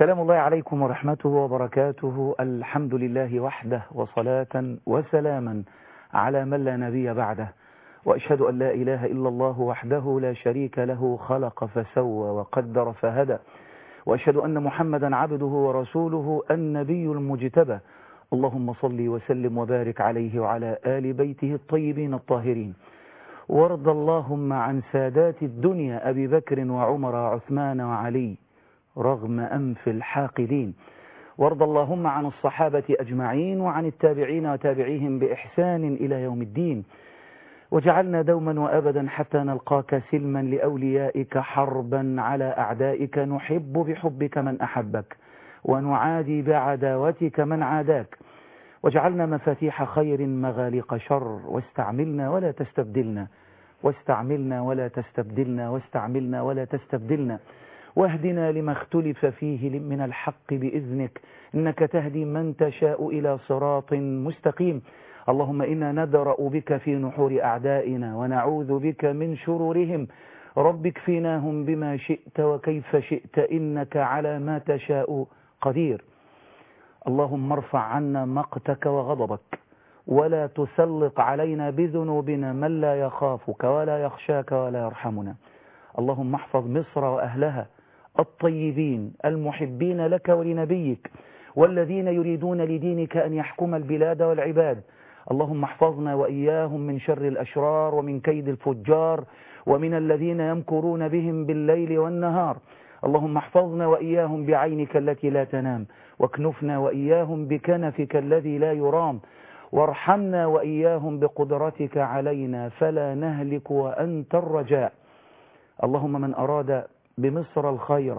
سلام الله عليكم ورحمته وبركاته الحمد لله وحده وصلاة وسلاما على من لا نبي بعده وأشهد أن لا إله إلا الله وحده لا شريك له خلق فسوى وقدر فهدى وأشهد أن محمدا عبده ورسوله النبي المجتبى اللهم صل وسلم وبارك عليه وعلى آل بيته الطيبين الطاهرين وارض اللهم عن سادات الدنيا أبي بكر وعمر وعثمان وعلي رغم أنف الحاقدين وارض اللهم عن الصحابة أجمعين وعن التابعين وتابعيهم بإحسان إلى يوم الدين وجعلنا دوما وأبدا حتى نلقاك سلما لأوليائك حربا على أعدائك نحب بحبك من أحبك ونعادي بعداوتك من عاداك وجعلنا مفاتيح خير مغاليق شر واستعملنا ولا تستبدلنا واستعملنا ولا تستبدلنا واستعملنا ولا تستبدلنا واهدنا لما اختلف فيه من الحق بإذنك إنك تهدي من تشاء إلى صراط مستقيم اللهم إنا ندرأ بك في نحور أعدائنا ونعوذ بك من شرورهم رب اكفناهم بما شئت وكيف شئت إنك على ما تشاء قدير اللهم ارفع عنا مقتك وغضبك ولا تسلط علينا بذنوبنا من لا يخافك ولا يخشاك ولا يرحمنا اللهم احفظ مصر وأهلها الطيبين المحبين لك ولنبيك والذين يريدون لدينك أن يحكم البلاد والعباد اللهم احفظنا وإياهم من شر الأشرار ومن كيد الفجار ومن الذين يمكرون بهم بالليل والنهار اللهم احفظنا وإياهم بعينك التي لا تنام واكنفنا وإياهم بكنفك الذي لا يرام وارحمنا وإياهم بقدرتك علينا فلا نهلك وأنت الرجاء اللهم من أراد بمصر الخير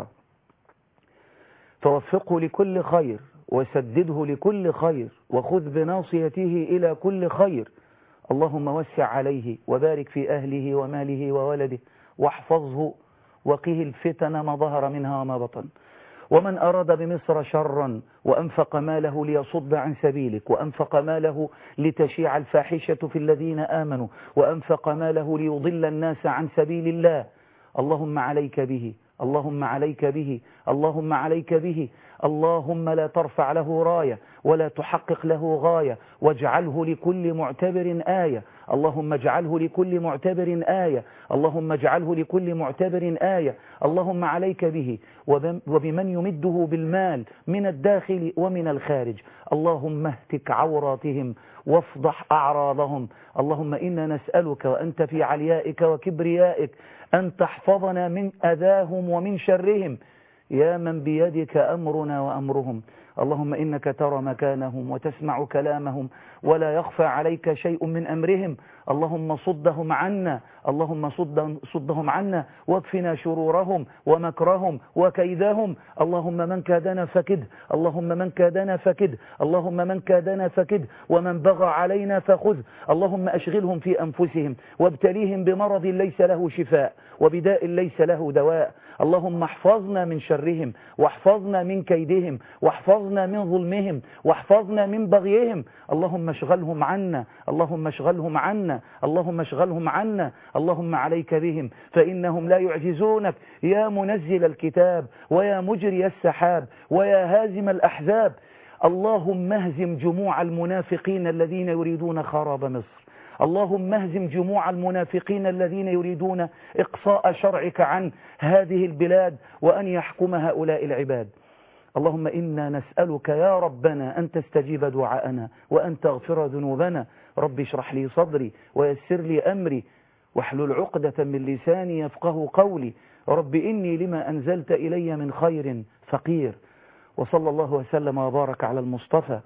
فوفقه لكل خير وسدده لكل خير وخذ بناصيته إلى كل خير اللهم وسع عليه وبارك في أهله وماله وولده واحفظه وقه الفتن ما ظهر منها وما بطن ومن أراد بمصر شرا وأنفق ماله ليصد عن سبيلك وأنفق ماله لتشيع الفاحشة في الذين آمنوا وأنفق ماله ليضل الناس عن سبيل الله اللهم عليك به اللهم عليك به اللهم عليك به اللهم لا ترفع له راية ولا تحقق له غاية واجعله لكل معتبر آية اللهم اجعله لكل معتبر آية اللهم اجعله لكل معتبر آية اللهم عليك به وبمن يمده بالمال من الداخل ومن الخارج اللهم اهتك عوراتهم وافضح أعراضهم اللهم إنا نسألك وأنت في عليائك وكبريائك أن تحفظنا من أذاهم ومن شرهم يا من بيدك أمرنا وأمرهم اللهم إنك ترى مكانهم وتسمع كلامهم ولا يخفى عليك شيء من أمرهم اللهم صدهم عنا اللهم صد صدهم عنا واكفنا شرورهم ومكرهم وكيدهم اللهم من كادنا فكد اللهم من كادنا فكد اللهم من كادنا فكد ومن بغى علينا فخذ اللهم أشغلهم في أنفسهم وابتليهم بمرض ليس له شفاء وبداء ليس له دواء اللهم احفظنا من شرهم واحفظنا من كيدهم واحفظنا من ظلمهم واحفظنا من بغيهم اللهم اشغلهم عنا اللهم اشغلهم عنا اللهم اشغلهم عنا اللهم عليك بهم فإنهم لا يعجزونك يا منزل الكتاب ويا مجري السحاب ويا هازم الأحزاب اللهم اهزم جموع المنافقين الذين يريدون خراب مصر اللهم اهزم جموع المنافقين الذين يريدون إقصاء شرعك عن هذه البلاد وأن يحكم هؤلاء العباد اللهم إنا نسألك يا ربنا أن تستجيب دعاءنا وأن تغفر ذنوبنا رب اشرح لي صدري ويسر لي أمري واحلل عقدة من لساني يفقه قولي رب إني لما أنزلت إلي من خير فقير وصلى الله وسلم وبارك على المصطفى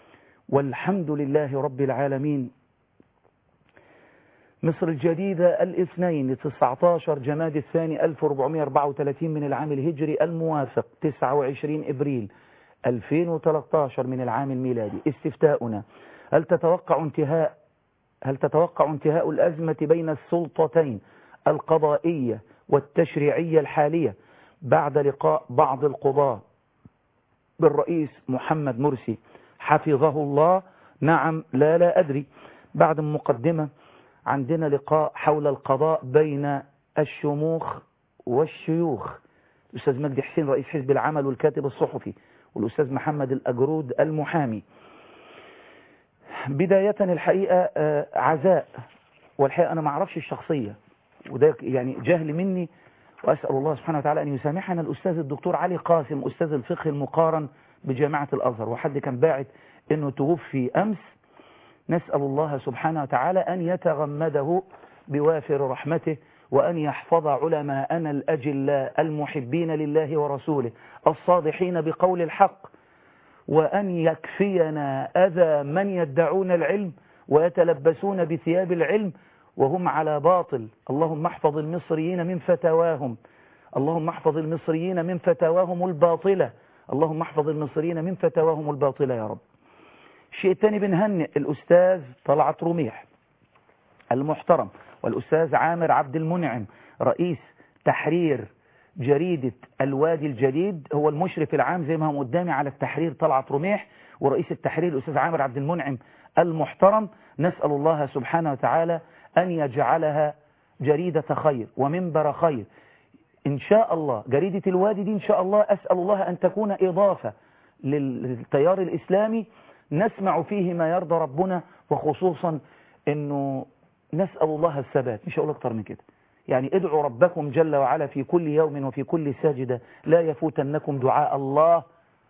والحمد لله رب العالمين مصر الجديدة الاثنين 19 جماد الثاني 1434 من العام الهجري الموافق 29 إبريل 2013 من العام الميلادي استفتاؤنا هل تتوقع انتهاء هل تتوقع انتهاء الأزمة بين السلطتين القضائية والتشريعية الحالية بعد لقاء بعض القضاة بالرئيس محمد مرسي حفظه الله نعم لا لا أدري بعد مقدمة عندنا لقاء حول القضاء بين الشموخ والشيوخ الأستاذ مجدي حسين رئيس حزب العمل والكاتب الصحفي والأستاذ محمد الأجرود المحامي بداية الحقيقة عزاء والحقيقة أنا ما أعرفش الشخصية وده يعني جهل مني وأسأل الله سبحانه وتعالى أن يسامحنا الأستاذ الدكتور علي قاسم أستاذ الفقه المقارن بجامعة الأزهر وحد كان باعت أنه توفي أمس نسأل الله سبحانه وتعالى أن يتغمده بوافر رحمته وأن يحفظ علماءنا الأجلاء المحبين لله ورسوله الصادحين بقول الحق وأن يكفينا أذى من يدعون العلم ويتلبسون بثياب العلم وهم على باطل اللهم احفظ المصريين من فتواهم اللهم احفظ المصريين من فتواهم الباطلة اللهم احفظ المصريين من فتواهم الباطلة يا رب الشيء الثاني بنهنئ الأستاذ طلعت رميح المحترم والأستاذ عامر عبد المنعم رئيس تحرير جريدة الوادي الجديد هو المشرف العام زي ما هم قدامي على التحرير طلعت رميح ورئيس التحرير الأستاذ عامر عبد المنعم المحترم نسأل الله سبحانه وتعالى أن يجعلها جريدة خير ومنبر خير إن شاء الله جريدة الوادي دي إن شاء الله أسأل الله أن تكون إضافة للتيار الإسلامي نسمع فيه ما يرضى ربنا وخصوصا أنه نسأل الله الثبات مش هقول أكتر من كده يعني ادعوا ربكم جل وعلا في كل يوم وفي كل ساجدة لا يفوتنكم دعاء الله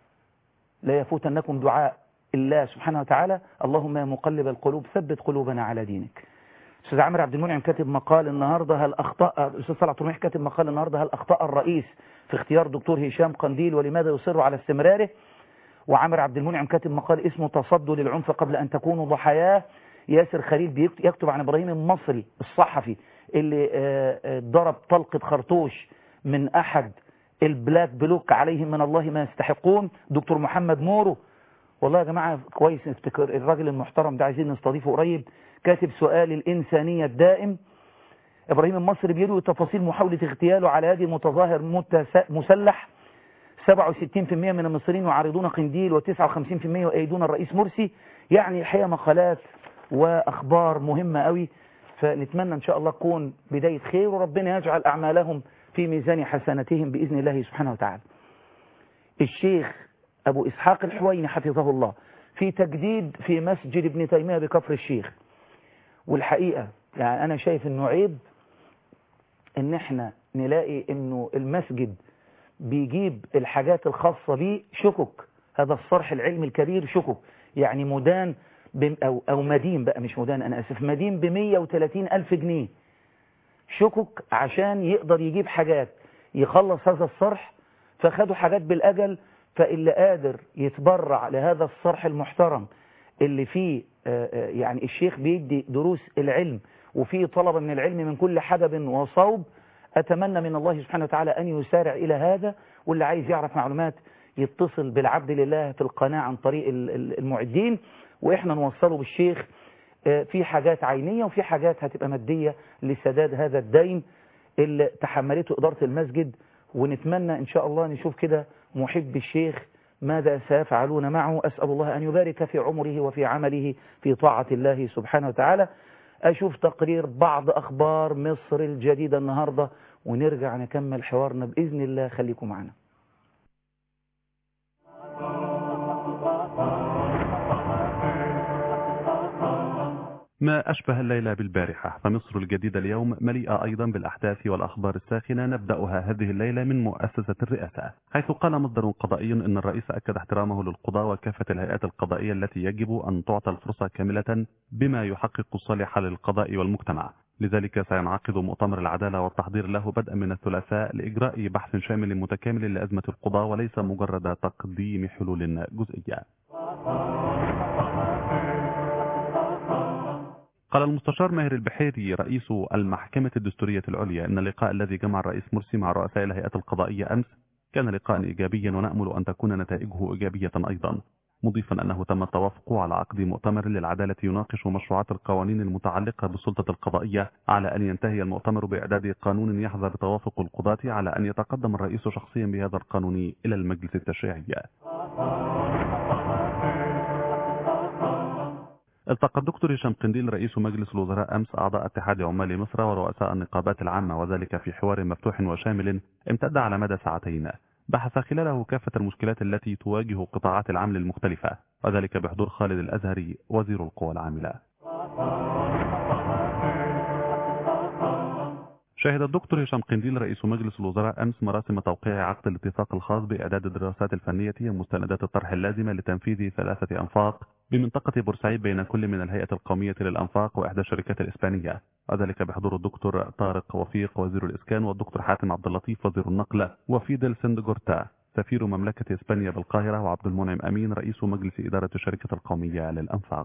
لا يفوتنكم دعاء الله سبحانه وتعالى اللهم يا مقلب القلوب ثبت قلوبنا على دينك استاذ عامر عبد المنعم كاتب مقال النهارده هل اخطا استاذ طلعت رميح كاتب مقال النهارده هل اخطا الرئيس في اختيار دكتور هشام قنديل ولماذا يصر على استمراره وعامر عبد المنعم كاتب مقال اسمه تصدوا للعنف قبل ان تكونوا ضحاياه ياسر خليل يكتب عن ابراهيم المصري الصحفي اللي ضرب طلقه خرطوش من احد البلاك بلوك عليهم من الله ما يستحقون دكتور محمد مورو والله يا جماعه كويس نفتكر الراجل المحترم ده عايزين نستضيفه قريب كاتب سؤال الإنسانية الدائم إبراهيم المصري بيروي تفاصيل محاولة اغتياله على يد متظاهر مسلح 67% من المصريين يعارضون قنديل و59% يؤيدون الرئيس مرسي يعني الحقيقة مقالات وأخبار مهمة قوي فنتمنى إن شاء الله تكون بداية خير وربنا يجعل أعمالهم في ميزان حسناتهم بإذن الله سبحانه وتعالى الشيخ أبو إسحاق الحويني حفظه الله في تجديد في مسجد ابن تيمية بكفر الشيخ والحقيقة يعني أنا شايف أنه عيب أن احنا نلاقي أنه المسجد بيجيب الحاجات الخاصة بيه شكك هذا الصرح العلمي الكبير شكك يعني مدان أو, أو مدين بقى مش مدان أنا أسف مدين ب 130 ألف جنيه شكك عشان يقدر يجيب حاجات يخلص هذا الصرح فخدوا حاجات بالأجل فاللي قادر يتبرع لهذا الصرح المحترم اللي فيه يعني الشيخ بيدي دروس العلم وفيه طلبة من العلم من كل حدب وصوب أتمنى من الله سبحانه وتعالى أن يسارع إلى هذا واللي عايز يعرف معلومات يتصل بالعبد لله في القناة عن طريق المعدين وإحنا نوصله بالشيخ في حاجات عينية وفي حاجات هتبقى مادية لسداد هذا الدين اللي تحملته إدارة المسجد ونتمنى إن شاء الله نشوف كده محب الشيخ ماذا سيفعلون معه أسأل الله أن يبارك في عمره وفي عمله في طاعة الله سبحانه وتعالى أشوف تقرير بعض أخبار مصر الجديدة النهاردة ونرجع نكمل حوارنا بإذن الله خليكم معنا ما أشبه الليلة بالبارحة فمصر الجديدة اليوم مليئة أيضا بالأحداث والأخبار الساخنة نبدأها هذه الليلة من مؤسسة الرئاسة حيث قال مصدر قضائي أن الرئيس أكد احترامه للقضاء وكافة الهيئات القضائية التي يجب أن تعطى الفرصة كاملة بما يحقق الصالح للقضاء والمجتمع لذلك سينعقد مؤتمر العدالة والتحضير له بدءا من الثلاثاء لإجراء بحث شامل متكامل لأزمة القضاء وليس مجرد تقديم حلول جزئية قال المستشار ماهر البحيري رئيس المحكمة الدستورية العليا أن اللقاء الذي جمع الرئيس مرسي مع رؤساء الهيئات القضائية أمس كان لقاء إيجابيا ونأمل أن تكون نتائجه إيجابية أيضا مضيفا أنه تم التوافق على عقد مؤتمر للعدالة يناقش مشروعات القوانين المتعلقة بالسلطة القضائية على أن ينتهي المؤتمر بإعداد قانون يحظى بتوافق القضاة على أن يتقدم الرئيس شخصيا بهذا القانون إلى المجلس التشريعي التقى الدكتور هشام قنديل رئيس مجلس الوزراء أمس أعضاء اتحاد عمال مصر ورؤساء النقابات العامة وذلك في حوار مفتوح وشامل امتد على مدى ساعتين بحث خلاله كافة المشكلات التي تواجه قطاعات العمل المختلفة وذلك بحضور خالد الأزهري وزير القوى العاملة شهد الدكتور هشام قنديل رئيس مجلس الوزراء أمس مراسم توقيع عقد الاتفاق الخاص بإعداد الدراسات الفنية ومستندات الطرح اللازمة لتنفيذ ثلاثة أنفاق بمنطقة بورسعيد بين كل من الهيئة القومية للأنفاق وإحدى الشركات الإسبانية وذلك بحضور الدكتور طارق وفيق وزير الإسكان والدكتور حاتم عبد اللطيف وزير النقل وفيدل سندجورتا سفير مملكة إسبانيا بالقاهرة وعبد المنعم أمين رئيس مجلس إدارة الشركة القومية للأنفاق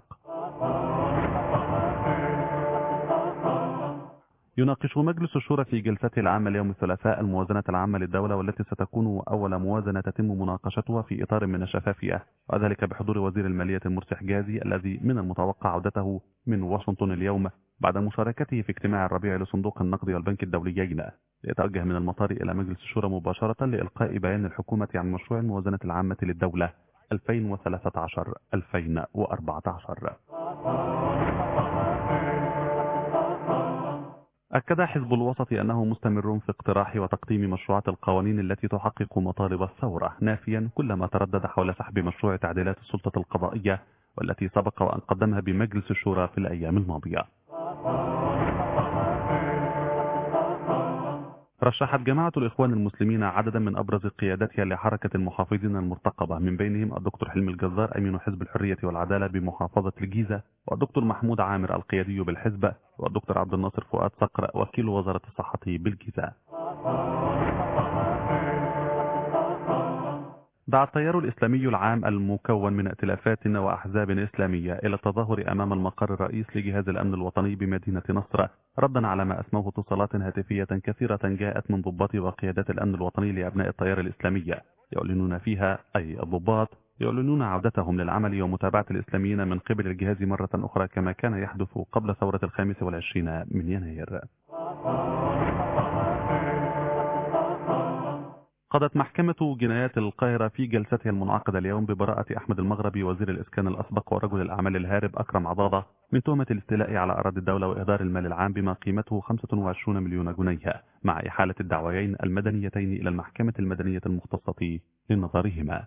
يناقش مجلس الشورى في جلسته العامة اليوم الثلاثاء الموازنة العامة للدولة والتي ستكون أول موازنة تتم مناقشتها في إطار من الشفافية وذلك بحضور وزير المالية المرسي حجازي الذي من المتوقع عودته من واشنطن اليوم بعد مشاركته في اجتماع الربيع لصندوق النقد والبنك الدوليين ليتوجه من المطار إلى مجلس الشورى مباشرة لإلقاء بيان الحكومة عن مشروع الموازنة العامة للدولة 2013-2014 أكد حزب الوسط أنه مستمر في اقتراح وتقديم مشروعات القوانين التي تحقق مطالب الثورة نافيا كل ما تردد حول سحب مشروع تعديلات السلطة القضائية والتي سبق وأن قدمها بمجلس الشورى في الأيام الماضية رشحت جماعة الإخوان المسلمين عددا من أبرز قياداتها لحركة المحافظين المرتقبة من بينهم الدكتور حلمي الجزار أمين حزب الحرية والعدالة بمحافظة الجيزة والدكتور محمود عامر القيادي بالحزب والدكتور عبد الناصر فؤاد صقر وكيل وزارة الصحة بالجيزة دعا التيار الإسلامي العام المكون من ائتلافات وأحزاب إسلامية إلى التظاهر أمام المقر الرئيس لجهاز الأمن الوطني بمدينة نصر ردا على ما أسموه اتصالات هاتفية كثيرة جاءت من ضباط وقيادات الأمن الوطني لأبناء التيار الإسلامي يعلنون فيها أي الضباط يعلنون عودتهم للعمل ومتابعة الإسلاميين من قبل الجهاز مرة أخرى كما كان يحدث قبل ثورة الخامس والعشرين من يناير قضت محكمة جنايات القاهرة في جلستها المنعقدة اليوم ببراءة أحمد المغربي وزير الإسكان الأسبق ورجل الأعمال الهارب أكرم عضاضة من تهمة الاستيلاء على أراضي الدولة وإهدار المال العام بما قيمته 25 مليون جنيه مع إحالة الدعويين المدنيتين إلى المحكمة المدنية المختصة لنظرهما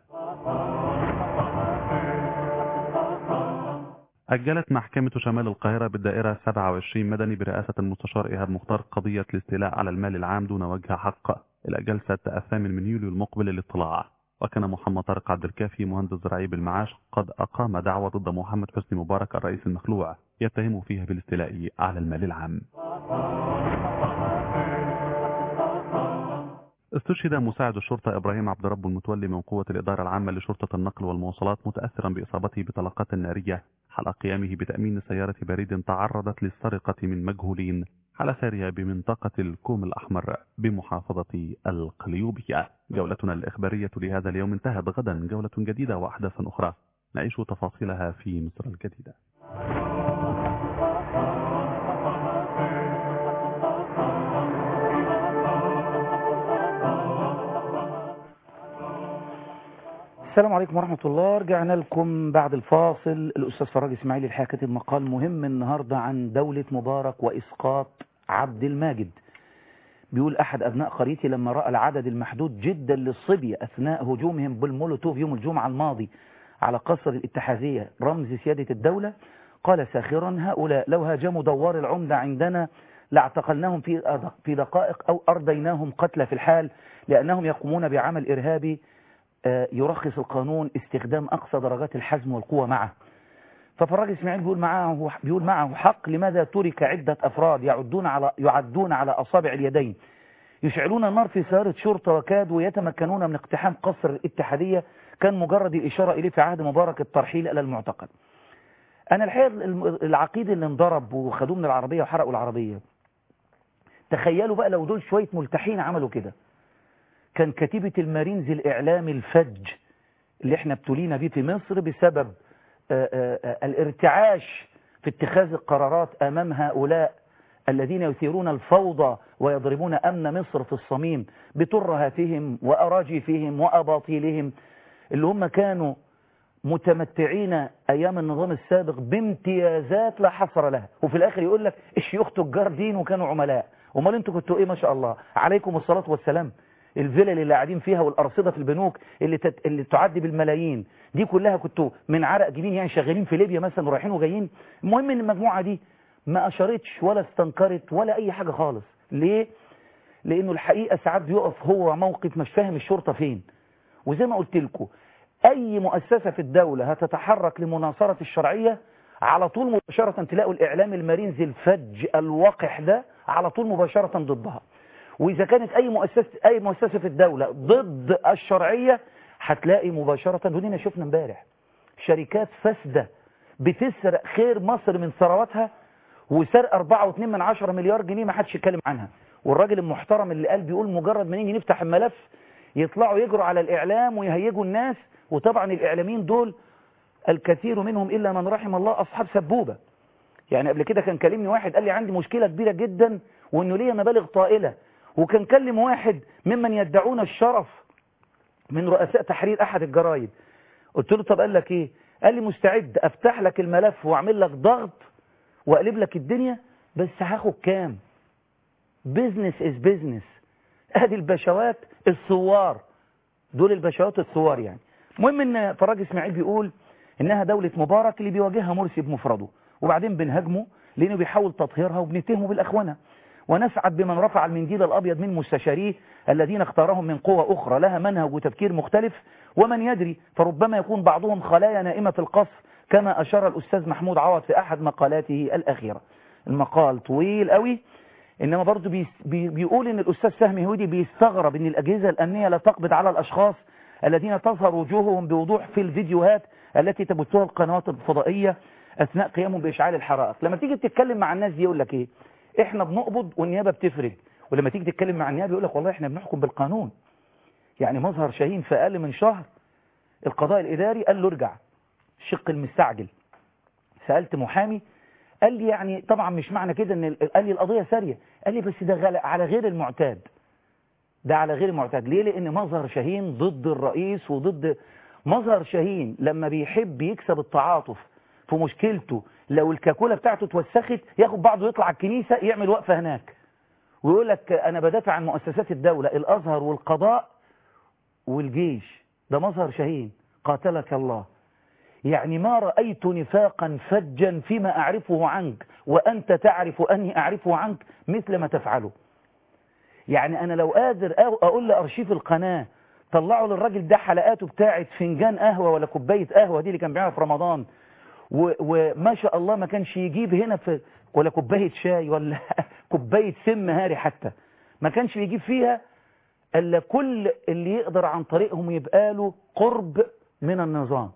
أجلت محكمة شمال القاهرة بالدائرة 27 مدني برئاسة المستشار إيهاب مختار قضية الاستيلاء على المال العام دون وجه حق إلى جلسة الثامن من يوليو المقبل للاطلاع وكان محمد طارق عبد الكافي مهندس زراعي بالمعاش قد أقام دعوة ضد محمد حسني مبارك الرئيس المخلوع يتهم فيها بالاستيلاء على المال العام استشهد مساعد الشرطة إبراهيم عبد رب المتولي من قوة الإدارة العامة لشرطة النقل والمواصلات متأثرا بإصابته بطلقات نارية حال قيامه بتأمين سيارة بريد تعرضت للسرقة من مجهولين على سارية بمنطقة الكوم الأحمر بمحافظة القليوبية جولتنا الإخبارية لهذا اليوم انتهت غدا جولة جديدة وأحداث أخرى نعيش تفاصيلها في مصر الجديدة السلام عليكم ورحمة الله رجعنا لكم بعد الفاصل الأستاذ فراج إسماعيل الحقيقة كاتب مقال مهم النهاردة عن دولة مبارك وإسقاط عبد الماجد بيقول أحد أبناء قريتي لما رأى العدد المحدود جدا للصبية أثناء هجومهم بالمولوتوف يوم الجمعة الماضي على قصر الاتحادية رمز سيادة الدولة قال ساخرا هؤلاء لو هاجموا دوار العمدة عندنا لاعتقلناهم في في دقائق أو أرضيناهم قتلى في الحال لأنهم يقومون بعمل إرهابي يرخص القانون استخدام أقصى درجات الحزم والقوة معه ففراج اسماعيل بيقول معه بيقول معه حق لماذا ترك عدة أفراد يعدون على يعدون على أصابع اليدين يشعلون النار في سيارة شرطة وكادوا يتمكنون من اقتحام قصر الاتحادية كان مجرد الإشارة إليه في عهد مبارك الترحيل إلى المعتقل أنا الحقيقة العقيد اللي انضرب وخدوه من العربية وحرقوا العربية تخيلوا بقى لو دول شوية ملتحين عملوا كده كان كتيبة المارينز الإعلامي الفج اللي احنا ابتلينا بيه في مصر بسبب آآ آآ الارتعاش في اتخاذ القرارات أمام هؤلاء الذين يثيرون الفوضى ويضربون أمن مصر في الصميم بترهاتهم وأراجيفهم وأباطيلهم اللي هم كانوا متمتعين أيام النظام السابق بامتيازات لا حصر لها وفي الآخر يقول لك الشيوخ تجار دين وكانوا عملاء امال انتوا كنتوا ايه ما شاء الله عليكم الصلاة والسلام الفلل اللي قاعدين فيها والأرصدة في البنوك اللي, تت... اللي تعدي بالملايين دي كلها كنتوا من عرق جبين يعني شغالين في ليبيا مثلا ورايحين وجايين المهم ان المجموعة دي ما أشرتش ولا استنكرت ولا أي حاجة خالص ليه؟ لأنه الحقيقة ساعات بيقف هو موقف مش فاهم الشرطة فين وزي ما قلت لكم أي مؤسسة في الدولة هتتحرك لمناصرة الشرعية على طول مباشرة تلاقوا الإعلام المرين ذي الفج الوقح ده على طول مباشرة ضدها وإذا كانت أي مؤسسة أي مؤسسة في الدولة ضد الشرعية هتلاقي مباشرة ودينا شفنا امبارح شركات فاسدة بتسرق خير مصر من ثرواتها وسرق 4.2 من 10 مليار جنيه ما حدش يتكلم عنها والراجل المحترم اللي قال بيقول مجرد ما نيجي نفتح الملف يطلعوا يجروا على الإعلام ويهيجوا الناس وطبعا الإعلاميين دول الكثير منهم إلا من رحم الله أصحاب سبوبة يعني قبل كده كان كلمني واحد قال لي عندي مشكلة كبيرة جدا وإنه ليا مبالغ طائلة وكان كلم واحد ممن يدعون الشرف من رؤساء تحرير أحد الجرايد قلت له طب قال لك إيه قال لي مستعد أفتح لك الملف وأعمل لك ضغط وأقلب لك الدنيا بس هاخد كام بيزنس از بيزنس ادي البشوات الثوار دول البشوات الثوار يعني المهم ان فراج اسماعيل بيقول انها دولة مبارك اللي بيواجهها مرسي بمفرده وبعدين بنهاجمه لانه بيحاول تطهيرها وبنتهمه بالاخونه ونسعد بمن رفع المنديل الابيض من مستشاريه الذين اختارهم من قوى اخرى لها منهج وتفكير مختلف ومن يدري فربما يكون بعضهم خلايا نائمة في القصر كما اشار الاستاذ محمود عوض في احد مقالاته الاخيرة المقال طويل قوي انما برضه بي بي بيقول ان الاستاذ فهمي هودي بيستغرب ان الاجهزه الامنيه لا تقبض على الاشخاص الذين تظهر وجوههم بوضوح في الفيديوهات التي تبثها القنوات الفضائيه اثناء قيامهم باشعال الحرائق لما تيجي تتكلم مع الناس دي يقول لك ايه احنا بنقبض والنيابه بتفرج ولما تيجي تتكلم مع النيابه يقول لك والله احنا بنحكم بالقانون يعني مظهر شاهين في اقل من شهر القضاء الاداري قال له ارجع الشق المستعجل سالت محامي قال لي يعني طبعا مش معنى كده ان قال لي القضيه ساريه قال لي بس ده على غير المعتاد ده على غير المعتاد ليه لان مظهر شاهين ضد الرئيس وضد مظهر شاهين لما بيحب يكسب التعاطف في مشكلته لو الكاكولا بتاعته اتوسخت ياخد بعضه يطلع الكنيسه يعمل وقفه هناك ويقول لك انا بدافع عن مؤسسات الدوله الازهر والقضاء والجيش ده مظهر شاهين قاتلك الله يعني ما رأيت نفاقا فجا فيما أعرفه عنك وأنت تعرف أني أعرفه عنك مثل ما تفعله يعني أنا لو قادر أقول لأرشيف القناة طلعوا للراجل ده حلقاته بتاعت فنجان قهوة ولا كوباية قهوة دي اللي كان بيعملها في رمضان وما شاء الله ما كانش يجيب هنا في ولا كوباية شاي ولا كوباية سم هاري حتى ما كانش يجيب فيها إلا كل اللي يقدر عن طريقهم يبقى له قرب من النظام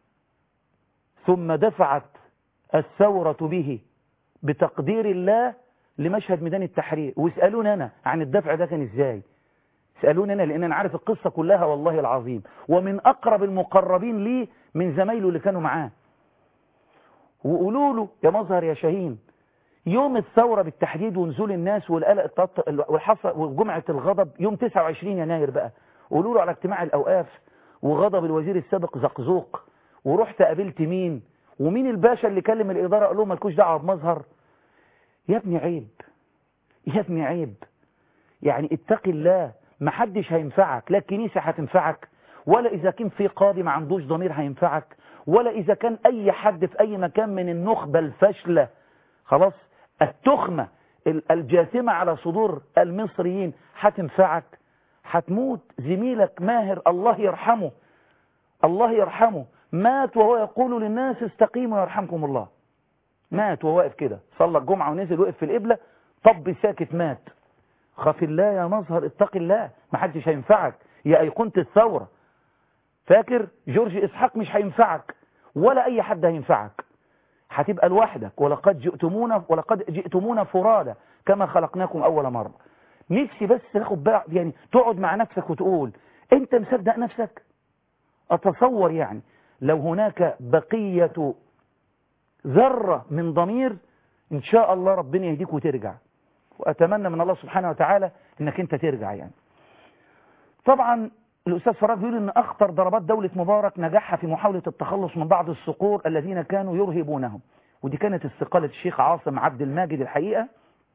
ثم دفعت الثورة به بتقدير الله لمشهد ميدان التحرير واسألوني أنا عن الدفع ده كان إزاي اسألوني أنا لأن أنا عارف القصة كلها والله العظيم ومن أقرب المقربين لي من زمايله اللي كانوا معاه وقولوا له يا مظهر يا شاهين يوم الثورة بالتحديد ونزول الناس والقلق والحصر وجمعة الغضب يوم 29 يناير بقى قولوا له على اجتماع الأوقاف وغضب الوزير السابق زقزوق ورحت قابلت مين ومين الباشا اللي كلم الإدارة قال لهم مالكوش دعوه بمظهر يا ابني عيب يا ابني عيب يعني اتق الله ما حدش هينفعك لا الكنيسة هتنفعك ولا إذا كان في قاضي ما عندوش ضمير هينفعك ولا إذا كان أي حد في أي مكان من النخبة الفاشلة خلاص التخمة الجاثمة على صدور المصريين هتنفعك هتموت زميلك ماهر الله يرحمه الله يرحمه مات وهو يقول للناس استقيموا يرحمكم الله مات وهو واقف كده صلى الجمعة ونزل وقف في القبلة طب ساكت مات خاف الله يا مظهر اتق الله ما حدش هينفعك يا أيقونة الثورة فاكر جورج إسحاق مش هينفعك ولا أي حد هينفعك هتبقى لوحدك ولقد جئتمونا ولقد جئتمونا فرادى كما خلقناكم أول مرة نفسي بس تاخد بقى يعني تقعد مع نفسك وتقول انت مصدق نفسك أتصور يعني لو هناك بقية ذرة من ضمير إن شاء الله ربنا يهديك وترجع وأتمنى من الله سبحانه وتعالى إنك أنت ترجع يعني طبعا الأستاذ فراج بيقول إن أخطر ضربات دولة مبارك نجاحها في محاولة التخلص من بعض الصقور الذين كانوا يرهبونهم ودي كانت استقالة الشيخ عاصم عبد الماجد الحقيقة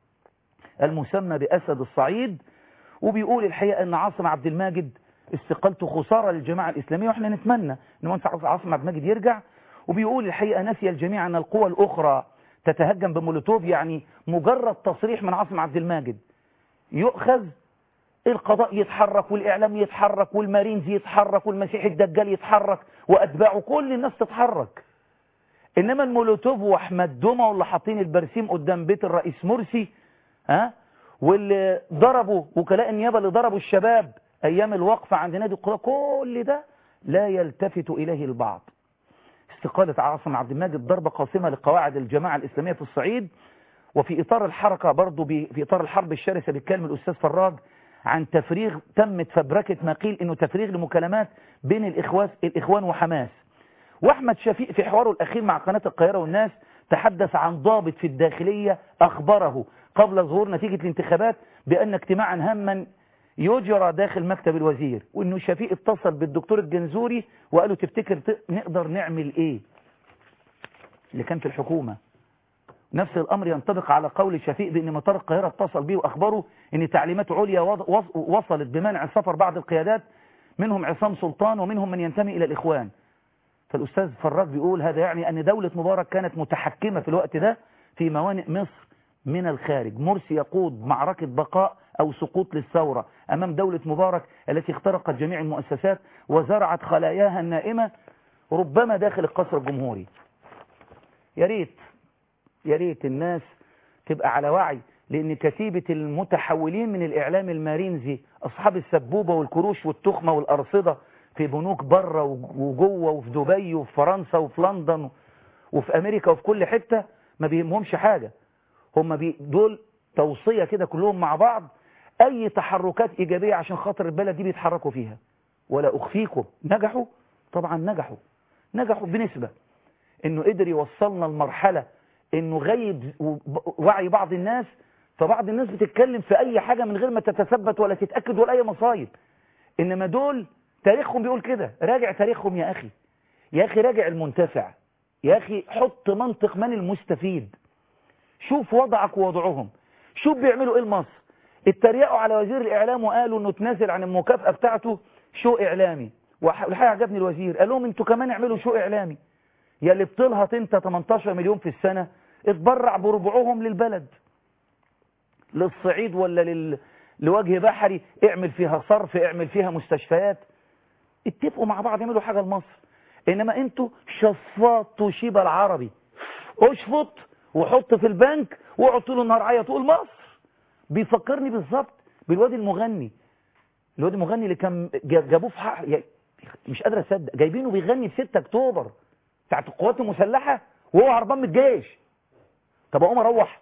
المسمى بأسد الصعيد وبيقول الحقيقة أن عاصم عبد الماجد استقالته خسارة للجماعة الإسلامية وإحنا نتمنى أن منفع عاصم عبد الماجد يرجع وبيقول الحقيقة نسي الجميع أن القوى الأخرى تتهجم بمولوتوف يعني مجرد تصريح من عاصم عبد الماجد يؤخذ القضاء يتحرك والإعلام يتحرك والمارينز يتحرك والمسيح الدجال يتحرك وأتباعه كل الناس تتحرك إنما المولوتوف وأحمد دوما واللي حاطين البرسيم قدام بيت الرئيس مرسي ها واللي ضربوا وكلاء النيابة اللي ضربوا الشباب أيام الوقفة عند نادي القضاء كل ده لا يلتفت إليه البعض استقالة عاصم عبد الماجد ضربة قاصمة لقواعد الجماعة الإسلامية في الصعيد وفي إطار الحركة برضو في إطار الحرب الشرسة بيتكلم الأستاذ فراج عن تفريغ تمت فبركة ما قيل إنه تفريغ لمكالمات بين الإخوان, الإخوان وحماس وأحمد شفيق في حواره الأخير مع قناة القاهرة والناس تحدث عن ضابط في الداخلية أخبره قبل ظهور نتيجة الانتخابات بأن اجتماعا هاما يجرى داخل مكتب الوزير وانه شفيق اتصل بالدكتور الجنزوري وقال له تفتكر نقدر نعمل ايه اللي كان في الحكومة نفس الامر ينطبق على قول شفيق بان مطار القاهرة اتصل به واخبره ان تعليمات عليا وصلت بمنع سفر بعض القيادات منهم عصام سلطان ومنهم من ينتمي الى الاخوان فالاستاذ فراج بيقول هذا يعني ان دولة مبارك كانت متحكمة في الوقت ده في موانئ مصر من الخارج مرسي يقود معركة بقاء أو سقوط للثورة أمام دولة مبارك التي اخترقت جميع المؤسسات وزرعت خلاياها النائمة ربما داخل القصر الجمهوري يا ريت يا ريت الناس تبقى على وعي لأن كتيبة المتحولين من الإعلام المارينزي أصحاب السبوبة والكروش والتخمة والأرصدة في بنوك بره وجوه وفي دبي وفي فرنسا وفي لندن وفي أمريكا وفي كل حتة ما بيهمهمش حاجة هم بي دول توصية كده كلهم مع بعض أي تحركات إيجابية عشان خاطر البلد دي بيتحركوا فيها ولا أخفيكم نجحوا طبعا نجحوا نجحوا بنسبة إنه قدر يوصلنا لمرحلة إنه غيب وعي بعض الناس فبعض الناس بتتكلم في أي حاجة من غير ما تتثبت ولا تتأكد ولا أي مصايب إنما دول تاريخهم بيقول كده راجع تاريخهم يا أخي يا أخي راجع المنتفع يا أخي حط منطق من المستفيد شوف وضعك ووضعهم شوف بيعملوا ايه لمصر اتريقوا على وزير الاعلام وقالوا انه تنازل عن المكافأة بتاعته شو اعلامي والحقيقة عجبني الوزير قال لهم انتوا كمان اعملوا شو اعلامي يا اللي بتلهط انت 18 مليون في السنة اتبرع بربعهم للبلد للصعيد ولا لل... لوجه بحري اعمل فيها صرف اعمل فيها مستشفيات اتفقوا مع بعض يعملوا حاجة لمصر انما انتوا شفاط شيب العربي اشفط وحط في البنك واقعد طول النهار عيط تقول مصر بيفكرني بالظبط بالواد المغني الواد المغني اللي كان جابوه في حق يعني مش قادر اصدق جايبينه بيغني في 6 اكتوبر بتاعت القوات المسلحه وهو هربان من الجيش طب اقوم اروح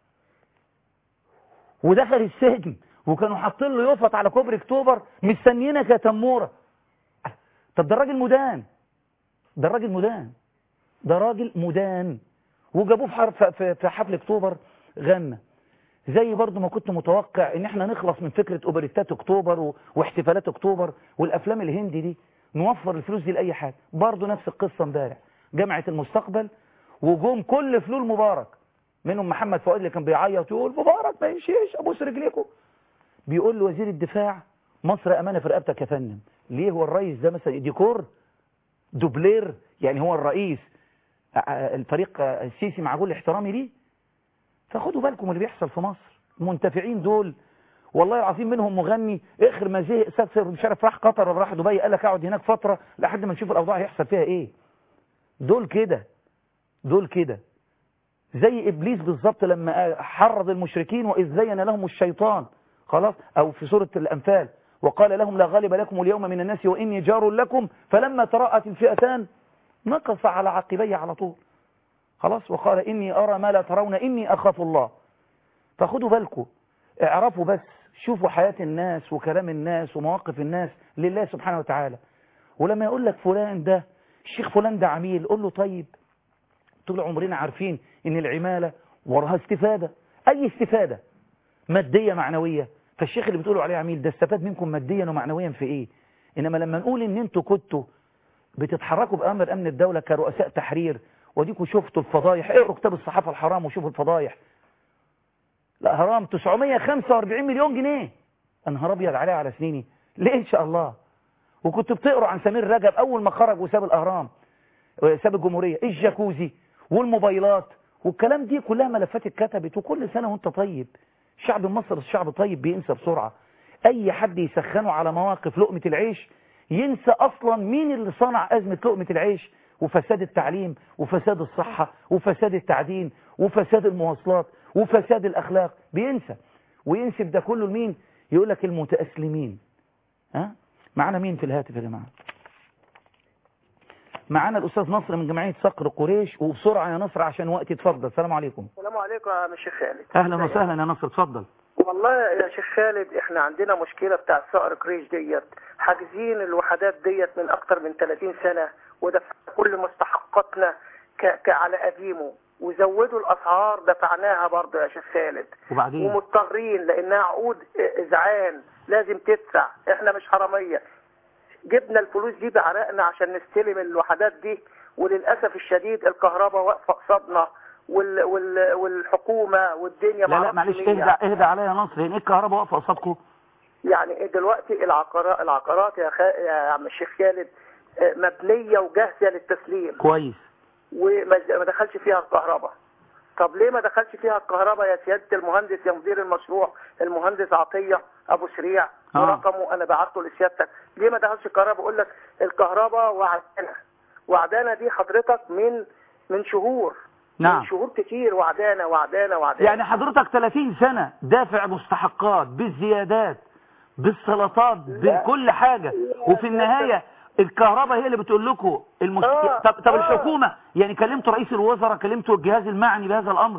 ودخل السجن وكانوا حاطين له يفط على كوبري اكتوبر مستنيينك يا تموره طب ده الراجل مدان ده الراجل مدان ده راجل مدان وجابوه في حرب في حفل اكتوبر غنى زي برضو ما كنت متوقع ان احنا نخلص من فكرة اوبريتات اكتوبر واحتفالات اكتوبر والافلام الهندي دي نوفر الفلوس دي لاي حاجة برضو نفس القصة امبارح جامعة المستقبل وجوم كل فلول مبارك منهم محمد فؤاد اللي كان بيعيط يقول مبارك ما يمشيش ابوس رجليكم بيقول لوزير الدفاع مصر امانه في رقبتك يا فندم ليه هو الرئيس ده مثلا ديكور دوبلير يعني هو الرئيس الفريق السيسي مع كل احترامي ليه فخدوا بالكم اللي بيحصل في مصر المنتفعين دول والله العظيم منهم مغني اخر ما زهق سافر مش عارف راح قطر ولا راح دبي قال لك اقعد هناك فتره لحد ما نشوف الاوضاع هيحصل فيها ايه دول كده دول كده زي ابليس بالظبط لما حرض المشركين واذ زين لهم الشيطان خلاص او في سوره الانفال وقال لهم لا غالب لكم اليوم من الناس واني جار لكم فلما تراءت الفئتان نقص على عقبيه على طول خلاص وقال إني أرى ما لا ترون إني أخاف الله فخدوا بالكم اعرفوا بس شوفوا حياة الناس وكلام الناس ومواقف الناس لله سبحانه وتعالى ولما يقول لك فلان ده الشيخ فلان ده عميل قول له طيب طول عمرنا عارفين ان العمالة وراها استفادة اي استفادة مادية معنوية فالشيخ اللي بتقولوا عليه عميل ده استفاد منكم ماديا ومعنويا في ايه انما لما نقول ان انتوا كنتوا بتتحركوا بامر امن الدوله كرؤساء تحرير وديكوا شفتوا الفضايح اقروا كتاب الصحافه الحرام وشوفوا الفضايح الاهرام 945 مليون جنيه انهار ابيض عليها على سنيني ليه ان شاء الله وكنتوا بتقروا عن سمير رجب اول ما خرج وساب الاهرام ساب الجمهوريه الجاكوزي والموبايلات والكلام دي كلها ملفات اتكتبت وكل سنه وانت طيب الشعب المصري الشعب طيب بينسى بسرعه اي حد يسخنه على مواقف لقمه العيش ينسى اصلا مين اللي صنع ازمه لقمه العيش وفساد التعليم وفساد الصحه وفساد التعدين وفساد المواصلات وفساد الاخلاق بينسى وينسب ده كله لمين يقول لك المتاسلمين ها معانا مين في الهاتف يا جماعه معانا الاستاذ نصر من جمعيه صقر قريش وبسرعه يا نصر عشان وقتي اتفضل السلام عليكم السلام عليكم يا شيخ خالد اهلا وسهلا يا نصر اتفضل والله يا شيخ خالد احنا عندنا مشكلة بتاع صقر قريش ديت حاجزين الوحدات ديت من اكتر من 30 سنة ودفعنا كل مستحقاتنا ك... ك... على قديمه وزودوا الاسعار دفعناها برضه يا شيخ خالد وبعدين ومضطرين لانها عقود اذعان لازم تدفع احنا مش حرامية جبنا الفلوس دي بعرقنا عشان نستلم الوحدات دي وللاسف الشديد الكهرباء واقفه قصادنا وال وال والحكومه والدنيا لا لا معرفش معلش مين اهدى يعني. اهدى عليا يا نصر يعني ايه الكهرباء واقفه قصادكم يعني دلوقتي العقارات العقارات يا, خ... يا عم الشيخ خالد آه، مبنيه وجاهزه للتسليم كويس وما ما دخلش فيها الكهرباء طب ليه ما دخلش فيها الكهرباء يا سياده المهندس يا مدير المشروع المهندس عطيه ابو سريع آه. ورقمه انا بعته لسيادتك ليه ما دخلش الكهرباء بقول لك الكهرباء وعدانه وعدانه دي حضرتك من من شهور نعم من شهور كتير وعدانه وعدانه وعدانه يعني حضرتك 30 سنة دافع مستحقات بالزيادات بالسلطات بكل حاجة وفي النهاية الكهرباء هي اللي بتقول لكم المست... آه، طب, طب آه. الحكومة يعني كلمتوا رئيس الوزراء كلمتوا الجهاز المعني بهذا الأمر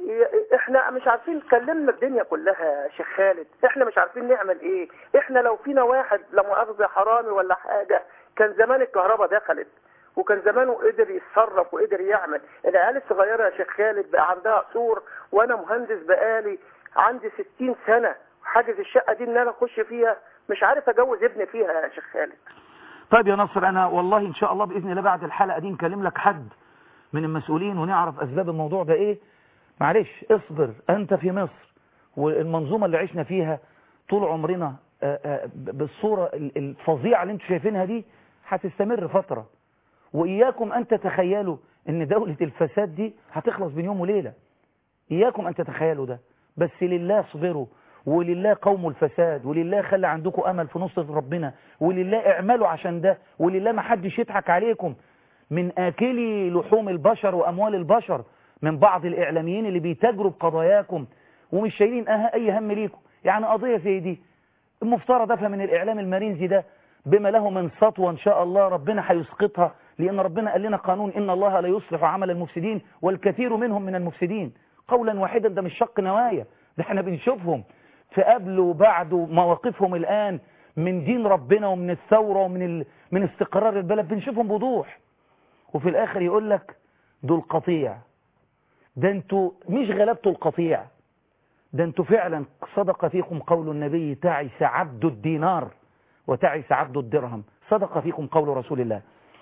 احنا مش عارفين كلمنا الدنيا كلها يا شيخ خالد احنا مش عارفين نعمل ايه احنا لو فينا واحد لا مؤاخذه حرامي ولا حاجه كان زمان الكهرباء دخلت وكان زمانه قدر يتصرف وقدر يعمل العيال الصغيره يا شيخ خالد بقى عندها قصور وانا مهندس بقالي عندي 60 سنه حاجز الشقه دي ان انا اخش فيها مش عارف اجوز ابني فيها يا شيخ خالد طيب يا نصر أنا والله إن شاء الله بإذن الله بعد الحلقة دي نكلم لك حد من المسؤولين ونعرف أسباب الموضوع ده إيه معلش اصبر أنت في مصر والمنظومة اللي عشنا فيها طول عمرنا آه، آه، بالصورة ال- الفظيعة اللي انتوا شايفينها دي هتستمر فترة وإياكم أن تتخيلوا أن دولة الفساد دي هتخلص بين يوم وليلة إياكم أن تتخيلوا ده بس لله اصبروا ولله قوم الفساد ولله خلي عندكم أمل في نصرة ربنا ولله اعملوا عشان ده ولله ما حدش يضحك عليكم من آكلي لحوم البشر وأموال البشر من بعض الإعلاميين اللي بيتاجروا بقضاياكم ومش شايلين أه- أي هم ليكم يعني قضية زي دي المفترض أفهم من الإعلام المرينزي ده بما له من سطوة إن شاء الله ربنا هيسقطها لأن ربنا قال لنا قانون إن الله لا يصلح عمل المفسدين والكثير منهم من المفسدين قولا واحدا ده مش شق نوايا ده احنا بنشوفهم في قبل وبعد مواقفهم الآن من دين ربنا ومن الثورة ومن ال... من استقرار البلد بنشوفهم بوضوح وفي الآخر يقول لك دول قطيع ده انتوا مش غلبتوا القطيع ده انتوا فعلا صدق فيكم قول النبي تعس عبد الدينار وتعس عبد الدرهم صدق فيكم قول رسول الله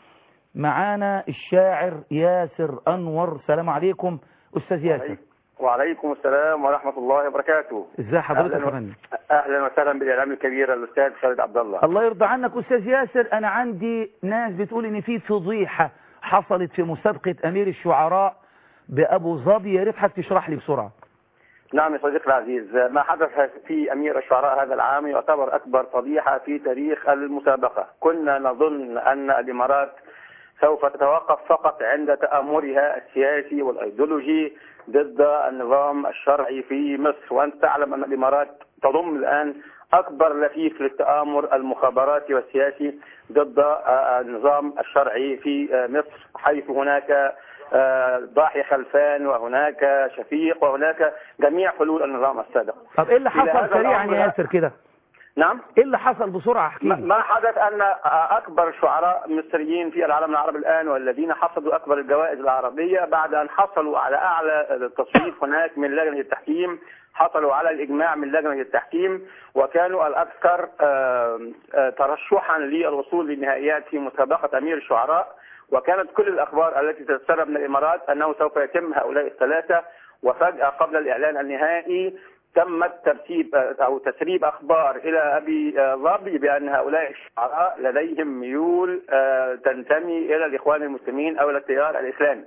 معانا الشاعر ياسر أنور سلام عليكم أستاذ ياسر وعليكم السلام ورحمة الله وبركاته ازاي حضرتك أهلاً يا و- فندم أهلا وسهلا بالإعلام الكبير الأستاذ خالد عبد الله الله يرضى عنك أستاذ ياسر أنا عندي ناس بتقول إن في فضيحة حصلت في مسابقة أمير الشعراء بأبو ظبي يا ريت حضرتك تشرح لي بسرعة نعم يا صديقي العزيز ما حدث في أمير الشعراء هذا العام يعتبر أكبر فضيحة في تاريخ المسابقة كنا نظن أن الإمارات سوف تتوقف فقط عند تآمرها السياسي والأيديولوجي ضد النظام الشرعي في مصر وأنت تعلم أن الإمارات تضم الآن أكبر لفيف للتآمر المخابراتي والسياسي ضد آه، النظام الشرعي في آه، مصر حيث هناك آه، ضاحي خلفان وهناك شفيق وهناك جميع حلول النظام السابق طب إيه اللي إلى حصل هذا سريعا الأمر يا ياسر كده نعم ايه اللي حصل بسرعه احكي ما لي ما حدث أن أكبر شعراء مصريين في العالم العربي الآن والذين حصدوا أكبر الجوائز العربية بعد أن حصلوا على أعلى التصويت هناك من لجنة التحكيم حصلوا على الإجماع من لجنة التحكيم وكانوا الأكثر آه، آه، ترشحا للوصول للنهائيات في مسابقة أمير الشعراء وكانت كل الأخبار التي تتسرب من الإمارات أنه سوف يتم هؤلاء الثلاثة وفجأة قبل الإعلان النهائي تم ترتيب او تسريب اخبار الى ابي ظبي بان هؤلاء الشعراء لديهم ميول آه، تنتمي الى الاخوان المسلمين او الى التيار الاسلامي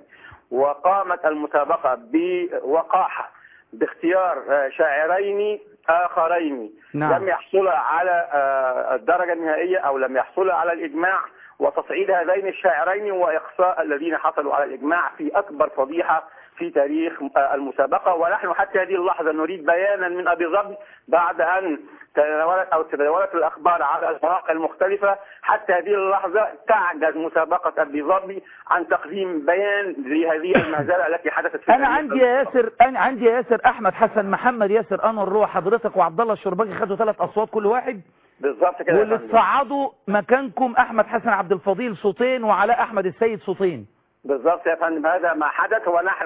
وقامت المسابقه بوقاحه باختيار آه، شاعرين اخرين نعم. لم يحصلا على آه، الدرجه النهائيه او لم يحصلا على الاجماع وتصعيد هذين الشاعرين واقصاء الذين حصلوا على الاجماع في اكبر فضيحه في تاريخ آه، المسابقه ونحن حتى هذه اللحظه نريد بيانا من ابي ظبي بعد ان تناولت او تداولت الاخبار على المواقع المختلفه حتى هذه اللحظه تعجز مسابقه ابي ظبي عن تقديم بيان لهذه المهزله التي حدثت في انا تاريخ عندي يا ياسر انا عندي يا ياسر احمد حسن محمد ياسر انور روح حضرتك وعبد الله الشرباجي خدوا ثلاث اصوات كل واحد بالظبط كده يا واللي فندم. صعدوا مكانكم احمد حسن عبد الفضيل صوتين وعلاء احمد السيد صوتين بالضبط يا فندم هذا ما حدث ونحن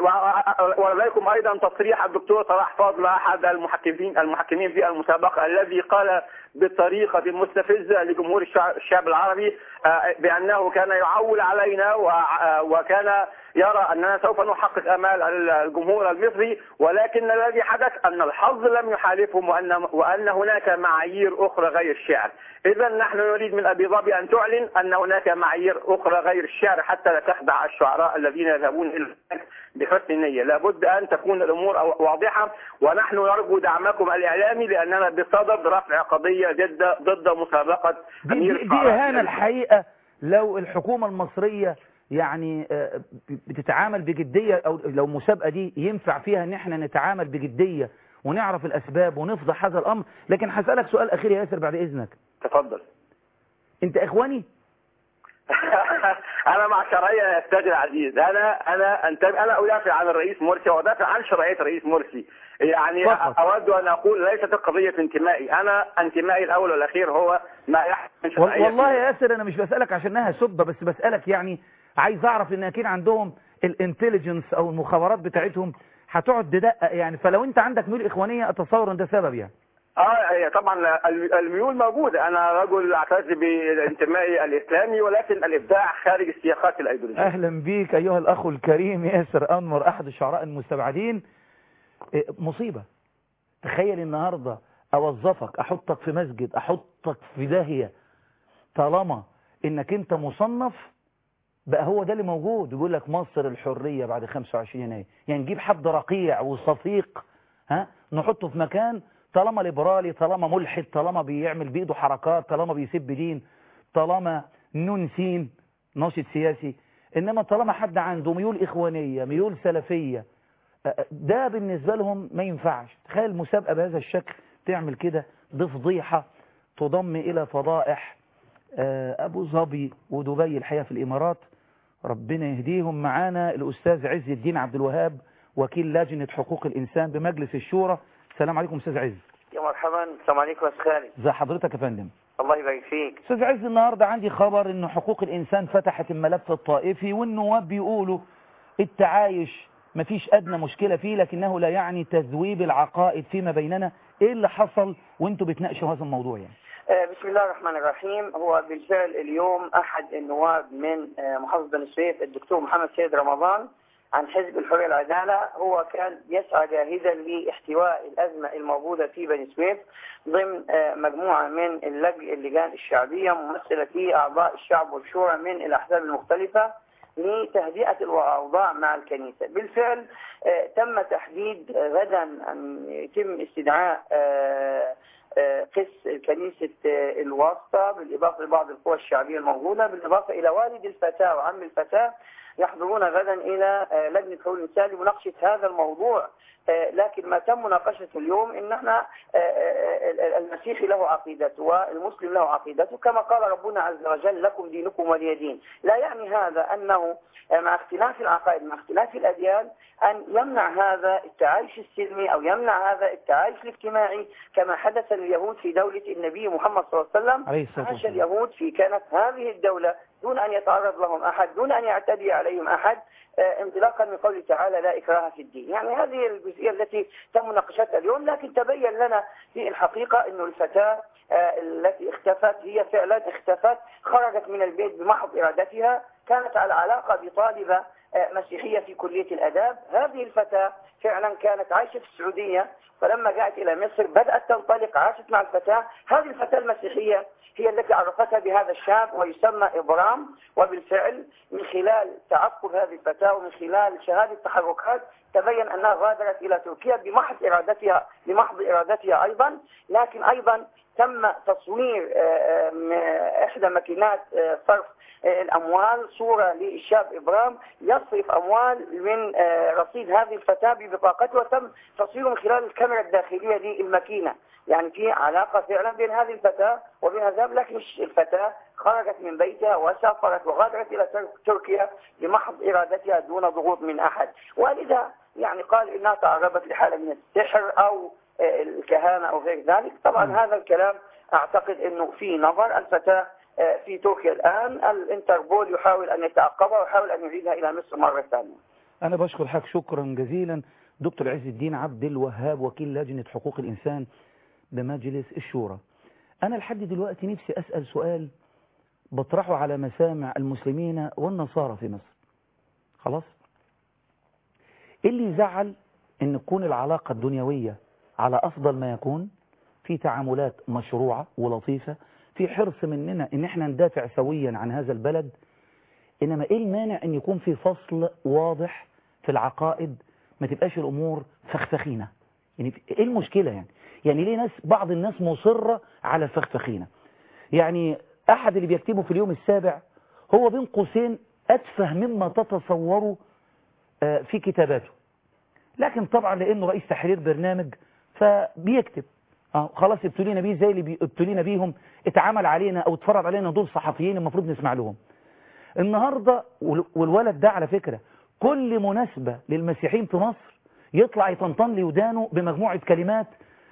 ولديكم ايضا تصريح الدكتور صلاح فاضل احد المحكمين المحكمين في المسابقه الذي قال بطريقه مستفزه لجمهور الشع- الشعب العربي آه، بانه كان يعول علينا وع- وكان يرى اننا سوف نحقق امال الجمهور المصري ولكن الذي حدث ان الحظ لم يحالفهم وان وان هناك معايير اخرى غير الشعر اذا نحن نريد من ابي ظبي ان تعلن ان هناك معايير اخرى غير الشعر حتى لا تخدع الشعراء الذين يذهبون الى هناك بحسن نيه لابد ان تكون الامور أو- واضحه ونحن نرجو دعمكم الاعلامي لاننا بصدد رفع قضيه ضد ضد مسابقه دي, امير دي, دي الشعراء. اهانه الحقيقه لو الحكومه المصريه يعني آه، بتتعامل بجديه او لو مسابقه دي ينفع فيها ان احنا نتعامل بجديه ونعرف الاسباب ونفضح هذا الامر لكن هسالك سؤال اخير يا ياسر بعد اذنك تفضل انت اخواني انا مع شرعيه يا استاذ العزيز انا انا انتمي انا ادافع عن الرئيس مرسي وادافع عن شرعيه الرئيس مرسي يعني فقط. اود ان اقول ليست القضيه انتمائي انا انتمائي الاول والاخير هو ما يحدث من وال- شرعيه والله يا ياسر انا مش بسالك عشانها سبه بس بسالك يعني عايز اعرف ان اكيد عندهم الانتليجنس او المخابرات بتاعتهم هتقعد تدقق يعني فلو انت عندك ميول اخوانيه اتصور ان ده سبب يعني اه هي طبعا ال- الميول موجوده انا رجل اعتز بانتمائي الاسلامي ولكن الابداع خارج السياقات الايديولوجيه اهلا بيك ايها الاخ الكريم ياسر انور احد الشعراء المستبعدين إيه، مصيبه تخيل النهارده اوظفك احطك في مسجد احطك في داهيه طالما انك انت مصنف بقى هو ده اللي موجود يقول لك مصر الحريه بعد 25 يناير يعني نجيب حد رقيع وصفيق ها نحطه في مكان طالما ليبرالي طالما ملحد طالما بيعمل بايده حركات طالما بيسب دين طالما نون سين ناشط سياسي انما طالما حد عنده ميول اخوانيه ميول سلفيه أ- ده بالنسبه لهم ما ينفعش تخيل مسابقه بهذا الشكل تعمل كده دي فضيحه تضم الى فضائح آه، ابو ظبي ودبي الحقيقه في الامارات ربنا يهديهم معانا الاستاذ عز الدين عبد الوهاب وكيل لجنه حقوق الانسان بمجلس الشورى السلام عليكم استاذ عز يا مرحبا السلام عليكم يا أستاذ خالد ازي حضرتك يا فندم الله يبارك فيك استاذ عز النهارده عندي خبر ان حقوق الانسان فتحت الملف الطائفي والنواب بيقولوا التعايش مفيش ادنى مشكله فيه لكنه لا يعني تذويب العقائد فيما بيننا ايه اللي حصل وانتوا بتناقشوا هذا الموضوع يعني آه، بسم الله الرحمن الرحيم هو بالفعل اليوم أحد النواب من آه، محافظة بني سويف الدكتور محمد سيد رمضان عن حزب الحرية والعدالة هو كان يسعى جاهدا لاحتواء الأزمة الموجودة في بني سويف ضمن آه، مجموعة من اللج- اللجان الشعبية ممثلة في أعضاء الشعب والشورى من الأحزاب المختلفة لتهدئة الأوضاع مع الكنيسة بالفعل آه، تم تحديد آه، غدا أن يتم استدعاء آه، آه، قس كنيسة آه، الواسطة بالإضافة لبعض القوى الشعبية الموجودة بالإضافة إلى والد الفتاة وعم الفتاة يحضرون غدا إلى آه، لجنة حقوق الإنسان لمناقشة هذا الموضوع آه، لكن ما تم مناقشته اليوم ان احنا آه، آه، المسيحي له عقيدته والمسلم له عقيدته كما قال ربنا عز وجل لكم دينكم ولي دين لا يعني هذا انه مع اختلاف العقائد مع اختلاف الاديان ان يمنع هذا التعايش السلمي او يمنع هذا التعايش الاجتماعي كما حدث لليهود في دوله النبي محمد صلى الله عليه وسلم عليه الصلاة عاش والسلام اليهود في كانت هذه الدولة دون أن يتعرض لهم أحد دون أن يعتدي عليهم أحد آه، انطلاقا من قوله تعالى لا إكراه في الدين يعني هذه الجزئية التي تم مناقشتها اليوم لكن تبين لنا في الحقيقة أن الفتاة آه، التي اختفت هي فعلا اختفت خرجت من البيت بمحض إرادتها كانت على علاقة بطالبة آه، مسيحية في كلية الأداب هذه الفتاة فعلا كانت عايشة في السعودية فلما جاءت إلى مصر بدأت تنطلق عاشت مع الفتاة هذه الفتاة المسيحية هي التي عرفتها بهذا الشاب ويسمى إبرام وبالفعل من خلال تعقب هذه الفتاة ومن خلال شهادة تحركات تبين أنها غادرت إلى تركيا بمحض إرادتها بمحض إرادتها أيضا لكن أيضا تم تصوير آه، آه، م- إحدى ماكينات آه، صرف آه، الأموال صورة للشاب إبرام يصرف أموال من آه، رصيد هذه الفتاة ببطاقته وتم تصويره من خلال الكاميرا الداخلية للماكينة يعني في علاقة فعلا بين هذه الفتاة وبين هذا لكن الش- الفتاة خرجت من بيتها وسافرت وغادرت إلى تر- تركيا بمحض إرادتها دون ضغوط من أحد ولذا يعني قال إنها تعرضت لحالة من السحر أو آه، الكهانة أو غير ذلك طبعا هذا الكلام أعتقد أنه في نظر الفتاة آه، في تركيا الآن الانتربول يحاول أن يتعقبها ويحاول أن يعيدها إلى مصر مرة ثانية أنا بشكر حضرتك شكرا جزيلا دكتور عز الدين عبد الوهاب وكيل لجنة حقوق الإنسان بمجلس الشورى أنا لحد دلوقتي نفسي أسأل سؤال بطرحه على مسامع المسلمين والنصارى في مصر خلاص إيه اللي يزعل ان تكون العلاقة الدنيوية على افضل ما يكون في تعاملات مشروعة ولطيفة في حرص مننا ان احنا ندافع سويا عن هذا البلد انما ايه المانع ان يكون في فصل واضح في العقائد ما تبقاش الامور فخفخينة يعني ايه المشكلة يعني يعني ليه ناس بعض الناس مصرة على الفخفخينة يعني احد اللي بيكتبه في اليوم السابع هو بين قوسين اتفه مما تتصوروا آه، في كتاباته لكن طبعا لانه رئيس تحرير برنامج فبيكتب اه خلاص ابتلينا بيه زي اللي بي- ابتلينا بيهم اتعمل علينا او اتفرض علينا دول صحفيين المفروض نسمع لهم النهارده وال- والولد ده على فكره كل مناسبه للمسيحيين في مصر يطلع يطنطن لي ودانه بمجموعه كلمات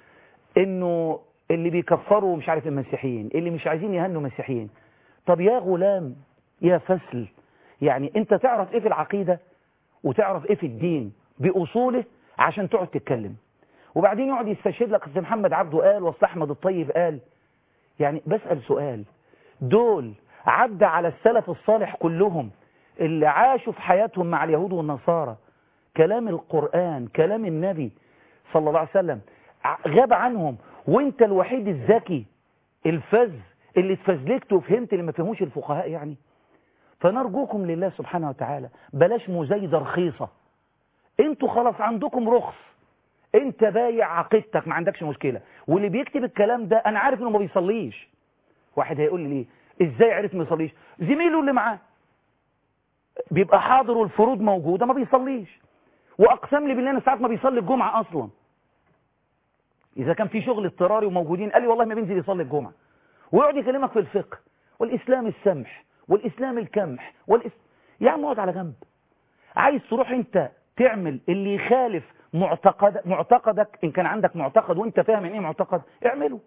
انه اللي بيكفروا مش عارف المسيحيين اللي مش عايزين يهنوا مسيحيين طب يا غلام يا فسل يعني انت تعرف ايه في العقيده وتعرف ايه في الدين باصوله عشان تقعد تتكلم وبعدين يقعد يستشهد لك اصل محمد عبده قال واصل احمد الطيب قال يعني بسال سؤال دول عدى على السلف الصالح كلهم اللي عاشوا في حياتهم مع اليهود والنصارى كلام القرآن كلام النبي صلى الله عليه وسلم ع- غاب عنهم وانت الوحيد الذكي الفز اللي اتفزلكت وفهمت اللي ما فهموش الفقهاء يعني فنرجوكم لله سبحانه وتعالى بلاش مزايدة رخيصة انتوا خلاص عندكم رخص انت بايع عقيدتك ما عندكش مشكلة واللي بيكتب الكلام ده انا عارف انه ما بيصليش واحد هيقول لي ليه ازاي عرف ما يصليش زميله اللي معاه بيبقى حاضر والفروض موجودة ما بيصليش واقسم لي بالله انا ساعات ما بيصلي الجمعة اصلا اذا كان في شغل اضطراري وموجودين قال لي والله ما بينزل يصلي الجمعة ويقعد يكلمك في الفقه والاسلام السمح والاسلام الكمح والإس... يا عم اقعد على جنب عايز تروح انت تعمل اللي يخالف معتقد معتقدك ان كان عندك معتقد وانت فاهم يعني ايه معتقد اعمله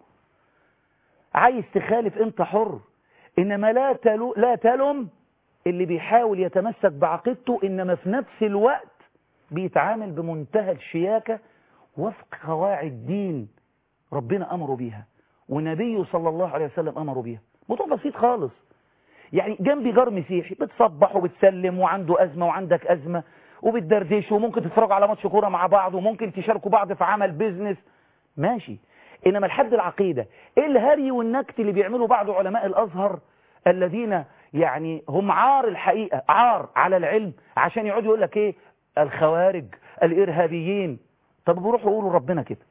عايز تخالف انت حر انما لا تلو لا تلم اللي بيحاول يتمسك بعقيدته انما في نفس الوقت بيتعامل بمنتهى الشياكة وفق قواعد دين ربنا امره بيها ونبيه صلى الله عليه وسلم امره بيها موضوع بسيط خالص يعني جنبي جار مسيحي بتصبح وبتسلم وعنده أزمة وعندك أزمة وبتدردشوا وممكن تتفرجوا على ماتش كورة مع بعض وممكن تشاركوا بعض في عمل بيزنس ماشي إنما الحد العقيدة إيه الهري والنكت اللي بيعملوا بعض علماء الأزهر الذين يعني هم عار الحقيقة عار على العلم عشان يقعدوا يقول لك إيه الخوارج الإرهابيين طب بيروحوا يقولوا ربنا كده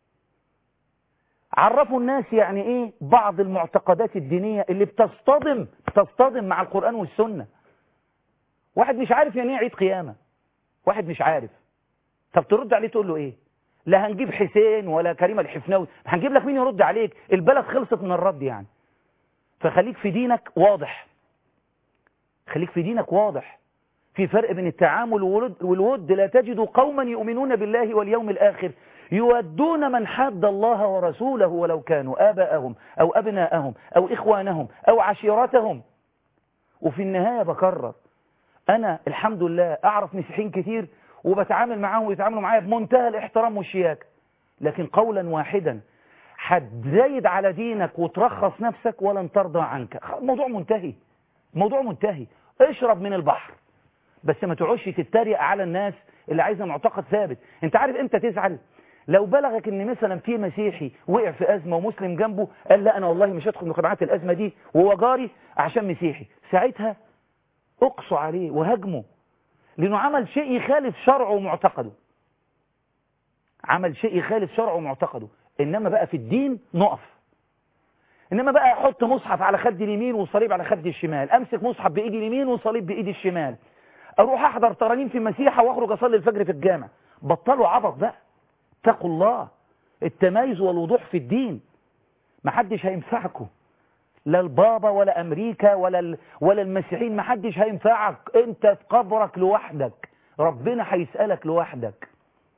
عرفوا الناس يعني ايه بعض المعتقدات الدينية اللي بتصطدم تصطدم مع القرآن والسنة واحد مش عارف يعني ايه عيد قيامة واحد مش عارف طب ترد عليه تقول له ايه لا هنجيب حسين ولا كريم الحفناوي هنجيب لك مين يرد عليك البلد خلصت من الرد يعني فخليك في دينك واضح خليك في دينك واضح في فرق بين التعامل والود, والود لا تجد قوما يؤمنون بالله واليوم الآخر يودون من حد الله ورسوله ولو كانوا آباءهم أو أبناءهم أو إخوانهم أو عشيرتهم وفي النهاية بكرر أنا الحمد لله أعرف مسيحيين كتير وبتعامل معاهم ويتعاملوا معايا بمنتهى الاحترام والشياكة لكن قولا واحدا هتزايد على دينك وترخص نفسك ولن ترضى عنك الموضوع منتهي الموضوع منتهي اشرب من البحر بس ما تقعدش تتريق على الناس اللي عايزه معتقد ثابت انت عارف امتى تزعل لو بلغك ان مثلا في مسيحي وقع في ازمه ومسلم جنبه قال لا انا والله مش هدخل مجتمعات الازمه دي وهو جاري عشان مسيحي ساعتها اقصوا عليه وهاجمه لانه عمل شيء يخالف شرعه ومعتقده عمل شيء يخالف شرعه ومعتقده انما بقى في الدين نقف انما بقى احط مصحف على خدي اليمين وصليب على خدي الشمال امسك مصحف بايدي اليمين وصليب بايدي الشمال اروح احضر ترانيم في مسيحه واخرج اصلي الفجر في الجامع بطلوا عبط بقى اتقوا الله التميز والوضوح في الدين محدش هينفعكم لا البابا ولا امريكا ولا ال... ولا المسيحيين محدش هينفعك انت في قبرك لوحدك ربنا هيسالك لوحدك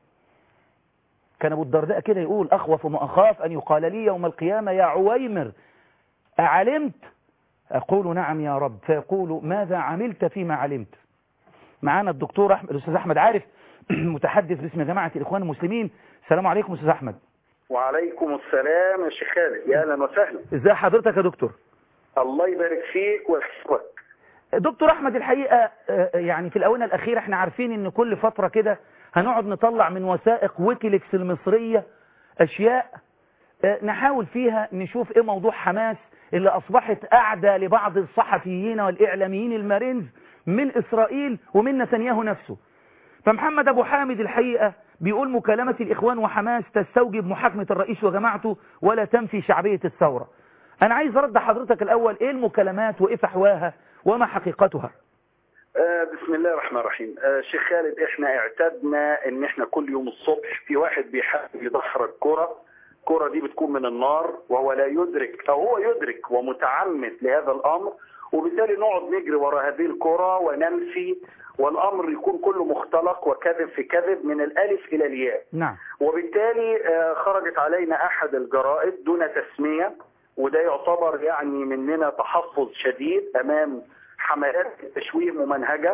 كان ابو الدرداء كده يقول اخوف ما اخاف ان يقال لي يوم القيامه يا عويمر اعلمت اقول نعم يا رب فيقول ماذا عملت فيما علمت معانا الدكتور احمد الاستاذ احمد عارف متحدث باسم جماعه الاخوان المسلمين السلام عليكم استاذ احمد وعليكم السلام يا شيخ خالد يا اهلا وسهلا ازي حضرتك يا دكتور الله يبارك فيك ويحفظك دكتور احمد الحقيقه يعني في الاونه الاخيره احنا عارفين ان كل فتره كده هنقعد نطلع من وثائق ويكيليكس المصريه اشياء نحاول فيها نشوف ايه موضوع حماس اللي اصبحت اعدى لبعض الصحفيين والاعلاميين المارينز من اسرائيل ومن نتنياهو نفسه فمحمد ابو حامد الحقيقه بيقول مكالمة الإخوان وحماس تستوجب محاكمة الرئيس وجماعته ولا تنفي شعبية الثورة أنا عايز أرد حضرتك الأول إيه المكالمات وإيه فحواها وما حقيقتها آه بسم الله الرحمن الرحيم آه شيخ خالد احنا اعتدنا ان احنا كل يوم الصبح في واحد بيحاول يدحرج كرة الكرة دي بتكون من النار وهو لا يدرك او هو يدرك ومتعمد لهذا الامر وبالتالي نقعد نجري وراء هذه الكرة وننفي والامر يكون كله مختلق وكذب في كذب من الالف الى الياء نعم وبالتالي خرجت علينا احد الجرائد دون تسميه وده يعتبر يعني مننا تحفظ شديد امام حملات التشويه ممنهجه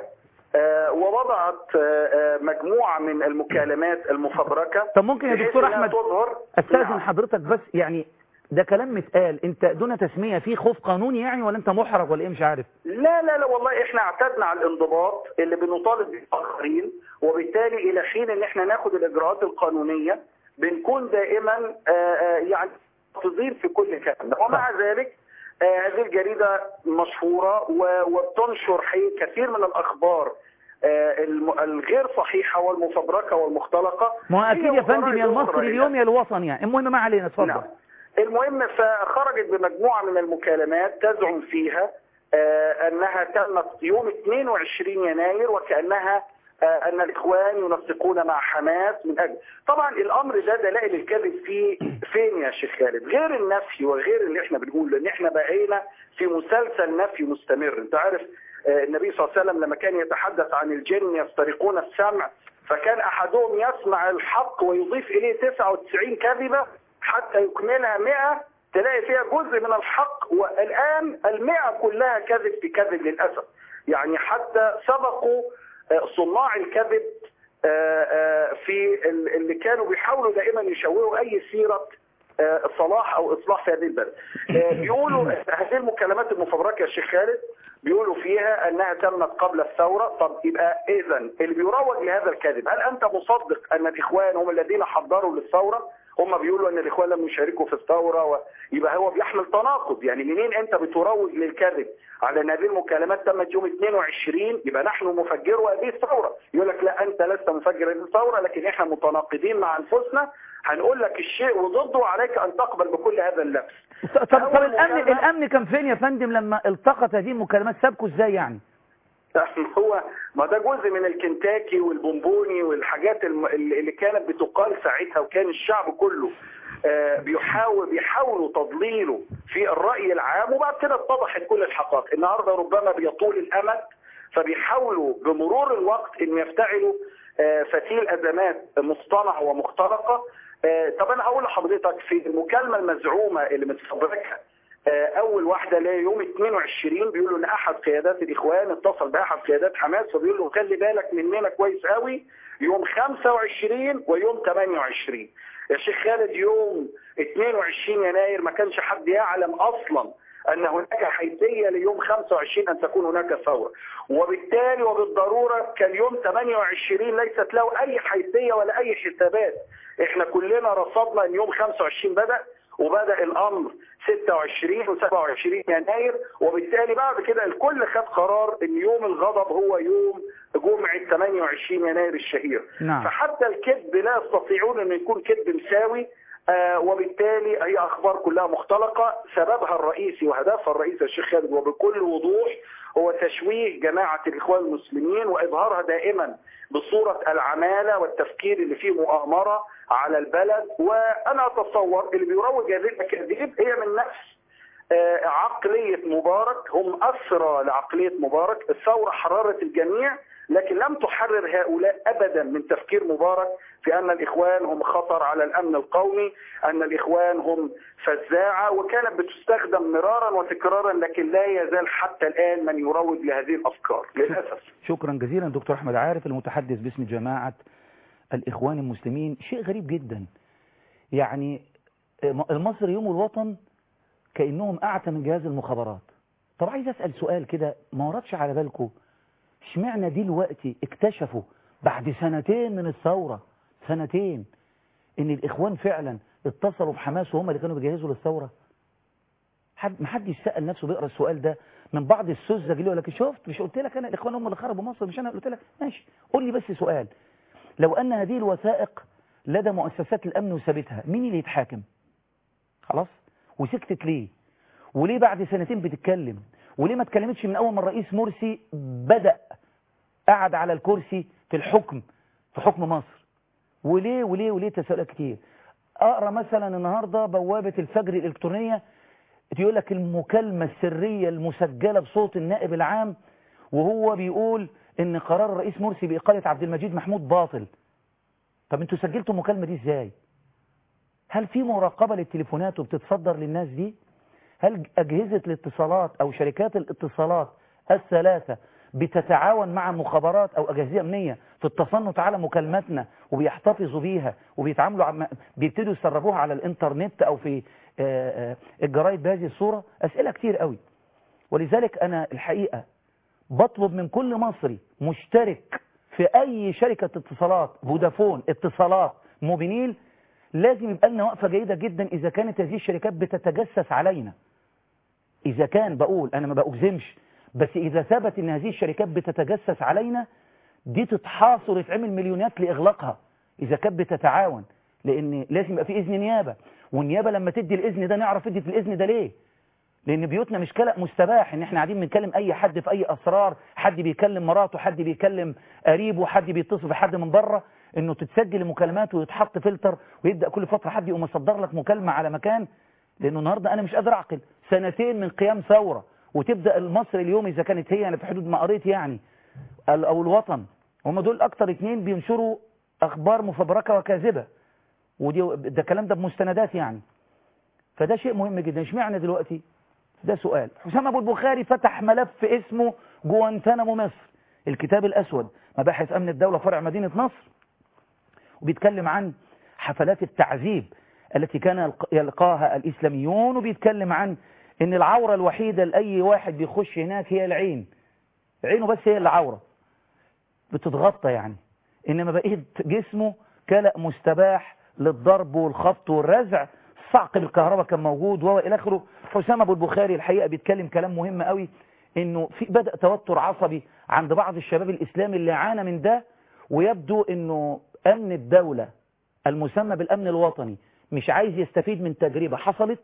ووضعت مجموعه من المكالمات المفبركه طب ممكن يا دكتور احمد تظهر استاذن نعم. حضرتك بس يعني ده كلام متقال انت دون تسمية في خوف قانوني يعني ولا انت محرج ولا ايه مش عارف لا لا لا والله احنا اعتدنا على الانضباط اللي بنطالب به الاخرين وبالتالي الى حين ان احنا ناخد الاجراءات القانونيه بنكون دائما آآ آآ يعني تضير في كل كلام ومع ذلك هذه الجريده مشهوره وبتنشر حقيقة كثير من الاخبار الغير صحيحه والمفبركه والمختلقه ما هو اكيد يا فندم يا المصري اليوم يا الوطن يعني المهم ما علينا اتفضل نعم. المهم فخرجت بمجموعة من المكالمات تزعم فيها آه أنها تمت يوم 22 يناير وكأنها آه أن الإخوان ينسقون مع حماس من أجل طبعا الأمر ده دلائل الكذب فيه فين يا شيخ خالد غير النفي وغير اللي احنا بنقول لأن احنا بقينا في مسلسل نفي مستمر انت عارف آه النبي صلى الله عليه وسلم لما كان يتحدث عن الجن يسترقون السمع فكان أحدهم يسمع الحق ويضيف إليه 99 كذبة حتى يكملها 100 تلاقي فيها جزء من الحق والآن المئة كلها كذب في كذب للأسف يعني حتى سبقوا صناع الكذب في اللي كانوا بيحاولوا دائما يشوهوا أي سيرة صلاح أو إصلاح في هذه البلد بيقولوا هذه المكالمات المفبركة يا شيخ خالد بيقولوا فيها أنها تمت قبل الثورة طب يبقى إذا اللي بيروج لهذا الكذب هل أنت مصدق أن الإخوان هم الذين حضروا للثورة هم بيقولوا ان الاخوان لم يشاركوا في الثوره و... يبقى هو بيحمل تناقض يعني منين انت بتروج للكذب على ان هذه المكالمات تمت يوم 22 يبقى نحن مفجروا هذه الثوره يقول لك لا انت لست مفجر هذه الثوره لكن احنا متناقضين مع انفسنا هنقول لك الشيء وضده وعليك ان تقبل بكل هذا اللبس طب طب الامن الامن كان فين يا فندم لما التقط هذه المكالمات سابكوا ازاي يعني هو ما ده جزء من الكنتاكي والبونبوني والحاجات الم- اللي كانت بتقال ساعتها وكان الشعب كله آه، بيحاول بيحاولوا تضليله في الرأي العام وبعد كده اتضحت كل الحقائق النهارده ربما بيطول الأمد فبيحاولوا بمرور الوقت ان يفتعلوا آه، فتيل ازمات مصطنعه ومختلقه آه، طب انا هقول لحضرتك في المكالمه المزعومه اللي متفبركها آه، اول واحده اللي هي يوم 22 بيقولوا ان احد قيادات الاخوان اتصل باحد قيادات حماس فبيقول له خلي بالك مننا كويس قوي يوم 25 ويوم 28 يا شيخ خالد يوم 22 يناير ما كانش حد يعلم اصلا ان هناك حيثيه ليوم 25 ان تكون هناك ثوره وبالتالي وبالضروره كان يوم 28 ليست له اي حيثيه ولا اي حسابات احنا كلنا رصدنا ان يوم 25 بدا وبدا الامر 26 و27 يناير وبالتالي بعد كده الكل خد قرار ان يوم الغضب هو يوم جمعه 28 يناير الشهير نعم. فحتى الكذب لا يستطيعون ان يكون كذب مساوي آه وبالتالي هي اخبار كلها مختلقه سببها الرئيسي وهدفها الرئيسي الشيخ خالد وبكل وضوح هو تشويه جماعه الاخوان المسلمين واظهارها دائما بصوره العماله والتفكير اللي فيه مؤامره على البلد وانا اتصور اللي بيروج هذه الاكاذيب هي من نفس آه، عقليه مبارك هم اسرى لعقليه مبارك الثوره حررت الجميع لكن لم تحرر هؤلاء ابدا من تفكير مبارك في ان الاخوان هم خطر على الامن القومي، ان الاخوان هم فزاعه وكانت بتستخدم مرارا وتكرارا لكن لا يزال حتى الان من يروج لهذه الافكار للاسف. شكرا جزيلا دكتور أحمد عارف المتحدث باسم جماعة الإخوان المسلمين شيء غريب جدا يعني المصري يوم الوطن كأنهم أعتى من جهاز المخابرات طب عايز أسأل سؤال كده ما وردش على بالكم اشمعنى دلوقتي اكتشفوا بعد سنتين من الثورة سنتين ان الإخوان فعلا اتصلوا بحماس وهم اللي كانوا بيجهزوا للثورة حد ما حدش سأل نفسه بيقرا السؤال ده من بعض السذج اللي يقول لك شفت مش قلت لك انا الاخوان هم اللي خربوا مصر مش انا اللي قلت لك ماشي قول لي بس سؤال لو ان هذه الوثائق لدى مؤسسات الامن وثابتها مين اللي يتحاكم خلاص وسكتت ليه وليه بعد سنتين بتتكلم وليه ما اتكلمتش من اول ما الرئيس مرسي بدأ قعد على الكرسي في الحكم في حكم مصر وليه وليه وليه تساؤلات كتير اقرا مثلا النهارده بوابه الفجر الالكترونيه يقول لك المكالمة السرية المسجلة بصوت النائب العام وهو بيقول ان قرار الرئيس مرسي بإقالة عبد المجيد محمود باطل طب انتوا سجلتوا المكالمة دي ازاي هل في مراقبة للتليفونات وبتتصدر للناس دي هل أجهزة الاتصالات أو شركات الاتصالات الثلاثة بتتعاون مع مخابرات أو أجهزة أمنية في التصنت على مكالماتنا وبيحتفظوا بيها وبيتعاملوا عم... بيبتدوا يسربوها على الإنترنت أو في آه، آه، الجرايد بهذه الصورة أسئلة كتير قوي ولذلك أنا الحقيقة بطلب من كل مصري مشترك في أي شركة اتصالات فودافون اتصالات موبينيل لازم يبقى لنا وقفة جيدة جدا إذا كانت هذه الشركات بتتجسس علينا إذا كان بقول أنا ما بأجزمش بس إذا ثبت إن هذه الشركات بتتجسس علينا دي تتحاصر ويتعمل مليونات لإغلاقها إذا كانت بتتعاون لأن لازم يبقى في إذن نيابة والنيابة لما تدي الإذن ده نعرف ادت الإذن ده ليه لأن بيوتنا مش كلأ مستباح إن إحنا قاعدين بنكلم أي حد في أي أسرار حد بيكلم مراته حد بيكلم قريبه حد بيتصل بحد من بره إنه تتسجل المكالمات ويتحط فلتر ويبدأ كل فترة حد يقوم مصدر لك مكالمة على مكان لأنه النهاردة أنا مش قادر أعقل سنتين من قيام ثورة وتبدأ المصري اليوم إذا كانت هي أنا في حدود ما قريت يعني ال- أو الوطن هم دول أكتر اتنين بينشروا أخبار مفبركة وكاذبة ودي ده الكلام ده بمستندات يعني فده شيء مهم جدا اشمعنى دلوقتي ده سؤال حسام ابو البخاري فتح ملف اسمه جوانتانامو مصر الكتاب الاسود مباحث امن الدوله فرع مدينه نصر وبيتكلم عن حفلات التعذيب التي كان يلق- يلقاها الاسلاميون وبيتكلم عن ان العوره الوحيده لاي واحد بيخش هناك هي العين عينه بس هي اللي عوره بتتغطى يعني انما بقيه جسمه كلأ مستباح للضرب والخبط والرزع صعق بالكهرباء كان موجود وهو الى اخره حسام ابو البخاري الحقيقه بيتكلم كلام مهم قوي انه في بدا توتر عصبي عند بعض الشباب الاسلامي اللي عانى من ده ويبدو انه امن الدوله المسمى بالامن الوطني مش عايز يستفيد من تجربه حصلت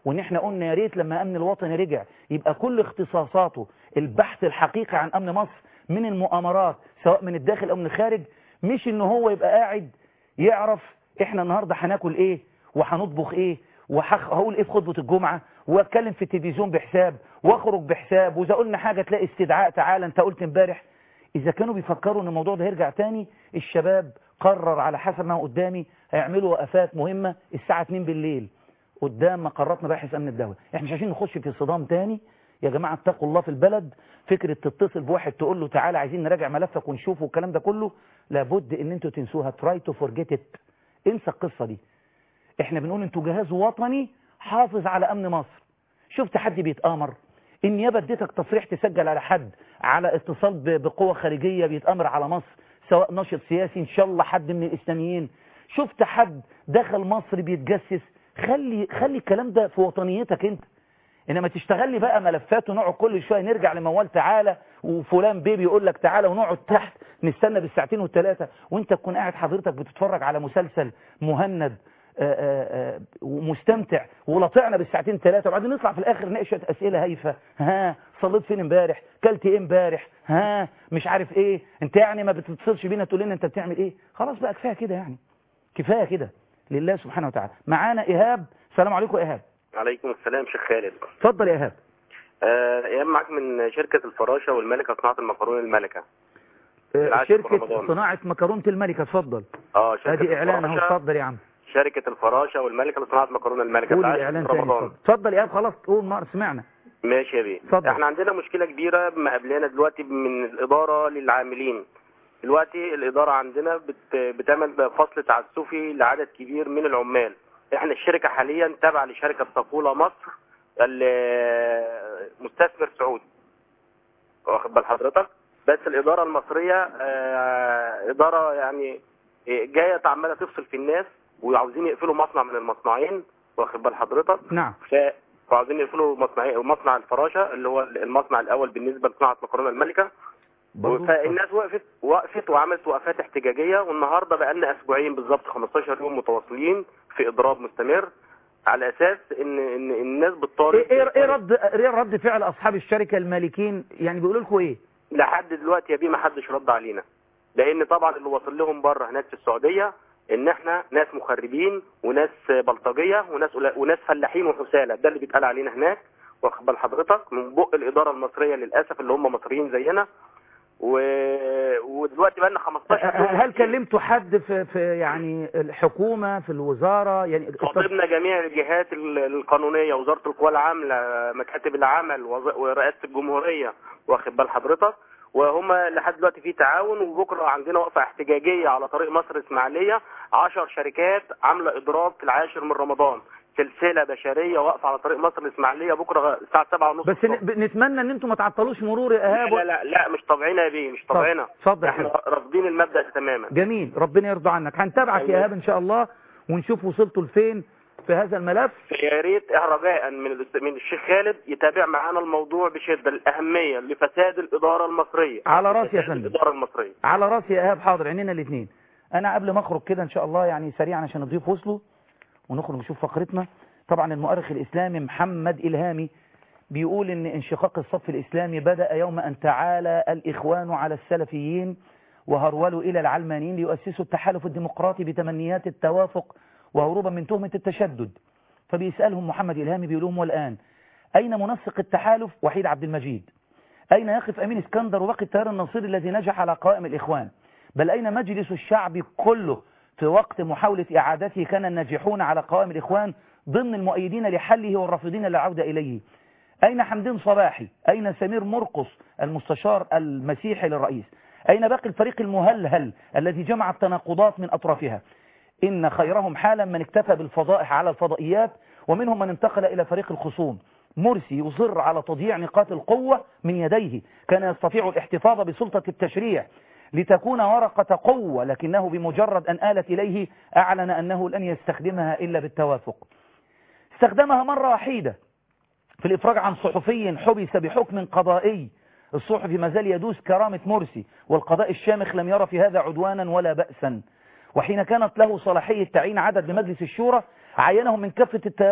وان احنا قلنا يا ريت لما امن الوطني رجع يبقى كل اختصاصاته البحث الحقيقي عن امن مصر من المؤامرات سواء من الداخل او من الخارج مش ان هو يبقى قاعد يعرف احنا النهارده هناكل ايه وهنطبخ ايه وهقول ايه في خطبه الجمعه واتكلم في التلفزيون بحساب واخرج بحساب واذا قلنا حاجه تلاقي استدعاء تعالى انت قلت امبارح اذا كانوا بيفكروا ان الموضوع ده هيرجع تاني الشباب قرر على حسب ما هو قدامي هيعملوا وقفات مهمه الساعه 2 بالليل قدام مقرات مباحث امن الدوله احنا مش عايزين نخش في صدام تاني يا جماعه اتقوا الله في البلد فكره تتصل بواحد تقول له تعالى عايزين نراجع ملفك ونشوفه والكلام ده كله لابد ان انتوا تنسوها تراي تو فورجيت ات انسى القصه دي احنا بنقول انتوا جهاز وطني حافظ على امن مصر شفت حد بيتامر النيابه اديتك تصريح تسجل على حد على اتصال ب- بقوه خارجيه بيتامر على مصر سواء ناشط سياسي ان شاء الله حد من الاسلاميين شفت حد دخل مصر بيتجسس خلي خلي الكلام ده في وطنيتك انت انما تشتغل لي بقى ملفات ونقعد كل شويه نرجع لموال تعالى وفلان بيبي يقول لك تعالى ونقعد تحت نستنى بالساعتين والثلاثه وانت تكون قاعد حضرتك بتتفرج على مسلسل مهند آآ آآ ومستمتع ولطعنا بالساعتين ثلاثه وبعدين نطلع في الاخر نقشة اسئله هايفه ها صليت فين امبارح كلت ايه امبارح ها مش عارف ايه انت يعني ما بتتصلش بينا تقول لنا انت بتعمل ايه خلاص بقى كفايه كده يعني كفايه كده لله سبحانه وتعالى معانا ايهاب السلام عليكم يا ايهاب عليكم السلام شيخ خالد اتفضل يا ايهاب آه، ايام معاك من شركة الفراشة والملكة صناعة المكرونة الملكة آه، العاشر في شركه رمضان. صناعه مكرونه الملكه اتفضل اه شركة ادي اعلان اهو الفراشة اتفضل يا عم شركة الفراشة والملكة لصناعة مكرونة الملكة قول العاشر الاعلان في تاني رمضان اتفضل اتفضل يا ايهاب خلاص قول ما سمعنا ماشي يا بيه اتفضل. احنا عندنا مشكلة كبيرة مقابلانا دلوقتي من الإدارة للعاملين دلوقتي الإدارة عندنا بت... بتعمل فصل تعسفي لعدد كبير من العمال احنا الشركة حاليا تابعة لشركة صفولة مصر ال- مستثمر سعودي واخد بال حضرتك بس الإدارة المصرية آه، إدارة يعني جاية عمالة تفصل في الناس وعاوزين يقفلوا مصنع من المصنعين واخد بال حضرتك نعم ف وعاوزين يقفلوا مصنعين مصنع الفراشة اللي هو المصنع الأول بالنسبة لصناعة مكرونة الملكة برضو فالناس وقفت وقفت وعملت وقفات احتجاجية والنهاردة بقى لنا أسبوعين بالظبط 15 يوم متواصلين في إضراب مستمر على أساس إن إن الناس بتطالب ايه ايه ايه رد ايه رد فعل اصحاب الشركه المالكين يعني بيقولوا لكم ايه لحد دلوقتي يا بيه ما حدش رد علينا لان طبعا اللي واصل لهم بره هناك في السعوديه ان احنا ناس مخربين وناس بلطجيه وناس وناس فلاحين وحساله ده اللي بيتقال علينا هناك واخد بال حضرتك من بق الاداره المصريه للاسف اللي هم مصريين زينا و... ودلوقتي بقى لنا 15 يوم هل كلمتوا حد في في يعني الحكومه في الوزاره يعني خاطبنا جميع الجهات ال- القانونيه وزاره القوى العامله مكاتب العمل وز- ورئاسه الجمهوريه واخد بال حضرتك وهم لحد دلوقتي في تعاون وبكره عندنا وقفه احتجاجيه على طريق مصر اسماعيليه 10 شركات عامله اضراب في العاشر من رمضان سلسله بشريه واقفه على طريق مصر الاسماعيليه بكره الساعه 7:30 بس ن- نتمنى ان انتم ما تعطلوش مرور يا لا ايهاب لا لا, لا مش طبيعينا يا بيه مش طبيعينا اتفضل يا احنا حبيبي. رافضين المبدا تماما جميل ربنا يرضى عنك هنتابعك يا أيوة. ايهاب ان شاء الله ونشوف وصلتوا لفين في هذا الملف يا ريت رجاء من الأست- من الشيخ خالد يتابع معانا الموضوع بشده الاهميه لفساد الاداره المصريه على راسي يا فساد فندم. الاداره المصريه على راسي يا ايهاب حاضر عينينا الاثنين انا قبل ما اخرج كده ان شاء الله يعني سريعا عشان الضيوف وصلوا ونخرج نشوف فقرتنا طبعا المؤرخ الاسلامي محمد الهامي بيقول ان انشقاق الصف الاسلامي بدا يوم ان تعالى الاخوان على السلفيين وهرولوا الى العلمانيين ليؤسسوا التحالف الديمقراطي بتمنيات التوافق وهروبا من تهمه التشدد فبيسالهم محمد الهامي بيقول لهم والان اين منسق التحالف وحيد عبد المجيد أين يقف أمين اسكندر وباقي التيار النصيري الذي نجح على قوائم الإخوان بل أين مجلس الشعب كله في وقت محاولة إعادته كان الناجحون على قوائم الإخوان ضمن المؤيدين لحله والرافضين للعودة إليه أين حمدين صباحي أين سمير مرقص المستشار المسيحي للرئيس أين باقي الفريق المهلهل الذي جمع التناقضات من أطرافها إن خيرهم حالا من اكتفى بالفضائح على الفضائيات ومنهم من انتقل إلى فريق الخصوم مرسي يصر على تضييع نقاط القوة من يديه كان يستطيع الاحتفاظ بسلطة التشريع لتكون ورقة قوة لكنه بمجرد أن آلت إليه أعلن أنه لن يستخدمها إلا بالتوافق استخدمها مرة وحيدة في الإفراج عن صحفي حبس بحكم قضائي الصحفي ما زال يدوس كرامة مرسي والقضاء الشامخ لم يرى في هذا عدوانا ولا بأسا وحين كانت له صلاحية تعيين عدد لمجلس الشورى عينهم من كافة التيارات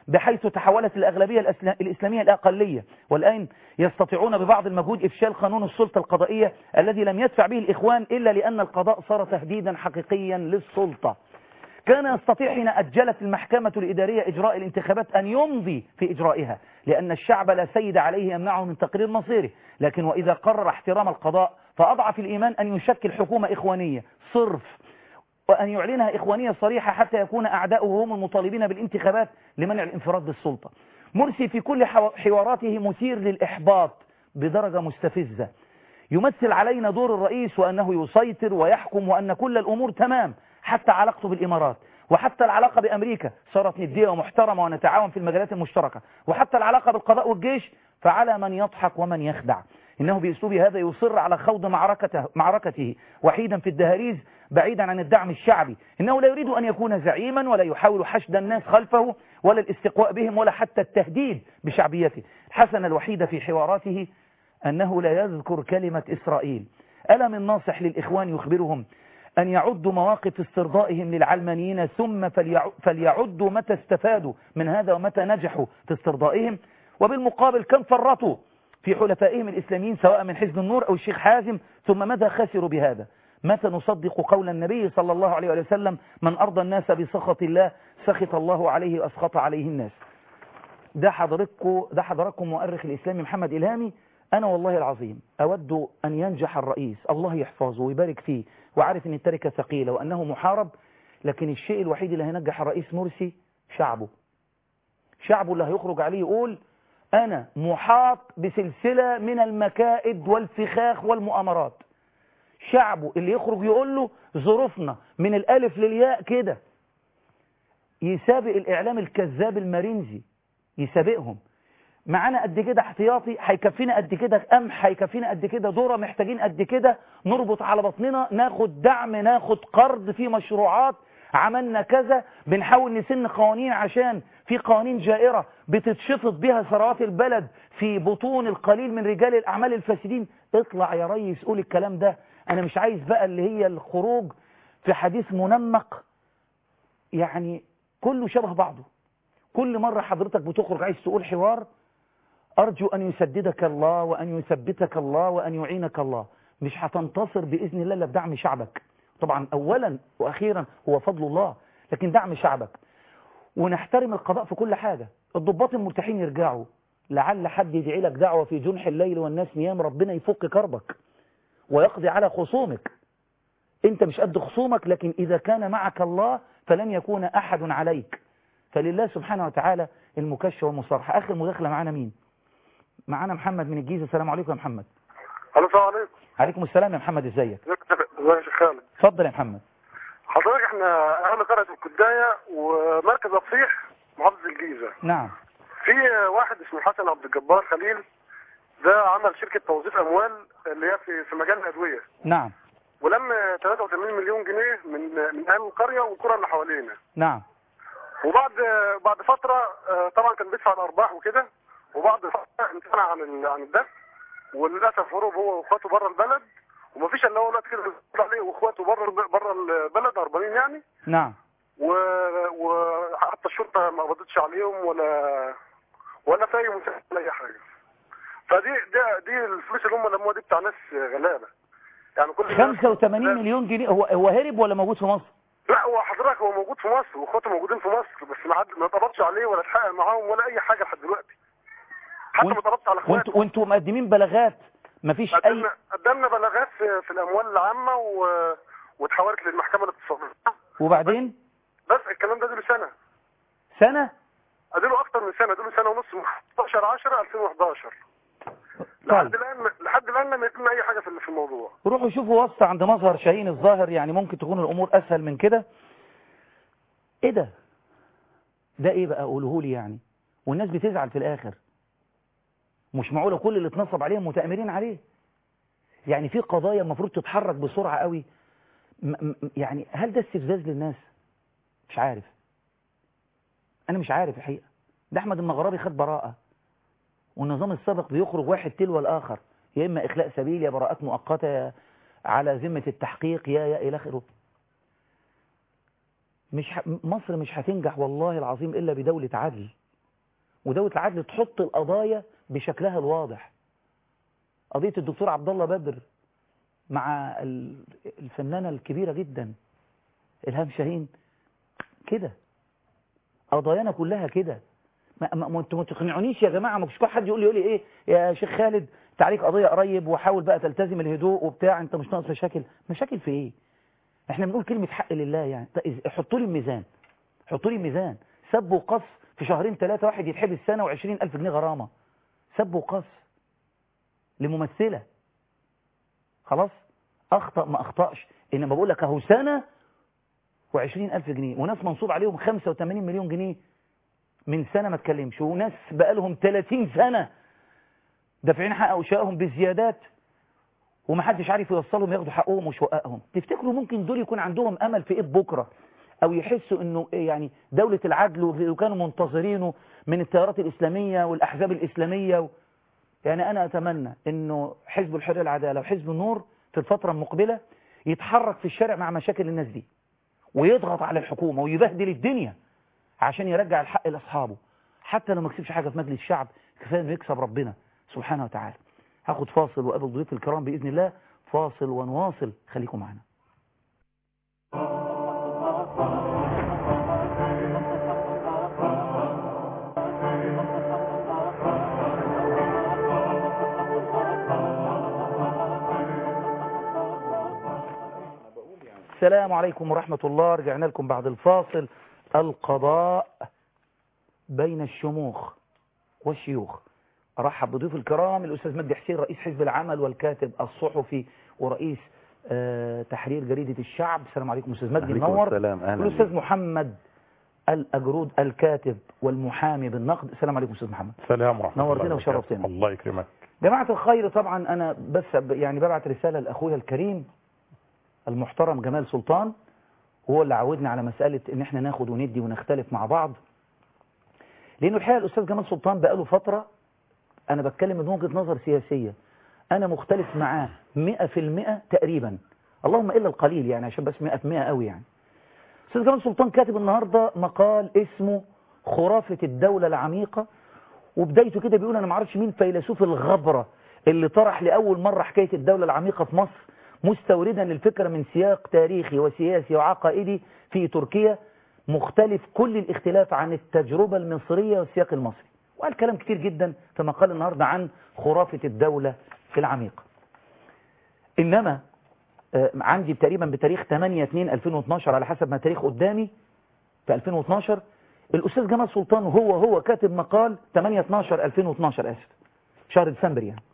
بحيث تحولت الأغلبية الأسلا- الإسلامية الأقلية والآن يستطيعون ببعض المجهود إفشال قانون السلطة القضائية الذي لم يدفع به الإخوان إلا لأن القضاء صار تهديدا حقيقيا للسلطة كان يستطيع حين أجلت المحكمة الإدارية إجراء الانتخابات أن يمضي في إجرائها لأن الشعب لا سيد عليه يمنعه من تقرير مصيره لكن وإذا قرر احترام القضاء فأضعف الإيمان أن يشكل حكومة إخوانية صرف وأن يعلنها إخوانية صريحة حتى يكون أعداؤه هم المطالبين بالانتخابات لمنع الانفراد بالسلطة مرسي في كل حوا- حواراته مثير للإحباط بدرجة مستفزة يمثل علينا دور الرئيس وأنه يسيطر ويحكم وأن كل الأمور تمام حتى علاقته بالإمارات وحتى العلاقة بأمريكا صارت ندية ومحترمة ونتعاون في المجالات المشتركة وحتى العلاقة بالقضاء والجيش فعلى من يضحك ومن يخدع إنه بأسلوب هذا يصر على خوض معركته, معركته وحيدا في الدهاليز بعيدا عن الدعم الشعبي إنه لا يريد أن يكون زعيما ولا يحاول حشد الناس خلفه ولا الاستقواء بهم ولا حتى التهديد بشعبيته الحسنة الوحيدة في حواراته أنه لا يذكر كلمة إسرائيل ألا من ناصح للإخوان يخبرهم أن يعدوا مواقف استرضائهم للعلمانيين ثم فليع- فليعدوا متى استفادوا من هذا ومتى نجحوا في استرضائهم وبالمقابل كم فرطوا في حلفائهم الإسلاميين سواء من حزب النور أو الشيخ حازم ثم ماذا خسروا بهذا متى نصدق قول النبي صلى الله عليه وسلم من أرضى الناس بسخط الله سخط الله عليه وأسخط عليه الناس ده حضرتكم ده حضراتكم مؤرخ الإسلامي محمد إلهامي أنا والله العظيم أود أن ينجح الرئيس الله يحفظه ويبارك فيه وعارف أن التركة ثقيلة وأنه محارب لكن الشيء الوحيد اللي هينجح الرئيس مرسي شعبه شعبه اللي هيخرج عليه يقول أنا محاط بسلسلة من المكائد والفخاخ والمؤامرات شعبه اللي يخرج يقول له ظروفنا من الألف للياء كده يسابق الإعلام الكذاب المرنزي يسابقهم معانا قد كده احتياطي هيكفينا قد كده قمح هيكفينا قد كده ذره محتاجين قد كده نربط على بطننا ناخد دعم ناخد قرض في مشروعات عملنا كذا بنحاول نسن قوانين عشان في قوانين جائرة بتتشفط بها ثروات البلد في بطون القليل من رجال الأعمال الفاسدين اطلع يا ريس قول الكلام ده أنا مش عايز بقى اللي هي الخروج في حديث منمق يعني كله شبه بعضه كل مرة حضرتك بتخرج عايز تقول حوار أرجو أن يسددك الله وأن يثبتك الله وأن يعينك الله مش هتنتصر بإذن الله إلا بدعم شعبك طبعا أولا وأخيرا هو فضل الله لكن دعم شعبك ونحترم القضاء في كل حاجة الضباط المرتاحين يرجعوا لعل حد يدعي لك دعوة في جنح الليل والناس نيام ربنا يفك كربك ويقضي على خصومك انت مش قد خصومك لكن إذا كان معك الله فلن يكون أحد عليك فلله سبحانه وتعالى المكشف والمصارحة آخر مداخلة معانا مين معانا محمد من الجيزة السلام عليكم يا محمد الو السلام عليكم عليكم السلام يا محمد ازيك ازيك يا شيخ خالد اتفضل يا محمد حضرتك احنا اهل قريه الكدايه ومركز افصيح محافظه الجيزه نعم في واحد اسمه حسن عبد الجبار خليل ده عمل شركه توظيف اموال اللي هي في في مجال الادويه نعم ولم 83 مليون جنيه من من اهل القريه والقرى اللي حوالينا نعم وبعد بعد فتره آه، طبعا كان بيدفع الارباح وكده وبعد فتره امتنع عن ال- عن الدفع وللاسف هرب هو واخواته بره البلد ومفيش الا هو الوقت كده بيطلع عليه واخواته بره الب- بره البلد هربانين يعني نعم و- وحتى الشرطه ما قبضتش عليهم ولا ولا في اي مساعده ولا اي حاجه فدي ده دي الفلوس اللي هم لموها دي بتاع ناس غلابه يعني كل الناس- 85 مليون جنيه هو هو هرب ولا موجود في مصر لا هو حضرتك هو موجود في مصر واخواته موجودين في مصر بس ما حد ما اتقبضش عليه ولا اتحقق معاهم ولا اي حاجه لحد دلوقتي حتى ما وانت- اتقبضش على اخواته وانتوا وانتوا مقدمين بلاغات مفيش اي قدمنا قدمنا بلاغات في, في الاموال العامه و... واتحولت للمحكمه الاقتصاديه وبعدين بس الكلام ده له سنه سنة اديله اكتر من سنه اديله سنه ونص من 15 10 2011 لحد طيب الان لحد الان لم يتم اي حاجه في في الموضوع روحوا شوفوا وصفة عند مظهر شاهين الظاهر يعني ممكن تكون الامور اسهل من كده ايه ده ده ايه بقى قولوه لي يعني والناس بتزعل في الاخر مش معقوله كل اللي اتنصب عليهم متآمرين عليه يعني في قضايا المفروض تتحرك بسرعة قوي م- م- يعني هل ده استفزاز للناس مش عارف انا مش عارف الحقيقة ده احمد المغربي خد براءة والنظام السابق بيخرج واحد تلو الاخر يا اما اخلاء سبيل يا براءات مؤقتة يا على ذمة التحقيق يا يا الى اخره مش ح... مصر مش هتنجح والله العظيم الا بدولة عدل ودولة العدل تحط القضايا بشكلها الواضح قضية الدكتور عبد الله بدر مع ال- الفنانة الكبيرة جدا إلهام شاهين كده قضايانا كلها كده ما, ما, ما انتوا ما تقنعونيش يا جماعة ما فيش كل حد يقول لي يقول لي ايه يا شيخ خالد انت عليك قضية قريب وحاول بقى تلتزم الهدوء وبتاع انت مش ناقص مشاكل مشاكل في ايه احنا بنقول كلمة حق لله يعني طيب حطوا لي الميزان حطوا لي الميزان سب وقص في شهرين ثلاثة واحد يتحبس سنة وعشرين ألف جنيه غرامة سب وقص لممثلة خلاص أخطأ ما أخطأش إنما بقول لك أهو سنة وعشرين ألف جنيه وناس منصوب عليهم خمسة وثمانين مليون جنيه من سنة ما تكلمش وناس بقالهم 30 سنة دافعين حق أوشائهم بزيادات ومحدش عارف يوصلهم ياخدوا حقهم وشقائهم تفتكروا ممكن دول يكون عندهم أمل في إيه بكرة أو يحسوا إنه إيه يعني دولة العدل وكانوا منتظرينه من التيارات الإسلامية والأحزاب الإسلامية و... يعني أنا أتمنى إنه حزب الحرية والعدالة وحزب النور في الفترة المقبلة يتحرك في الشارع مع مشاكل الناس دي ويضغط على الحكومة ويبهدل الدنيا عشان يرجع الحق لأصحابه حتى لو ما كسبش حاجة في مجلس الشعب كفاية انه يكسب ربنا سبحانه وتعالى هاخد فاصل وقابل ضيوف الكرام بإذن الله فاصل ونواصل خليكم معنا السلام عليكم ورحمة الله رجعنا لكم بعد الفاصل القضاء بين الشموخ والشيوخ أرحب بضيوف الكرام الأستاذ مجدي حسين رئيس حزب العمل والكاتب الصحفي ورئيس آه تحرير جريدة الشعب السلام عليكم أستاذ مجدي عليكم منور السلام أهلا والأستاذ محمد الأجرود الكاتب والمحامي بالنقد السلام عليكم أستاذ محمد السلام ورحمة نورتنا الله وبركاته. وشرفتنا. الله يكرمك جماعة الخير طبعا أنا بس ب- يعني ببعت رسالة لأخويا الكريم المحترم جمال سلطان وهو اللي عودنا على مسألة إن إحنا ناخد وندي ونختلف مع بعض لأنه الحقيقة الأستاذ جمال سلطان بقاله فترة أنا بتكلم من وجهة نظر سياسية أنا مختلف معاه 100% تقريبا اللهم إلا القليل يعني عشان بس 100% قوي يعني أستاذ جمال سلطان كاتب النهاردة مقال اسمه خرافة الدولة العميقة وبدايته كده بيقول أنا معرفش مين فيلسوف الغبرة اللي طرح لأول مرة حكاية الدولة العميقة في مصر مستوردا الفكرة من سياق تاريخي وسياسي وعقائدي في تركيا مختلف كل الاختلاف عن التجربة المصرية والسياق المصري وقال كلام كتير جدا في مقال النهاردة عن خرافة الدولة في العميقة إنما آه، عندي تقريبا بتاريخ 8/2/2012 على حسب ما تاريخ قدامي في 2012 الأستاذ جمال سلطان هو هو كاتب مقال 8/12/2012 آسف شهر ديسمبر يعني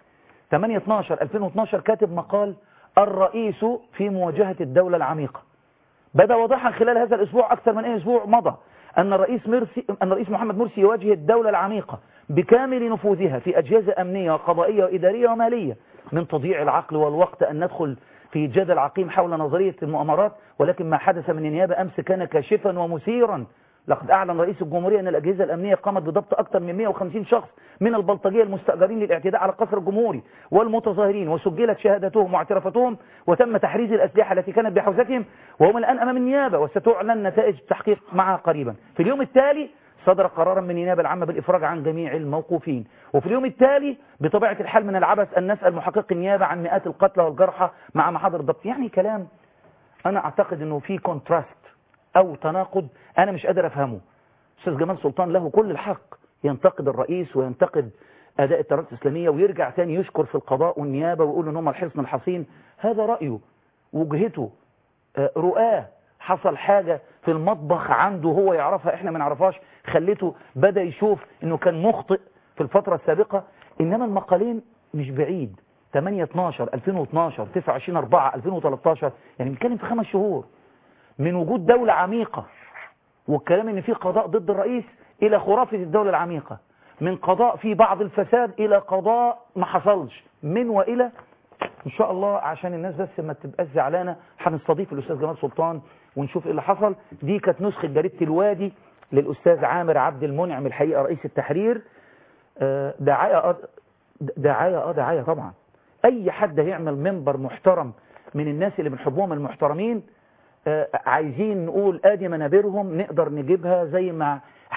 8/12/2012 كاتب مقال الرئيس في مواجهة الدولة العميقة بدا واضحا خلال هذا الأسبوع أكثر من أي أسبوع مضى أن الرئيس مرسي أن الرئيس محمد مرسي يواجه الدولة العميقة بكامل نفوذها في أجهزة أمنية وقضائية وإدارية ومالية من تضييع العقل والوقت أن ندخل في جدل عقيم حول نظرية المؤامرات ولكن ما حدث من النيابة أمس كان كاشفا ومثيرا لقد أعلن رئيس الجمهورية أن الأجهزة الأمنية قامت بضبط أكثر من 150 شخص من البلطجية المستأجرين للاعتداء على القصر الجمهوري والمتظاهرين وسجلت شهادتهم واعترافاتهم وتم تحريز الأسلحة التي كانت بحوزتهم وهم الآن أمام النيابة وستعلن نتائج التحقيق معها قريبا في اليوم التالي صدر قرارا من النيابة العامة بالإفراج عن جميع الموقوفين وفي اليوم التالي بطبيعة الحال من العبث أن نسأل محقق النيابة عن مئات القتلى والجرحى مع محاضر الضبط يعني كلام أنا أعتقد أنه في كونتراست أو تناقض أنا مش قادر أفهمه أستاذ جمال سلطان له كل الحق ينتقد الرئيس وينتقد أداء التيارات الإسلامية ويرجع تاني يشكر في القضاء والنيابة ويقول إن هم الحصن الحصين هذا رأيه وجهته آه، رؤاه حصل حاجة في المطبخ عنده هو يعرفها احنا ما نعرفهاش خليته بدأ يشوف انه كان مخطئ في الفترة السابقة انما المقالين مش بعيد 8 12 2012 29 4 2013 يعني بنتكلم في خمس شهور من وجود دولة عميقة والكلام ان في قضاء ضد الرئيس الى خرافة الدولة العميقة من قضاء في بعض الفساد الى قضاء ما حصلش من والى ان شاء الله عشان الناس بس ما تبقاش زعلانه هنستضيف الاستاذ جمال سلطان ونشوف ايه اللي حصل دي كانت نسخه جريده الوادي للاستاذ عامر عبد المنعم الحقيقه رئيس التحرير آه، دعايه اه دعايه اه دعايه طبعا اي حد هيعمل منبر محترم من الناس اللي بنحبهم المحترمين آه، عايزين نقول ادي منابرهم نقدر نجيبها زي ما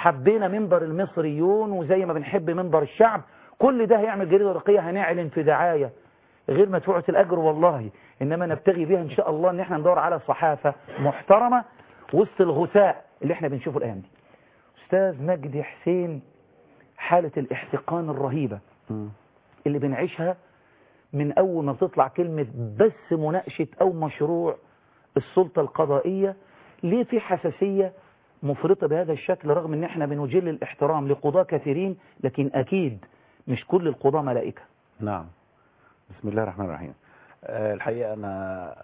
حبينا منبر المصريون وزي ما بنحب منبر الشعب كل ده هيعمل جريدة ورقية هنعلن في دعاية غير مدفوعة الأجر والله إنما نبتغي بها إن شاء الله إن احنا ندور على صحافة محترمة وسط الغثاء اللي احنا بنشوفه الأيام دي أستاذ مجدي حسين حالة الاحتقان الرهيبة اللي بنعيشها من أول ما بتطلع كلمة بس مناقشة أو مشروع السلطة القضائية ليه في حساسية مفرطة بهذا الشكل رغم ان احنا بنجل الاحترام لقضاة كثيرين لكن اكيد مش كل القضاة ملائكة نعم بسم الله الرحمن الرحيم آه، الحقيقة أنا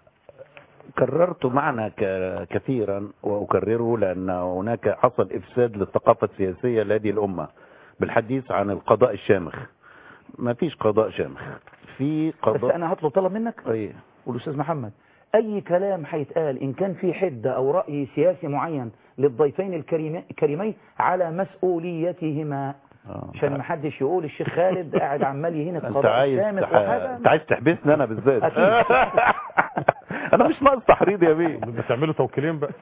كررت معنى ك- كثيرا وأكرره لأن هناك حصل إفساد للثقافة السياسية لهذه الأمة بالحديث عن القضاء الشامخ ما فيش قضاء شامخ في بس قضاء انا هطلب طلب منك أي والاستاذ محمد اي كلام هيتقال ان كان في حدة او رأي سياسي معين للضيفين الكريم- الكريمين على مسؤوليتهما آه. عشان ما حدش يقول الشيخ خالد قاعد عمال يهين انت القضاء عايز الشامخ تح... وهذا انت عايز تحبسني انا بالذات أكيد. انا مش ناقص تحريض يا بيه بتعملوا توكيلين بقى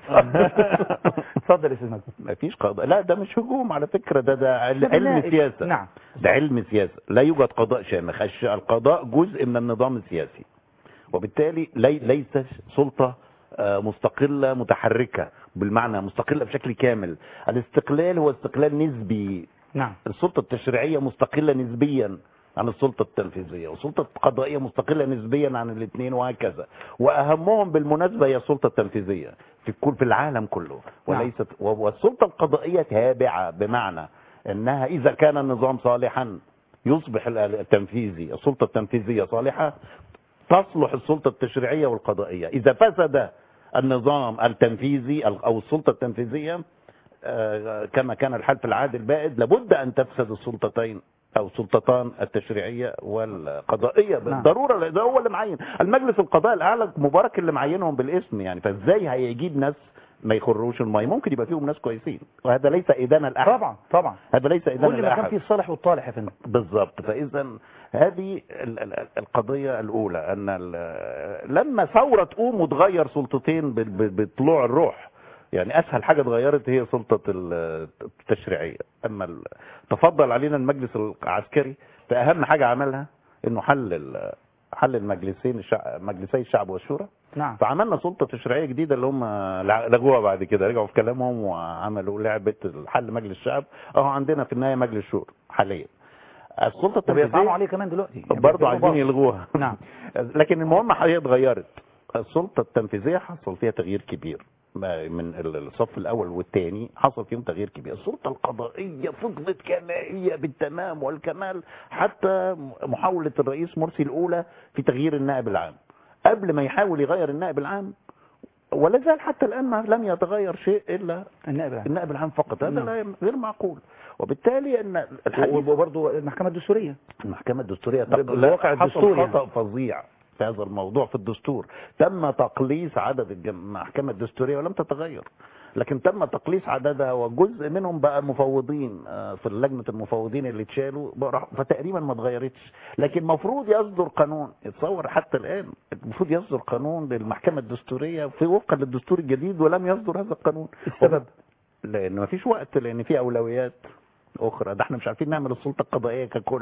اتفضل يا استاذ مجدي مفيش قضاء لا ده مش هجوم على فكرة ده ده عل- ده علم بناقش. سياسة نعم ده علم سياسة لا يوجد قضاء شامخ الش- القضاء جزء من النظام السياسي وبالتالي لي ليس سلطة آه، مستقلة متحركة بالمعنى مستقلة بشكل كامل الاستقلال هو استقلال نسبي نعم السلطة التشريعية مستقلة نسبيا عن السلطة التنفيذية والسلطة القضائية مستقلة نسبيا عن الاثنين وهكذا وأهمهم بالمناسبة هي السلطة التنفيذية في كل في العالم كله نعم. وليست والسلطة القضائية تابعة بمعنى أنها إذا كان النظام صالحا يصبح ال- التنفيذي السلطة التنفيذية صالحة تصلح السلطة التشريعية والقضائية إذا فسد النظام التنفيذي أو السلطة التنفيذية آه، كما كان الحال في العهد البائد لابد أن تفسد السلطتين أو السلطتان التشريعية والقضائية بالضرورة لأن ده هو اللي معين المجلس القضاء الأعلى مبارك اللي معينهم بالاسم يعني فإزاي هيجيب ناس ما يخروش المي ممكن يبقى فيهم ناس كويسين وهذا ليس إدانة لأحد طبعا طبعا هذا ليس إدانة كل ما كان لأحد فيه الصالح والطالح يا فندم بالضبط فاذا هذه ال- ال- القضيه الاولى ان ال- لما ثوره تقوم وتغير سلطتين بال- بال- بطلوع الروح يعني اسهل حاجه اتغيرت هي سلطه ال- التشريعيه اما ال- تفضل علينا المجلس العسكري فاهم حاجه عملها انه حل ال- حل المجلسين الشع... مجلسي الشعب والشورى نعم فعملنا سلطه تشريعيه جديده اللي هم لع- لغوها بعد كده رجعوا في كلامهم وعملوا لعبه حل مجلس الشعب اهو عندنا في النهايه مجلس شورى حاليا السلطه وبيطعموا التنفيذيه عليه كمان دلوقتي برضه عايزين يلغوها نعم لكن المهم هي اتغيرت السلطه التنفيذيه حصل فيها تغيير كبير ما- من ال- الصف الاول والثاني حصل فيهم تغيير كبير السلطه القضائيه فضلت كما هي بالتمام والكمال حتى محاوله الرئيس مرسي الاولى في تغيير النائب العام قبل ما يحاول يغير النائب العام ولا زال حتى الان ما لم يتغير شيء الا النائب العام النائب العام فقط هذا نعم. لا يم- غير معقول وبالتالي ان الحديث وبرضه المحكمة الدستورية المحكمة الدستورية ب- بالواقع حصل الدستوري خطأ فظيع في هذا الموضوع في الدستور تم تقليص عدد الجم- المحكمة الدستورية ولم تتغير لكن تم تقليص عددها وجزء منهم بقى مفوضين آه، في لجنة المفوضين اللي اتشالوا بقى- فتقريبا ما اتغيرتش لكن المفروض يصدر قانون يتصور حتى الآن المفروض يصدر قانون للمحكمة الدستورية في وفقا للدستور الجديد ولم يصدر هذا القانون السبب لان ما فيش وقت لان في اولويات اخرى ده احنا مش عارفين نعمل السلطه القضائيه ككل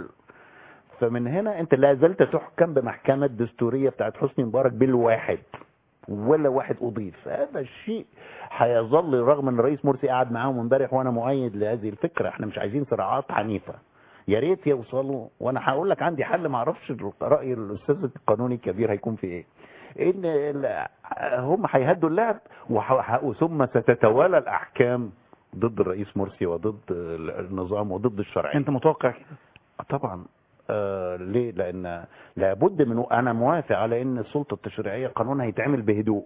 فمن هنا انت لا زلت تحكم بمحكمه دستوريه بتاعت حسني مبارك بالواحد ولا واحد اضيف هذا الشيء هيظل رغم ان الرئيس مرسي قعد معاهم امبارح وانا مؤيد لهذه الفكره احنا مش عايزين صراعات عنيفه يا ريت يوصلوا وانا هقول لك عندي حل ما اعرفش راي الاستاذ القانوني الكبير هيكون في ايه ان ال- هم هيهدوا اللعب وح- ثم ستتوالى الاحكام ضد الرئيس مرسي وضد النظام وضد الشرعيه انت متوقع كده طبعا آه ليه لان لابد من انا موافق على ان السلطه التشريعيه قانونها يتعمل بهدوء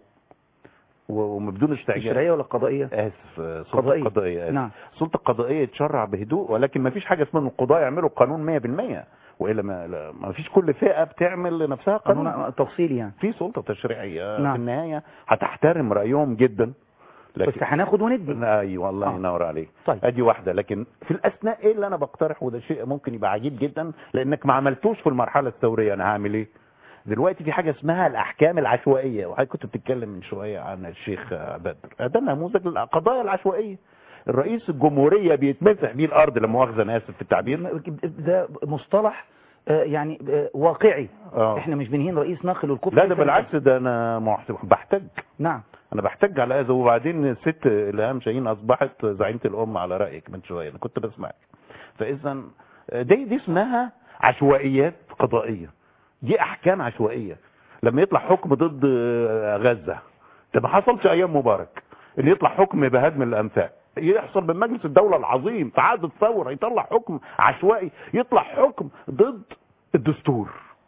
و- وبدون استعجال الشرعية ولا القضائية اسف آه، سلطه قضائية. قضائيه آسف. نعم السلطه القضائيه تشرع بهدوء ولكن ما فيش حاجه اسمها ان القضاة يعملوا قانون 100% والا ما, لا- ما فيش كل فئه بتعمل لنفسها قانون قانون تفصيلي يعني في سلطه تشريعيه نعم. في النهايه هتحترم رايهم جدا بس هناخد وندي ايوه الله آه. ينور عليك طيب. ادي واحده لكن في الاثناء ايه اللي انا بقترحه وده شيء ممكن يبقى عجيب جدا لانك ما عملتوش في المرحله الثوريه انا هعمل ايه دلوقتي في حاجه اسمها الاحكام العشوائيه وحضرتك كنت بتتكلم من شويه عن الشيخ بدر ده نموذج للقضايا العشوائيه الرئيس الجمهوريه بيتمسح بيه الارض لا مؤاخذه انا اسف في التعبير ده مصطلح آه، يعني آه، واقعي اه احنا مش بنهين رئيس ناقل والكفر لا ده بالعكس ده انا محت- بحتج نعم انا بحتج على هذا وبعدين الست الهام شاهين اصبحت زعيمه الامه على رايك من شويه انا كنت بسمعك فاذا دي دي اسمها عشوائيات قضائيه دي احكام عشوائيه لما يطلع حكم ضد غزه ده ما حصلش ايام مبارك اللي يطلع حكم بهدم الانفاق يحصل من مجلس الدوله العظيم في عهد الثوره يطلع حكم عشوائي يطلع حكم ضد الدستور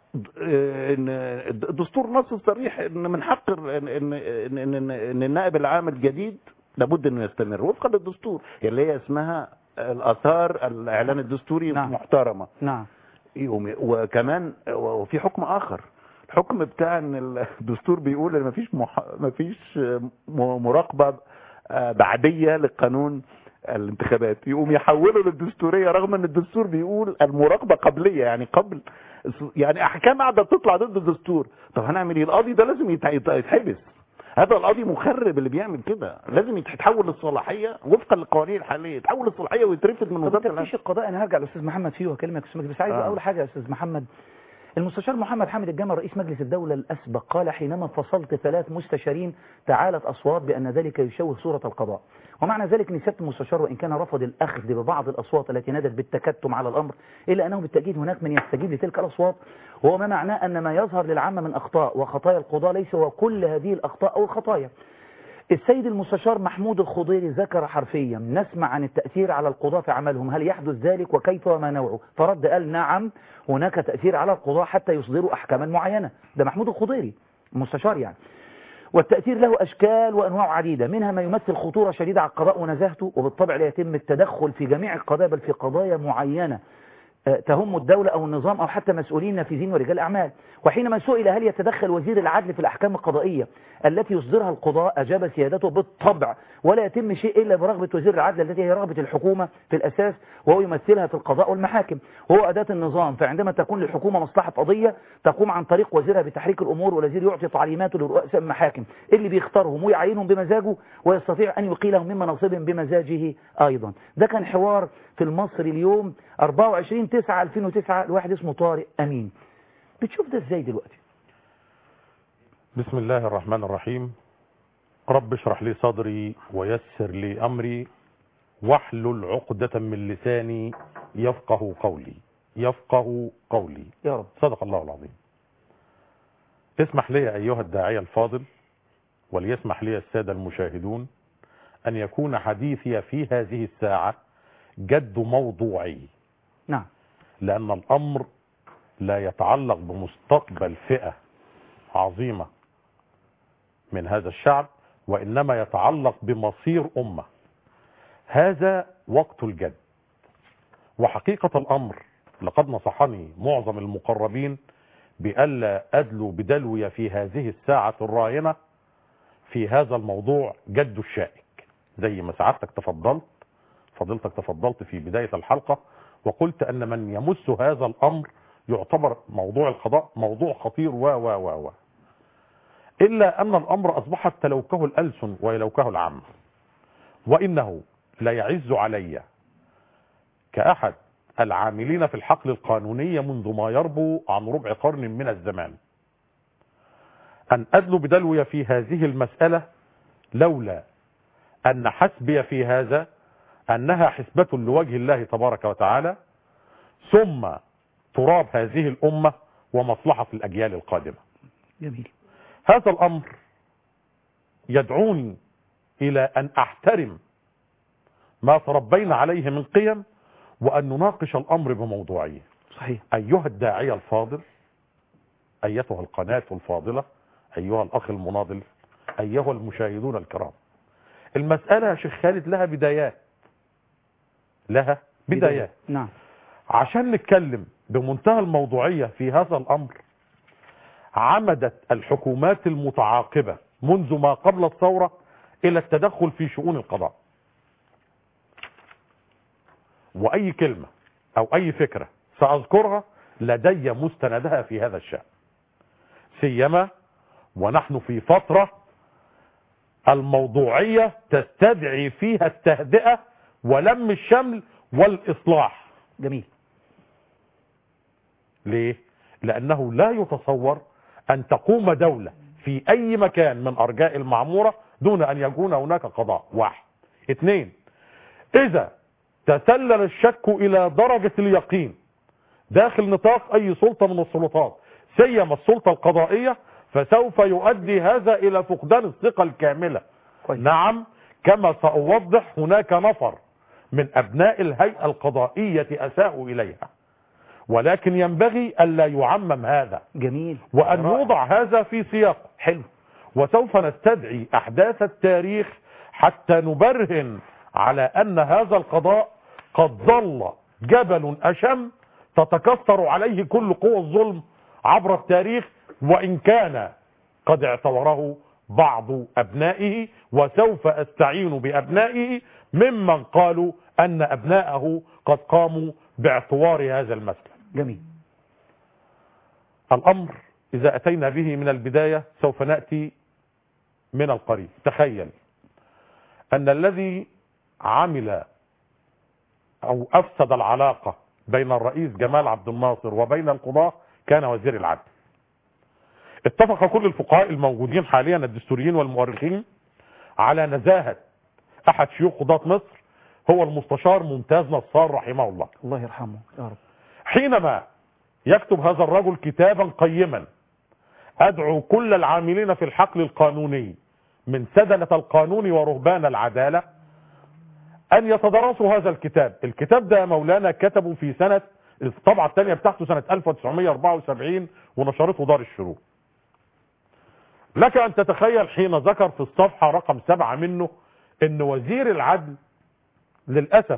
ان الدستور نص صريح ان من حق ان ان ان, إن, إن, إن النائب العام الجديد لابد انه يستمر وفقا للدستور اللي هي اسمها الاثار الاعلان الدستوري نعم. محترمه نعم يوم وكمان وفي حكم اخر الحكم بتاع ان الدستور بيقول ان مفيش مح... مفيش م- مراقبه آه، بعديه للقانون الانتخابات يقوم يحولوا للدستوريه رغم ان الدستور بيقول المراقبه قبليه يعني قبل يعني احكام قاعده بتطلع ضد الدستور طب هنعمل ايه القاضي ده لازم يت- يت- يتحبس هذا القاضي مخرب اللي بيعمل كده لازم يتحول للصلاحيه وفقا للقوانين الحاليه يتحول للصلاحيه ويترفد من طب وزاره العدل تفتيش القضاء انا هرجع لاستاذ محمد فيه واكلمك يا استاذ مجدي بس عايز آه. اول حاجه يا استاذ محمد المستشار محمد حامد الجمل رئيس مجلس الدولة الأسبق قال حينما فصلت ثلاث مستشارين تعالت أصوات بأن ذلك يشوه صورة القضاء ومعنى ذلك أن سيادة المستشار وإن كان رفض الأخذ ببعض الأصوات التي نادت بالتكتم على الأمر إلا أنه بالتأكيد هناك من يستجيب لتلك الأصوات وهو ما معناه أن ما يظهر للعامة من أخطاء وخطايا القضاء ليس هو كل هذه الأخطاء أو الخطايا السيد المستشار محمود الخضيري ذكر حرفيا نسمع عن التأثير على القضاة في عملهم هل يحدث ذلك وكيف وما نوعه فرد قال نعم هناك تأثير على القضاة حتى يصدروا أحكاما معينة ده محمود الخضيري المستشار يعني والتأثير له أشكال وأنواع عديدة منها ما يمثل خطورة شديدة على القضاء ونزاهته وبالطبع لا يتم التدخل في جميع القضايا بل في قضايا معينة آه، تهم الدولة أو النظام أو حتى مسؤولين نافذين ورجال أعمال وحينما سئل هل يتدخل وزير العدل في الأحكام القضائية التي يصدرها القضاء أجاب سيادته بالطبع ولا يتم شيء إلا برغبة وزير العدل التي هي رغبة الحكومة في الأساس وهو يمثلها في القضاء والمحاكم وهو أداة النظام فعندما تكون للحكومة مصلحة قضية تقوم عن طريق وزيرها بتحريك الأمور والوزير يعطي تعليماته لرؤساء المحاكم اللي بيختارهم ويعينهم بمزاجه ويستطيع أن يقيلهم من مناصبهم بمزاجه أيضا ده كان حوار في المصري اليوم 24 9 2009 لواحد اسمه طارق أمين بتشوف ده ازاي دلوقتي بسم الله الرحمن الرحيم رب اشرح لي صدري ويسر لي أمري واحلل عقدة من لساني يفقه قولي يفقه قولي يا رب صدق الله العظيم اسمح لي أيها الداعية الفاضل وليسمح لي السادة المشاهدون أن يكون حديثي في هذه الساعة جد موضوعي نعم لأن الأمر لا يتعلق بمستقبل فئة عظيمة من هذا الشعب وإنما يتعلق بمصير أمة هذا وقت الجد وحقيقة الأمر لقد نصحني معظم المقربين بألا أدلو بدلوي في هذه الساعة الراهنة في هذا الموضوع جد الشائك زي ما سعادتك تفضلت فضلتك تفضلت في بداية الحلقة وقلت أن من يمس هذا الأمر يعتبر موضوع القضاء موضوع خطير و و و و إلا أن الأمر أصبحت تلوكه الألسن ويلوكه العامة وإنه لا يعز علي كأحد العاملين في الحقل القانوني منذ ما يربو عن ربع قرن من الزمان أن أدلو بدلوي في هذه المسألة لولا أن حسبي في هذا أنها حسبة لوجه الله تبارك وتعالى ثم تراب هذه الأمة ومصلحة الأجيال القادمة جميل هذا الأمر يدعوني إلى أن أحترم ما تربينا عليه من قيم وأن نناقش الأمر بموضوعية صحيح أيها الداعية الفاضل أيتها القناة الفاضلة أيها الأخ المناضل أيها المشاهدون الكرام المسألة يا شيخ خالد لها بدايات لها بدايات نعم عشان نتكلم بمنتهى الموضوعية في هذا الأمر عمدت الحكومات المتعاقبة منذ ما قبل الثورة إلى التدخل في شؤون القضاء وأي كلمة أو أي فكرة سأذكرها لدي مستندها في هذا الشأن سيما ونحن في فترة الموضوعية تستدعي فيها التهدئة ولم الشمل والإصلاح جميل ليه؟ لأنه لا يتصور أن تقوم دولة في أي مكان من أرجاء المعمورة دون أن يكون هناك قضاء واحد اثنين إذا تسلل الشك إلى درجة اليقين داخل نطاق أي سلطة من السلطات سيما السلطة القضائية فسوف يؤدي هذا إلى فقدان الثقة الكاملة كويس. نعم كما سأوضح هناك نفر من أبناء الهيئة القضائية أساءوا إليها ولكن ينبغي ألا يعمم هذا جميل وأن رائع. يوضع هذا في سياقه حلو وسوف نستدعي أحداث التاريخ حتى نبرهن على أن هذا القضاء قد ظل جبل أشم تتكسر عليه كل قوى الظلم عبر التاريخ وإن كان قد اعتبره بعض أبنائه وسوف أستعين بأبنائه ممن قالوا أن أبناءه قد قاموا باعتوار هذا المسلك جميل الأمر إذا أتينا به من البداية سوف نأتي من القريب تخيل أن الذي عمل أو أفسد العلاقة بين الرئيس جمال عبد الناصر وبين القضاة كان وزير العدل اتفق كل الفقهاء الموجودين حاليا الدستوريين والمؤرخين على نزاهة أحد شيوخ قضاة مصر هو المستشار ممتاز نصار رحمه الله الله يرحمه يا رب حينما يكتب هذا الرجل كتابا قيما أدعو كل العاملين في الحقل القانوني من سدنة القانون ورهبان العدالة أن يتدرسوا هذا الكتاب الكتاب ده يا مولانا كتبه في سنة الطبعة الثانية بتاعته سنة 1974 ونشرته دار الشروق لك أن تتخيل حين ذكر في الصفحة رقم سبعة منه أن وزير العدل للأسف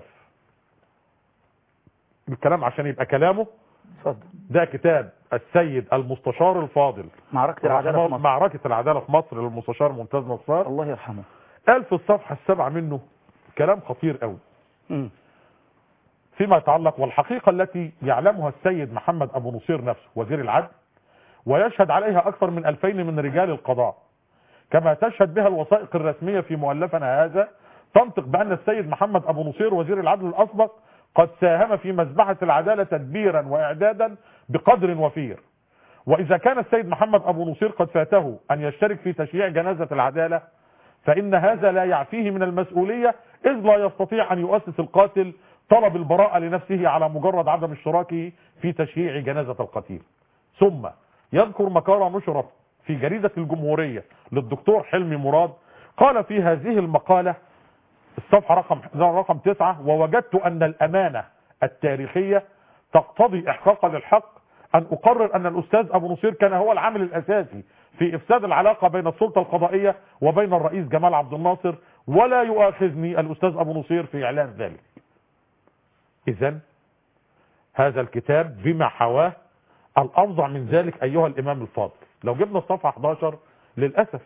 الكلام عشان يبقى كلامه اتفضل ده كتاب السيد المستشار الفاضل معركة العدالة في مصر معركة العدالة في مصر للمستشار ممتاز نصار الله يرحمه قال في الصفحة السابعة منه كلام خطير قوي مم. فيما يتعلق والحقيقة التي يعلمها السيد محمد أبو نصير نفسه وزير العدل ويشهد عليها أكثر من ألفين من رجال القضاء كما تشهد بها الوثائق الرسمية في مؤلفنا هذا تنطق بأن السيد محمد أبو نصير وزير العدل الأسبق قد ساهم في مذبحة العدالة تدبيرا وإعدادا بقدر وفير وإذا كان السيد محمد أبو نصير قد فاته أن يشترك في تشييع جنازة العدالة فإن هذا لا يعفيه من المسؤولية إذ لا يستطيع أن يؤسس القاتل طلب البراءة لنفسه على مجرد عدم اشتراكه في تشييع جنازة القتيل ثم يذكر مقالة نشرت في جريدة الجمهورية للدكتور حلمي مراد قال في هذه المقالة الصفحة رقم رقم تسعة ووجدت أن الأمانة التاريخية تقتضي إحقاقا للحق أن أقرر أن الأستاذ أبو نصير كان هو العامل الأساسي في إفساد العلاقة بين السلطة القضائية وبين الرئيس جمال عبد الناصر ولا يؤاخذني الأستاذ أبو نصير في إعلان ذلك إذا هذا الكتاب بما حواه الأفظع من ذلك أيها الإمام الفاضل لو جبنا الصفحة 11 للأسف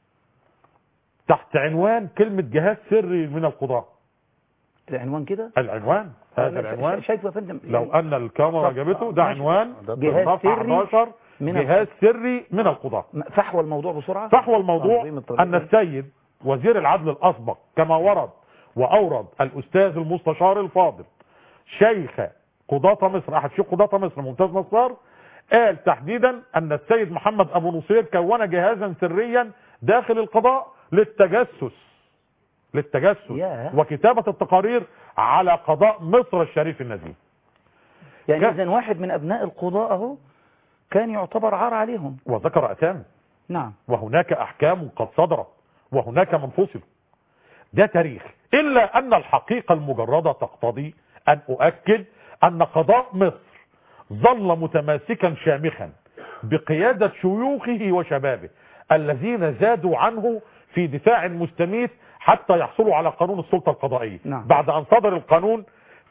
تحت عنوان كلمة جهاز سري من القضاء العنوان كده العنوان هذا العنوان شايفه يا فندم لو أن الكاميرا صف- جابته ده ماشي. عنوان جهاز صفحة سري 11 من جهاز سري من القضاء فحوى الموضوع بسرعة فحوى الموضوع تنظيم الطريق. أن السيد وزير العدل الأسبق كما ورد وأورد الأستاذ المستشار الفاضل شيخ قضاة مصر أحد شيوخ قضاة مصر ممتاز نصار قال تحديدا أن السيد محمد أبو نصير كون جهازا سريا داخل القضاء للتجسس للتجسس ياه. وكتابة التقارير على قضاء مصر الشريف النزيه يعني كان- إذا واحد من أبناء القضاء أهو كان يعتبر عار عليهم وذكر أتام نعم وهناك أحكام قد صدرت وهناك من فصل ده تاريخ إلا أن الحقيقة المجردة تقتضي أن أؤكد أن قضاء مصر ظل متماسكا شامخا بقيادة شيوخه وشبابه الذين زادوا عنه في دفاع مستميت حتى يحصلوا على قانون السلطة القضائية نعم. بعد أن صدر القانون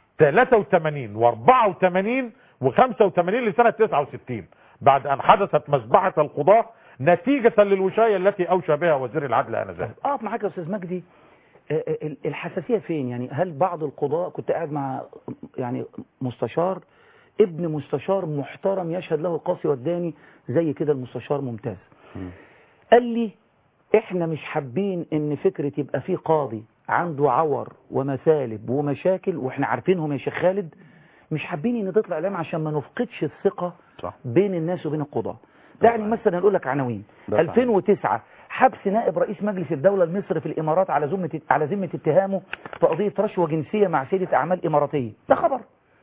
83 و84 و85 لسنة 69 بعد أن حدثت مذبحة القضاة نتيجة للوشاية التي أوشى بها وزير العدل آنذاك أقف معاك يا أستاذ مجدي آه، آه، ال- الحساسية فين يعني هل بعض القضاء كنت قاعد مع يعني مستشار ابن مستشار محترم يشهد له القاصي والداني زي كده المستشار ممتاز قال لي احنا مش حابين ان فكرة يبقى في قاضي عنده عور ومثالب ومشاكل واحنا عارفينهم يا شيخ خالد مش حابين ان تطلع اعلام عشان ما نفقدش الثقة صح بين الناس وبين القضاة دعني مثلا اقول لك عناوين ده صحيح. 2009 حبس نائب رئيس مجلس الدولة المصري في الامارات على ذمة على ذمة اتهامه في قضية رشوة جنسية مع سيدة اعمال اماراتية ده خبر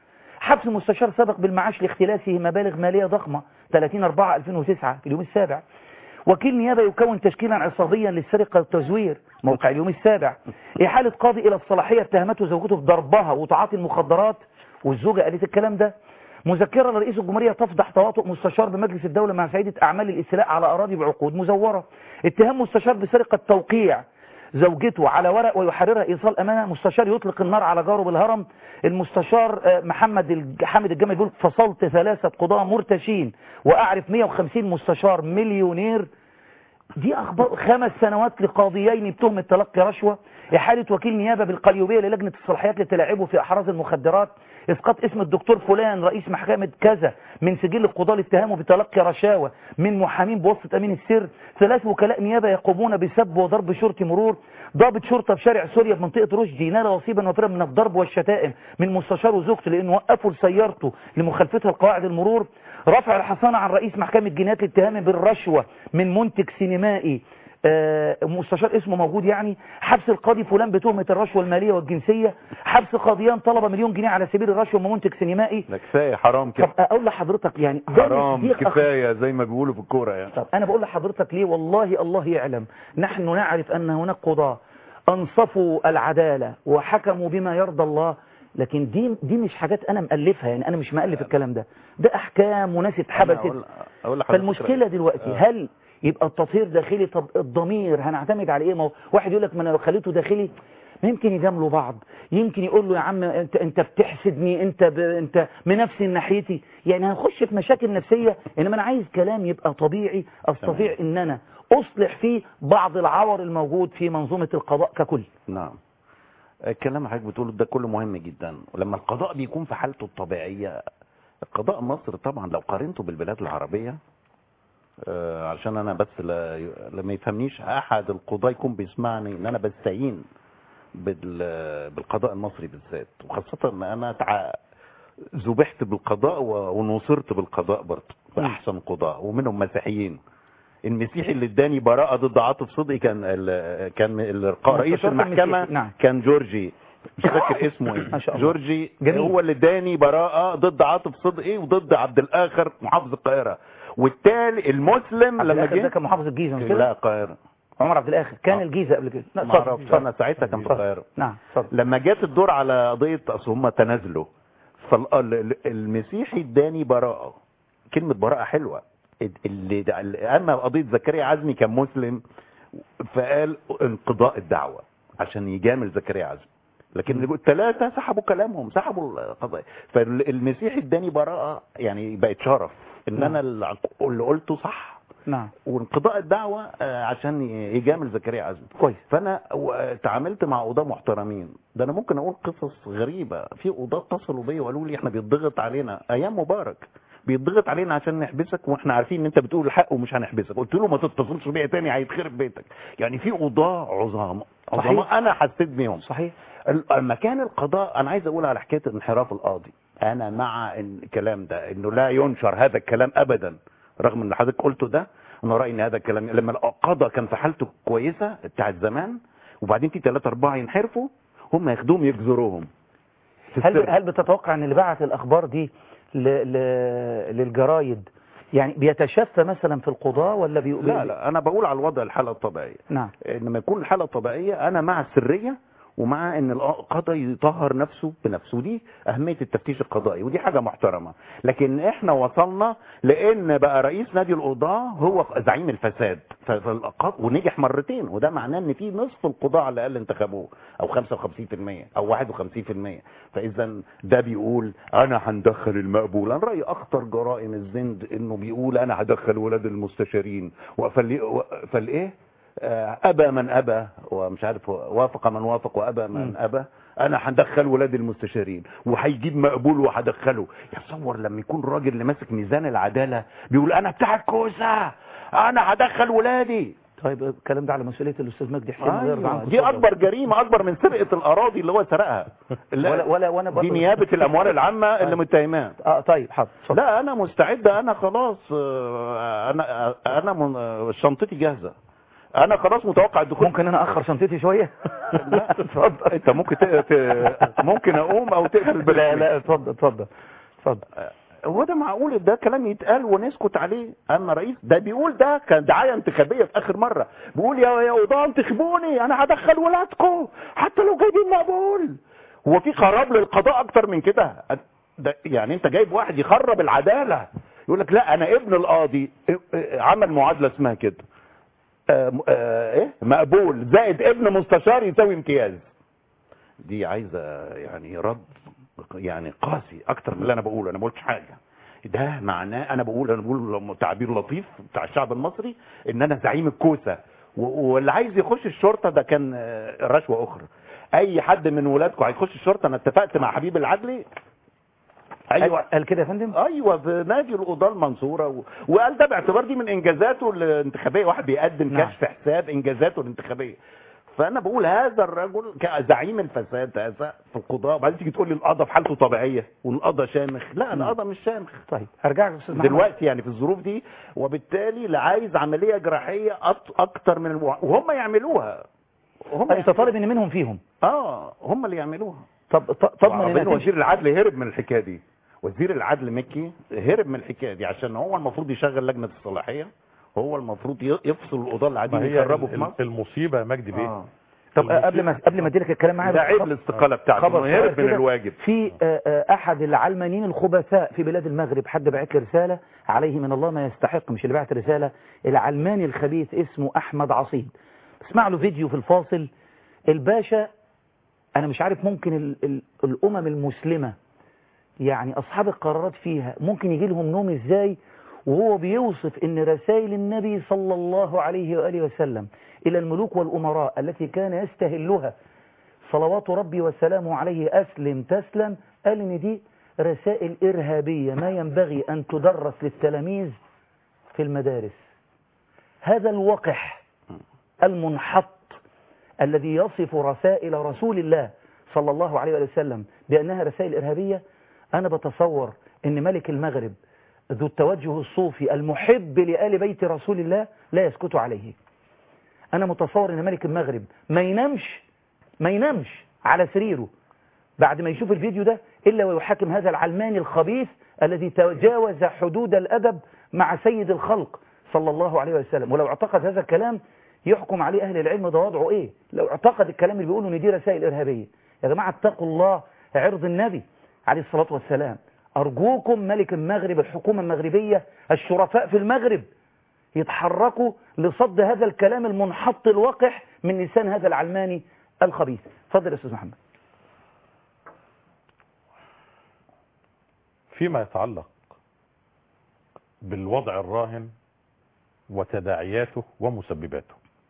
حبس مستشار سابق بالمعاش لاختلاسه مبالغ مالية ضخمة 30 4 2009 في اليوم السابع وكيل نيابة يكون تشكيلا عصابيا للسرقة والتزوير موقع اليوم السابع إحالة قاضي إلى الصلاحية اتهمته زوجته بضربها وتعاطي المخدرات والزوجة قالت الكلام ده مذكرة لرئيس الجمهورية تفضح تواطؤ مستشار بمجلس الدولة مع سيدة أعمال الاستيلاء على أراضي بعقود مزورة اتهام مستشار بسرقة توقيع زوجته على ورق ويحررها إيصال أمانة مستشار يطلق النار على جاره بالهرم المستشار آه، محمد الج- حامد الجمل بيقول فصلت ثلاثة قضاة مرتشين وأعرف 150 مستشار مليونير دي أخبار خمس سنوات لقاضيين بتهمة تلقي رشوة إحالة وكيل نيابة بالقليوبية للجنة الصلاحيات لتلاعبه في أحراز المخدرات إسقاط اسم الدكتور فلان رئيس محكمة كذا من سجل القضاء لاتهامه بتلقي رشاوى من محامين بواسطة أمين السر ثلاث وكلاء نيابة يقومون بسب وضرب شرطي مرور ضابط شرطة في شارع سوريا في منطقة رشدي نال نصيبا وفرا من الضرب والشتائم من مستشار وزوجته لأنه وقفوا لسيارته لمخالفتها لقواعد المرور رفع الحصانة عن رئيس محكمة جنايات الاتهام بالرشوة من منتج سينمائي آه، مستشار اسمه موجود يعني حبس القاضي فلان بتهمة الرشوة المالية والجنسية حبس قاضيان طلب مليون جنيه على سبيل الرشوة من منتج سينمائي ده كفايه حرام طب كده اقول لحضرتك يعني ده حرام دي أخ- كفايه زي ما بيقولوا في الكوره يعني طب انا بقول لحضرتك ليه والله الله يعلم نحن نعرف ان هناك قضاة انصفوا العدالة وحكموا بما يرضى الله لكن دي دي مش حاجات انا مؤلفها يعني انا مش مؤلف الكلام ده ده احكام وناس اتحبست أقول- أقول لحضرتك فالمشكلة رأيي. دلوقتي آه. هل يبقى التطهير داخلي طب الضمير هنعتمد على ايه ما هو واحد يقول لك ما انا لو خليته داخلي ما يمكن يجاملوا بعض يمكن يقول له يا عم انت انت بتحسدني انت ب... انت منافسي ناحيتي يعني هنخش في مشاكل نفسيه انما انا عايز كلام يبقى طبيعي استطيع ان انا اصلح فيه بعض العور الموجود في منظومه القضاء ككل نعم الكلام اللي حضرتك بتقوله ده كله مهم جدا ولما القضاء بيكون في حالته الطبيعية القضاء مصر طبعا لو قارنته بالبلاد العربية آه، عشان انا بس لا لما يفهمنيش احد القضاة يكون بيسمعني ان انا بستعين بال- بالقضاء المصري بالذات وخاصة ان انا تع... ذبحت بالقضاء و- ونصرت بالقضاء برضه باحسن قضاء ومنهم مسيحيين المسيحي اللي اداني براءة ضد عاطف صدقي كان ال... كان ال... رئيس مستشار المحكمة المسيحي، نعم. كان جورجي مش فاكر اسمه ما ايه شاء الله. جورجي جميل. هو اللي اداني براءة ضد عاطف صدقي وضد عبد الاخر محافظ القاهرة والتالي المسلم عبد لما الاخر ده جه كان محافظ الجيزه مش لا كده القاهرة عمر عبد الاخر كان آه. الجيزه قبل كده لا ما اتفضل، اعرفش اتفضل. انا ساعتها كان في اتفضل. القاهرة نعم اتفضل لما جت الدور على قضية اصل هم تنازلوا فالمسيحي اداني براءة كلمة براءة حلوة اللي اما قضية زكريا عزمي كان مسلم فقال انقضاء الدعوة عشان يجامل زكريا عزمي لكن الثلاثة سحبوا كلامهم سحبوا القضايا فالمسيحي اداني براءة يعني بقت شرف ان انا اللي اللي قلته صح نعم وانقضاء الدعوة آه، عشان يجامل زكريا عزمي كويس فانا و- تعاملت مع قضاة محترمين ده انا ممكن اقول قصص غريبة في قضاة اتصلوا بيا وقالوا لي احنا بيتضغط علينا ايام مبارك بيتضغط علينا عشان نحبسك واحنا عارفين ان انت بتقول الحق ومش هنحبسك قلت له ما تتصلش بيا تاني هيتخرب بيتك يعني في قضاة عظام صحيح. عظماء انا حسيت بيهم صحيح ال- لما كان القضاء انا عايز اقول على حكايه انحراف القاضي انا مع إن الكلام ده انه لا ينشر هذا الكلام ابدا رغم ان حضرتك قلته ده انا رايي ان هذا الكلام لما القضاء كان في حالته كويسه بتاعت زمان وبعدين في ثلاثة أربعة ينحرفوا هم ياخدوهم يجزروهم في هل السر. هل بتتوقع ان اللي بعت الاخبار دي ل... ل... للجرايد يعني بيتشفى مثلا في القضاء ولا بي... لا لا انا بقول على الوضع الحاله الطبيعيه نعم لما يكون الحاله الطبيعيه انا مع السريه ومع ان القضاء يطهر نفسه بنفسه ودي اهميه التفتيش القضائي ودي حاجه محترمه لكن احنا وصلنا لان بقى رئيس نادي القضاه هو زعيم الفساد ف- فالقضاء ونجح مرتين وده معناه ان في نصف القضاه على الاقل انتخبوه او 55% او 51% فاذا ده بيقول انا هندخل المقبول انا رايي اخطر جرائم الزند انه بيقول انا هدخل ولاد المستشارين فال فالايه آه، ابى من ابى ومش عارف وافق من وافق وابى من ابى انا هندخل ولاد المستشارين وهيجيب مقبول وهدخله يتصور لما يكون الراجل اللي ماسك ميزان العداله بيقول انا بتاع الكوسه انا هدخل ولادي طيب الكلام ده على مسؤوليه الاستاذ مجدي حسين الله يرضى أيوة. عنكم دي اتفضل. اكبر جريمه اكبر من سرقه الاراضي اللي هو سرقها لا، ولا ولا وانا دي برضه- نيابه الاموال العامه اللي آه. متهماه اه طيب حاضر اتفضل. لا انا مستعد انا خلاص آه، انا انا من- آه، شنطتي جاهزه انا خلاص متوقع الدخول ممكن انا اخر شنطتي شويه لا اتفضل انت ممكن ت... ت... ممكن اقوم او تقفل لا بالله لا اتفضل اتفضل اتفضل هو ده معقول ده كلام يتقال ونسكت عليه اما رئيس ده بيقول ده كان دعايه انتخابيه في اخر مره بيقول يا يا قضاه انتخبوني انا هدخل ولادكم حتى لو جايبين مقبول هو في خراب للقضاء اكتر من كده ده يعني انت جايب واحد يخرب العداله يقول لك لا انا ابن القاضي عمل معادله اسمها كده آه آه ايه مقبول زائد ابن مستشار يساوي امتياز دي عايزه يعني رد يعني قاسي اكتر من اللي انا بقوله انا ما قلتش حاجه ده معناه انا بقول انا بقول تعبير لطيف بتاع الشعب المصري ان انا زعيم الكوسه و- واللي عايز يخش الشرطه ده كان آه، رشوه اخرى اي حد من ولادكم هيخش الشرطه انا اتفقت مع حبيب العدلي ايوه قال كده يا فندم ايوه في نادي القضاه المنصوره و... وقال ده باعتبار دي من انجازاته الانتخابيه واحد بيقدم نعم. كشف حساب انجازاته الانتخابيه فانا بقول هذا الرجل كزعيم الفساد هذا في القضاء وبعدين تيجي تقول لي القضاء في حالته طبيعيه والقضاء شامخ لا القضاء مش شامخ طيب ارجع لك استاذ محمد دلوقتي يعني في الظروف دي وبالتالي اللي عايز عمليه جراحيه أط- اكتر من الوع... وهم يعملوها هم انت طالب ان منهم فيهم اه هم اللي يعملوها طب ط- تضمن وبعدين ان وزير العدل هرب من الحكايه دي وزير العدل مكي هرب من الحكايه دي عشان هو المفروض يشغل لجنه الصلاحيه هو المفروض ي- يفصل القضاه اللي ما قاعدين هي يجربوا في ال- مصر المصيبه يا مجدي بيه آه. طب آه، قبل ما قبل ما اديلك الكلام معايا ده بس عيب خب- الاستقاله بتاعته خبر إنه هرب صغير من كده. الواجب في آه، آه، احد العلمانيين الخبثاء في بلاد المغرب حد بعت لي رساله عليه من الله ما يستحق مش اللي بعت رساله العلماني الخبيث اسمه احمد عصيد اسمع له فيديو في الفاصل الباشا انا مش عارف ممكن ال ال الامم المسلمه يعني اصحاب القرارات فيها ممكن يجي لهم نوم ازاي وهو بيوصف ان رسائل النبي صلى الله عليه واله وسلم الى الملوك والامراء التي كان يستهلها صلوات ربي وسلامه عليه أسلم تسلم قال إن دي رسائل إرهابية ما ينبغي أن تدرس للتلاميذ في المدارس هذا الوقح المنحط الذي يصف رسائل رسول الله صلى الله عليه وسلم بأنها رسائل إرهابية أنا بتصور أن ملك المغرب ذو التوجه الصوفي المحب لآل بيت رسول الله لا يسكت عليه أنا متصور أن ملك المغرب ما ينامش ما ينامش على سريره بعد ما يشوف الفيديو ده إلا ويحاكم هذا العلماني الخبيث الذي تجاوز حدود الأدب مع سيد الخلق صلى الله عليه وسلم ولو اعتقد هذا الكلام يحكم عليه أهل العلم ده وضعه إيه لو اعتقد الكلام اللي بيقوله إن دي رسائل إرهابية يا جماعة اتقوا الله عرض النبي عليه الصلاة والسلام أرجوكم ملك المغرب الحكومة المغربية الشرفاء في المغرب يتحركوا لصد هذا الكلام المنحط الوقح من لسان هذا العلماني الخبيث اتفضل يا أستاذ محمد فيما يتعلق بالوضع الراهن وتداعياته ومسبباته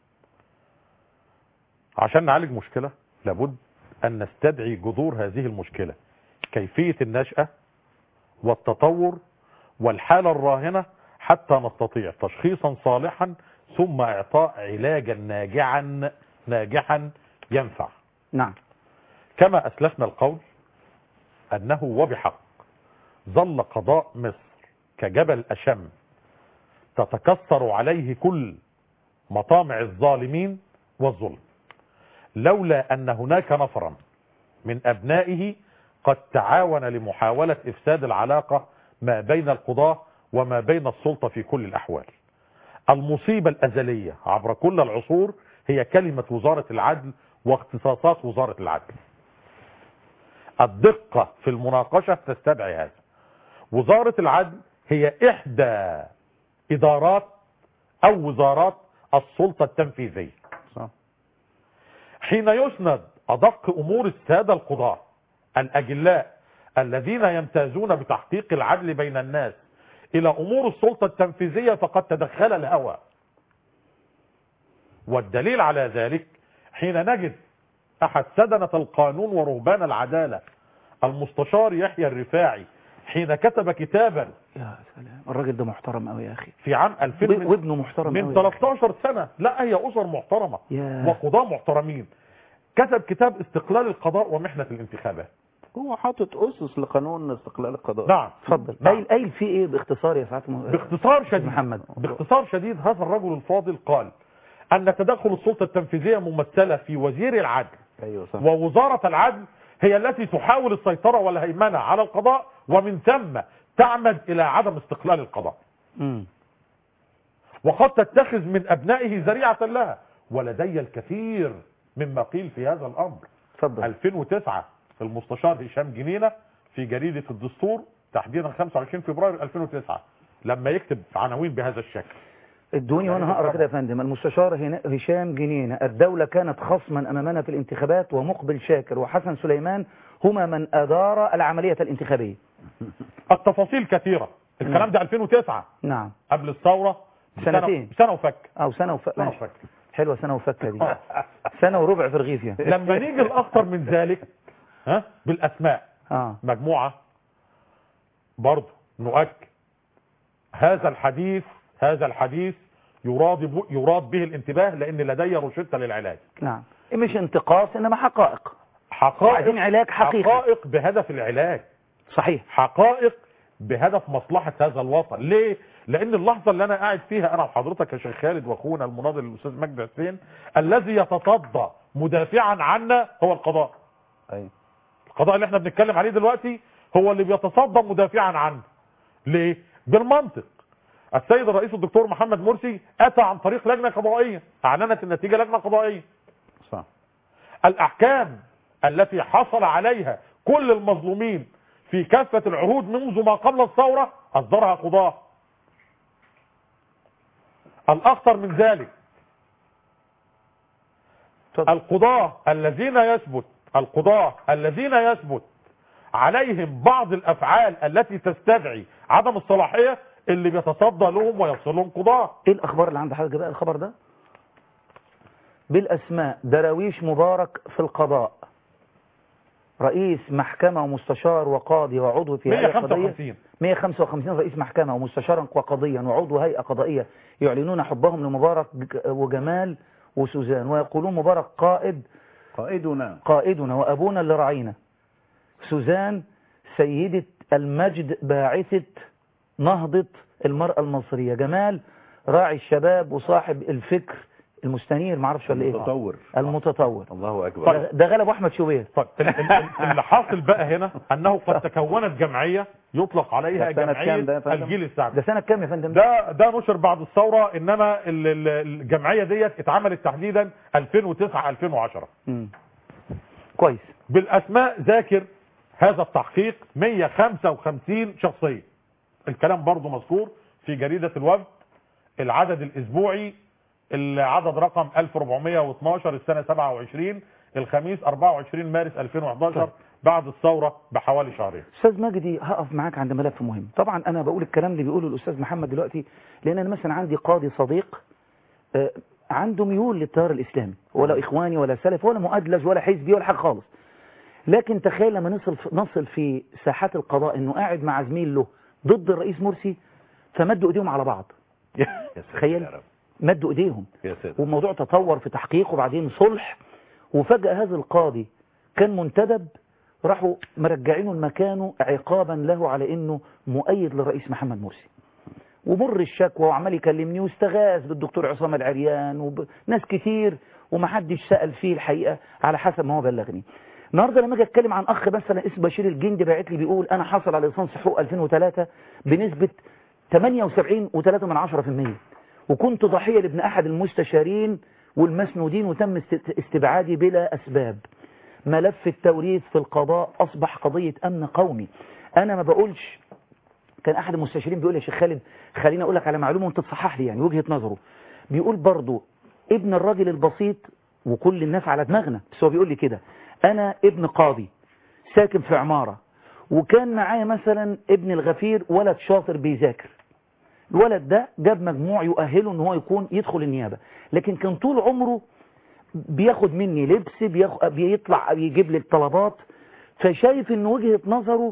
عشان نعالج مشكلة لابد أن نستدعي جذور هذه المشكلة كيفية النشأة والتطور والحالة الراهنة حتى نستطيع تشخيصا صالحا ثم إعطاء علاجا ناجعا ناجحا ينفع نعم كما أسلفنا القول أنه وبحق ظل قضاء مصر كجبل أشم تتكسر عليه كل مطامع الظالمين والظلم لولا أن هناك نفرا من أبنائه قد تعاون لمحاولة إفساد العلاقة ما بين القضاة وما بين السلطة في كل الأحوال المصيبة الأزلية عبر كل العصور هي كلمة وزارة العدل واختصاصات وزارة العدل الدقة في المناقشة تستدعي هذا وزارة العدل هي إحدى إدارات أو وزارات السلطة التنفيذية صح. حين يسند أدق أمور السادة القضاة الأجلاء الذين يمتازون بتحقيق العدل بين الناس إلى أمور السلطة التنفيذية فقد تدخل الهوى والدليل على ذلك حين نجد أحد سدنة القانون ورهبان العدالة المستشار يحيى الرفاعي حين كتب كتابا يا سلام الراجل ده محترم قوي يا اخي في عام 2000 من- وابنه محترم من قوي 13 سنة لا هي أسر محترمة يا وقضاة محترمين كتب كتاب استقلال القضاء ومحنة الانتخابات هو حاطط اسس لقانون استقلال القضاء نعم اتفضل نعم. قايل قايل فيه ايه باختصار يا سعاده الم- باختصار شديد محمد باختصار شديد هذا الرجل الفاضل قال أن تدخل السلطة التنفيذية ممثلة في وزير العدل ايوه صح ووزارة العدل هي التي تحاول السيطرة والهيمنة على القضاء ومن ثم تعمد إلى عدم استقلال القضاء مم. وقد تتخذ من أبنائه ذريعة لها ولدي الكثير مما قيل في هذا الأمر اتفضل 2009 المستشار هشام جنينة في جريدة الدستور تحديدا 25 فبراير 2009 لما يكتب عناوين بهذا الشكل ادوني وانا هقرا كده يا فندم المستشار هنا- هشام جنينة الدولة كانت خصما امامنا في الانتخابات ومقبل شاكر وحسن سليمان هما من ادار العملية الانتخابية التفاصيل كثيرة الكلام ده 2009 نعم قبل الثورة بسنة- سنتين. سنة وفك او سنة وف... سنة ماشي. وفك حلوة سنة وفكة دي سنة وربع في رغيف يعني لما نيجي الأخطر من ذلك ها بالأسماء اه مجموعة برضه نؤكد هذا الحديث هذا الحديث يراد ب- يراد به الانتباه لأن لدي روشتة للعلاج نعم مش انتقاص انما حقائق حقائق وبعدين علاج حقيقي حقائق بهدف العلاج صحيح حقائق بهدف مصلحة هذا الوطن ليه؟ لأن اللحظة اللي أنا قاعد فيها أنا وحضرتك يا شيخ خالد وأخونا المناضل الأستاذ مجدي حسين الذي يتصدى مدافعا عنا هو القضاء ايوه القضاء اللي احنا بنتكلم عليه دلوقتي هو اللي بيتصدى مدافعا عنه ليه؟ بالمنطق السيد الرئيس الدكتور محمد مرسي أتى عن طريق لجنة قضائية أعلنت النتيجة لجنة قضائية صح الأحكام التي حصل عليها كل المظلومين في كافة العهود منذ ما قبل الثورة أصدرها قضاة الأخطر من ذلك اتفضل. القضاة الذين يثبت القضاة الذين يثبت عليهم بعض الأفعال التي تستدعي عدم الصلاحية اللي بيتصدى لهم ويفصلهم قضاة ايه الاخبار اللي عند حضرتك بقى الخبر ده بالاسماء دراويش مبارك في القضاء رئيس محكمة ومستشار وقاضي وعضو في هيئة قضية 155 155 رئيس محكمة ومستشارا وقضيا وعضو هيئة قضائية يعلنون حبهم لمبارك وجمال وسوزان ويقولون مبارك قائد قائدنا قائدنا وأبونا اللي رعينا سوزان سيدة المجد باعثة نهضة المرأة المصرية جمال راعي الشباب وصاحب الفكر المستنير معرفش ولا ايه المتطور المتطور الله اكبر ده- ده غلب احمد شوبير طيب ال- ال- ال- اللي حاصل بقى هنا انه قد تكونت جمعيه يطلق عليها ده سنة كام جمعيه ده يا فندم؟ الجيل السابع ده سنة كام يا فندم ده ده نشر بعد الثوره انما ال- ال- الجمعيه ديت اتعملت تحديدا 2009 2010 مم. كويس بالاسماء ذاكر هذا التحقيق 155 شخصيه الكلام برضو مذكور في جريده الوفد العدد الاسبوعي العدد رقم 1412 السنه 27 الخميس 24 مارس 2011 طيب. بعد الثوره بحوالي شهرين استاذ مجدي هقف معاك عند ملف مهم طبعا انا بقول الكلام اللي بيقوله الاستاذ محمد دلوقتي لان انا مثلا عندي قاضي صديق آه، عنده ميول للتيار الاسلامي ولا اخواني ولا سلف ولا مؤدلج ولا حزبي ولا حاجه خالص لكن تخيل لما نصل نصل في ساحات القضاء انه قاعد مع زميل له ضد الرئيس مرسي فمدوا ايديهم على بعض يا ساتر تخيل. يا رب. مدوا ايديهم يا ساتر والموضوع تطور في تحقيق وبعدين صلح وفجأة هذا القاضي كان منتدب راحوا مرجعينه لمكانه عقابا له على انه مؤيد للرئيس محمد مرسي ومر الشكوى وعمال يكلمني واستغاث بالدكتور عصام العريان وناس كتير ومحدش سأل فيه الحقيقة على حسب ما هو بلغني النهارده لما اجي اتكلم عن اخ مثلا اسمه بشير الجندي باعت لي بيقول انا حصل على ليسانس حقوق 2003 بنسبة 78.3 من 10% وكنت ضحية لابن أحد المستشارين والمسنودين وتم است- استبعادي بلا أسباب ملف التوريث في القضاء أصبح قضية أمن قومي أنا ما بقولش كان أحد المستشارين بيقول يا شيخ خالد خليني أقول لك على معلومة وأنت تصحح لي يعني وجهة نظره بيقول برضو ابن الراجل البسيط وكل الناس على دماغنا بس هو بيقول لي كده أنا ابن قاضي ساكن في عمارة وكان معايا مثلا ابن الغفير ولد شاطر بيذاكر الولد ده جاب مجموع يؤهله ان هو يكون يدخل النيابة لكن كان طول عمره بياخد مني لبس بيخ... بيطلع يجيب لي الطلبات فشايف ان وجهة نظره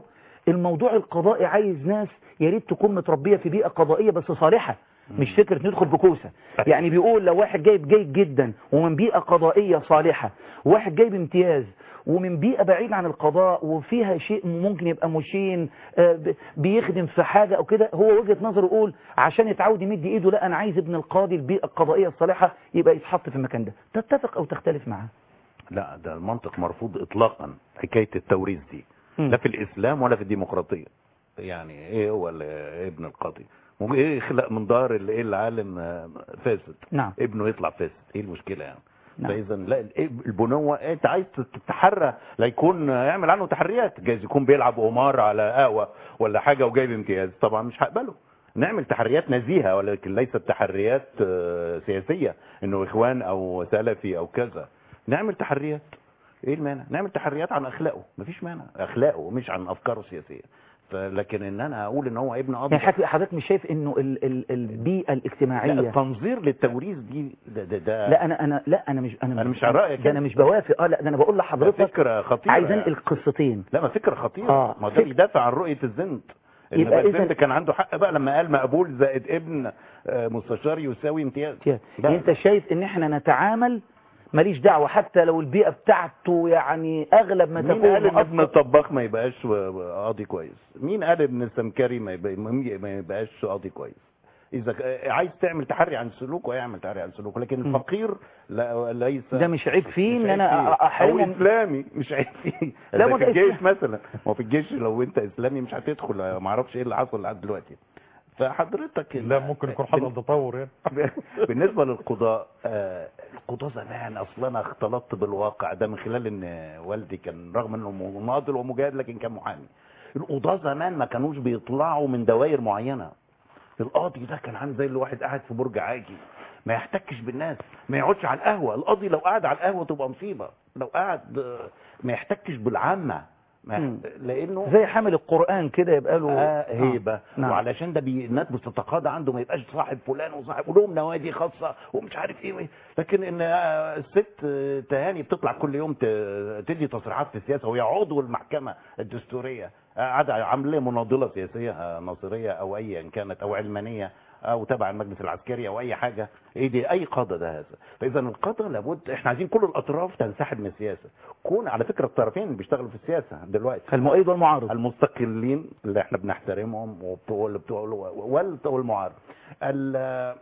الموضوع القضائي عايز ناس يا ريت تكون متربيه في بيئه قضائيه بس صالحه مش فكره ندخل بكوسه يعني بيقول لو واحد جايب جيد جدا ومن بيئه قضائيه صالحه وواحد جايب امتياز ومن بيئة بعيدة عن القضاء وفيها شيء ممكن يبقى مشين آه، ب- بيخدم في حاجة أو كده هو وجهة نظره يقول عشان يتعود يمد إيده لا أنا عايز ابن القاضي البيئة القضائية الصالحة يبقى يتحط في المكان ده تتفق أو تختلف معاه لا ده المنطق مرفوض اطلاقا حكايه التوريث دي مم. لا في الاسلام ولا في الديمقراطيه يعني ايه هو ال- ابن القاضي ممكن ايه يخلق من دار اللي ايه العالم آه، فاسد نعم ابنه يطلع فاسد ايه المشكله يعني نعم. فاذا لا ال- البنوه إيه انت عايز تتحرى لا يكون يعمل عنه تحريات جايز يكون بيلعب قمار على قهوه ولا حاجه وجايب امتياز طبعا مش هقبله نعمل تحريات نزيهه ولكن ليست تحريات آه، سياسيه انه اخوان او سلفي او كذا نعمل تحريات ايه المانع نعمل تحريات عن اخلاقه مفيش مانع اخلاقه مش عن افكاره السياسيه فلكن ان انا اقول ان هو ابن اب يعني حضرتك- حضرتك مش شايف إنه ال ال البيئة لا الاجتماعية التنظير للتوريث دي ده ده, ده لا أنا أنا لا أنا مش أنا أنا مش على رأيك ده أنا كده. مش بوافق أه لا ده أنا بقول لحضرتك فكره خطيره عايز يعني. أنقل قصتين لا ما فكره خطيره آه، ما ده فك- بيدافع عن رؤيه الزند ان يبقى بقى إذن- الزند كان عنده حق بقى لما قال مقبول زائد ابن آه، مستشار يساوي امتياز يعني لا. انت شايف ان احنا نتعامل ماليش دعوة حتى لو البيئة بتاعته يعني اغلب ما مين تكون قال ان ابن مؤثر- الطباخ ما يبقاش قاضي كويس مين قال ابن السمكري ما يبقى- ما يبقاش قاضي كويس اذا ك- عايز تعمل تحري عن سلوكه اعمل تحري عن سلوكه لكن مم. الفقير لا ليس ده مش عيب فيه مش ان عيب انا فيه. أ- او احرمه اسلامي مش عيب فيه لا، لا ما في ده الجيش إسلام. مثلا ما هو في الجيش لو انت اسلامي مش هتدخل ما اعرفش ايه اللي حصل لحد دلوقتي فحضرتك لا ممكن يكون حصل تطور يعني بالنسبه للقضاء آه، القضاء زمان اصلا انا اختلطت بالواقع ده من خلال ان والدي كان رغم انه مناضل ومجاهد لكن كان محامي القضاة زمان ما كانوش بيطلعوا من دوائر معينه القاضي ده كان عامل زي اللي واحد قاعد في برج عاجي ما يحتكش بالناس ما يقعدش على القهوه القاضي لو قعد على القهوه تبقى مصيبه لو قعد آه، ما يحتكش بالعامه ما مم. لانه زي حامل القرآن كده يبقى له آه هيبة نعم. وعلشان ده بي... الناس بتتقاضى عنده ما يبقاش صاحب فلان وصاحب ولهم نوادي خاصة ومش عارف ايه وإيه. لكن ان آه، الست آه، تهاني بتطلع كل يوم ت... تدي تصريحات في السياسة وهي عضو المحكمة الدستورية آه، قاعدة عاملة مناضلة سياسية آه، ناصرية او ايا كانت او علمانية او تبع المجلس العسكري او اي حاجة ايه دي اي قاضي ده هذا فاذا القضاء لابد احنا عايزين كل الاطراف تنسحب من السياسة كون على فكرة الطرفين بيشتغلوا في السياسة دلوقتي المؤيد والمعارض المستقلين اللي احنا بنحترمهم وبتوع اللي بتوع وال- والمعارض ال-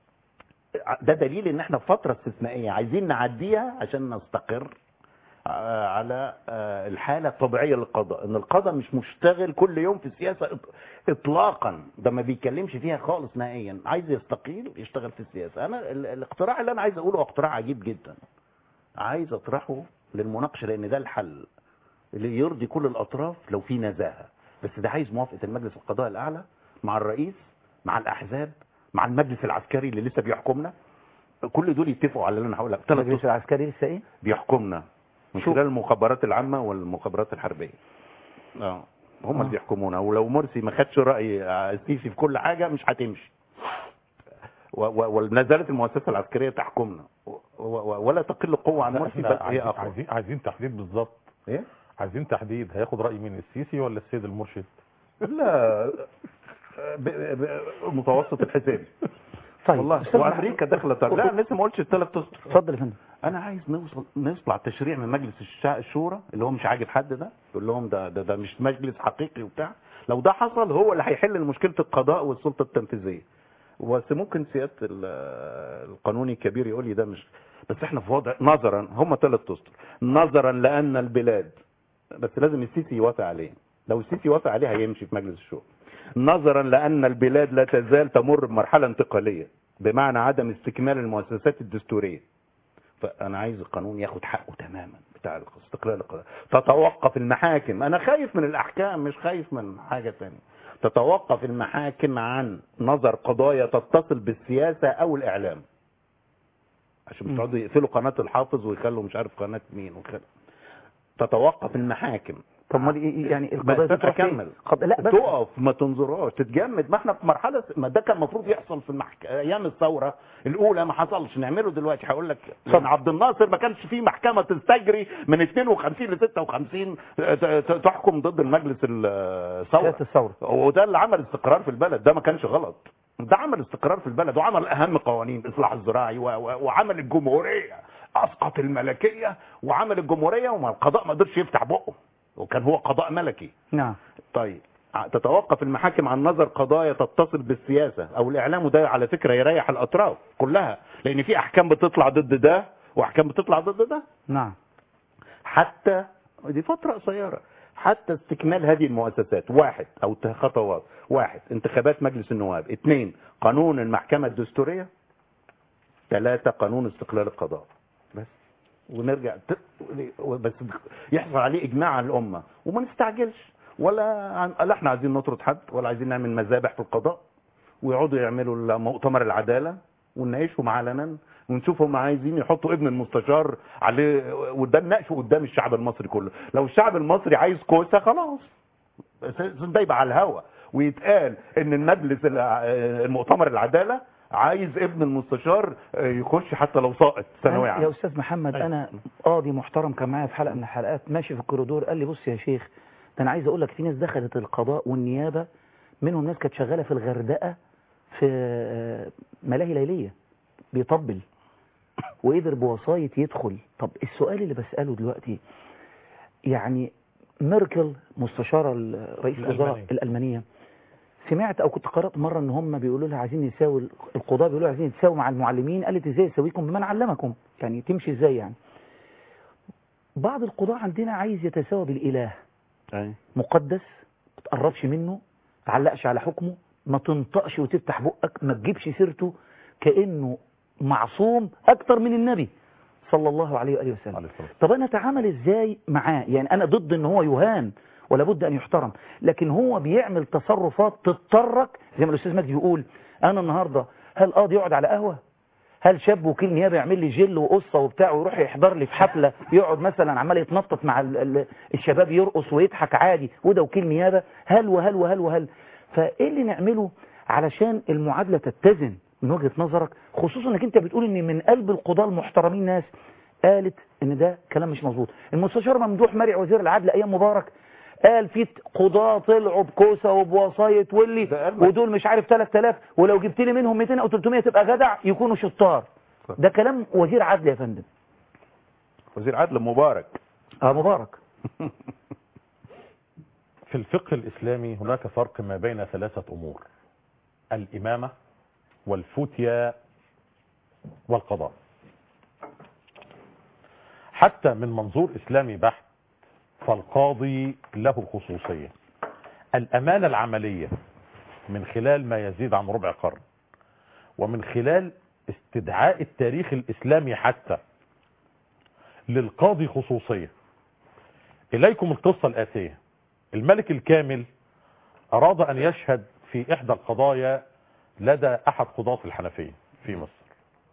ده دليل ان احنا في فتره استثنائيه عايزين نعديها عشان نستقر آه، على آه، الحاله الطبيعيه للقضاء ان القضاء مش مشتغل كل يوم في السياسه إط- اطلاقا ده ما بيتكلمش فيها خالص نهائيا عايز يستقيل يشتغل في السياسه انا ال- الاقتراح اللي انا عايز اقوله هو اقتراح عجيب جدا عايز اطرحه للمناقشه لان ده الحل اللي يرضي كل الاطراف لو في نزاهه بس ده عايز موافقه المجلس القضاء الاعلى مع الرئيس مع الاحزاب مع المجلس العسكري اللي لسه بيحكمنا كل دول يتفقوا على اللي انا هقول لك ثلاث المجلس العسكري لسه ايه بيحكمنا من شو- خلال المخابرات العامه والمخابرات الحربيه اه هم آه. اللي بيحكمونا ولو مرسي ما خدش راي السيسي في كل حاجه مش هتمشي و- و- ولا زالت المؤسسه العسكريه تحكمنا و- و- ولا تقل قوه عن مرسي احنا بل هي عايزين, اقوى عايزين عايزين تحديد بالظبط ايه عايزين تحديد هياخد راي مين السيسي ولا السيد المرشد لا ب- ب- متوسط الحساب طيب والله أستاذ وامريكا دخلت لا أنا لسه ما قلتش الثلاث اسطر اتفضل يا فندم انا عايز نوصل نطلع تشريع من مجلس الشع- الشورى اللي هو مش عاجب حد ده يقول لهم ده ده, ده مش مجلس حقيقي وبتاع لو ده حصل هو اللي هيحل مشكله القضاء والسلطه التنفيذيه بس ممكن سياده ال- القانوني الكبير يقول لي ده مش بس احنا في وضع نظرا هم ثلاث اسطر نظرا لان البلاد بس لازم السيسي يوافق عليه لو السيسي يوافق عليه هيمشي في مجلس الشورى نظرا لان البلاد لا تزال تمر بمرحله انتقاليه بمعنى عدم استكمال المؤسسات الدستوريه فانا عايز القانون ياخد حقه تماما بتاع استقلال القضاء تتوقف المحاكم انا خايف من الاحكام مش خايف من حاجه ثانيه تتوقف المحاكم عن نظر قضايا تتصل بالسياسه او الاعلام عشان مش يقعدوا يقفلوا قناه الحافظ ويخلوا مش عارف قناه مين وكده تتوقف المحاكم طب ما دي- يعني القضايا بس تطرح فين؟ اكمل قض- لا بس تقف ما تنظرهاش تتجمد ما احنا في مرحله ما ده كان المفروض يحصل في المحك... ايام الثوره الاولى ما حصلش نعمله دلوقتي هقول لك لان عبد الناصر ما كانش في محكمه تستجري من 52 ل 56 ت- ت- تحكم ضد المجلس الثوره سياسة الثورة وده اللي عمل استقرار في البلد ده ما كانش غلط ده عمل استقرار في البلد وعمل اهم قوانين الاصلاح الزراعي و... و... وعمل الجمهوريه اسقط الملكيه وعمل الجمهوريه وما القضاء ما قدرش يفتح بقه وكان هو قضاء ملكي نعم طيب ع- تتوقف المحاكم عن نظر قضايا تتصل بالسياسة او الاعلام وده على فكرة يريح الاطراف كلها لان في احكام بتطلع ضد ده واحكام بتطلع ضد ده نعم حتى دي فترة قصيرة حتى استكمال هذه المؤسسات واحد او ت- خطوات واحد انتخابات مجلس النواب اثنين قانون المحكمة الدستورية ثلاثة قانون استقلال القضاء بس ونرجع ت... بس يحصل عليه اجماع عن الامه وما نستعجلش ولا عن... لا احنا عايزين نطرد حد ولا عايزين نعمل مذابح في القضاء ويقعدوا يعملوا مؤتمر العداله ونناقشهم علنا ونشوف هم عايزين يحطوا ابن المستشار عليه وده نناقشه قدام الشعب المصري كله لو الشعب المصري عايز كوسه خلاص ده يبقى على الهوا ويتقال ان المجلس الع- المؤتمر العداله عايز ابن المستشار يخش حتى لو ساقط ثانوي يا عام استاذ محمد انا قاضي محترم كان معايا في حلقه من الحلقات ماشي في الكوريدور قال لي بص يا شيخ ده انا عايز اقول لك في ناس دخلت القضاء والنيابه منهم ناس كانت شغاله في الغردقه في آه، ملاهي ليليه بيطبل وقدر بوسايط يدخل طب السؤال اللي بساله دلوقتي يعني ميركل مستشاره رئيس الوزراء الألمانية. الالمانيه سمعت او كنت قرات مره ان هم بيقولوا لها عايزين يساوي القضاه بيقولوا عايزين يتساووا مع المعلمين قالت ازاي يساويكم بمن علمكم يعني تمشي ازاي يعني بعض القضاه عندنا عايز يتساوى بالاله أي. مقدس ما تقربش منه ما تعلقش على حكمه ما تنطقش وتفتح بقك ما تجيبش سيرته كانه معصوم اكتر من النبي صلى الله عليه واله وسلم عليه الصلاة طب انا اتعامل ازاي معاه يعني انا ضد ان هو يهان ولا بد ان يحترم لكن هو بيعمل تصرفات تضطرك زي ما الاستاذ مجدي بيقول انا النهارده هل قاضي يقعد على قهوه هل شاب وكيل نيابه يعمل لي جل وقصه وبتاع ويروح يحضر لي في حفله يقعد مثلا عمال يتنطط مع ال ال الشباب يرقص ويضحك عادي وده وكيل نيابه هل وهل وهل وهل فايه اللي نعمله علشان المعادله تتزن من وجهه نظرك خصوصا انك انت بتقول ان من قلب القضاه المحترمين ناس قالت ان ده كلام مش مظبوط المستشار ممدوح مرعي وزير العدل ايام مبارك قال في قضاة طلعوا بكوسه وبوسايط واللي ده قال لك. ودول مش عارف 3000 ولو جبت لي منهم 200 او 300 تبقى جدع يكونوا شطار ده كلام وزير عدل يا فندم وزير عدل مبارك اه مبارك في الفقه الإسلامي هناك فرق ما بين ثلاثة أمور الإمامة والفتيا والقضاء حتى من منظور إسلامي بحت فالقاضي له خصوصية الأمانة العملية من خلال ما يزيد عن ربع قرن ومن خلال استدعاء التاريخ الإسلامي حتى للقاضي خصوصية إليكم القصة الآتية الملك الكامل أراد أن يشهد في إحدى القضايا لدى أحد قضاة الحنفية في مصر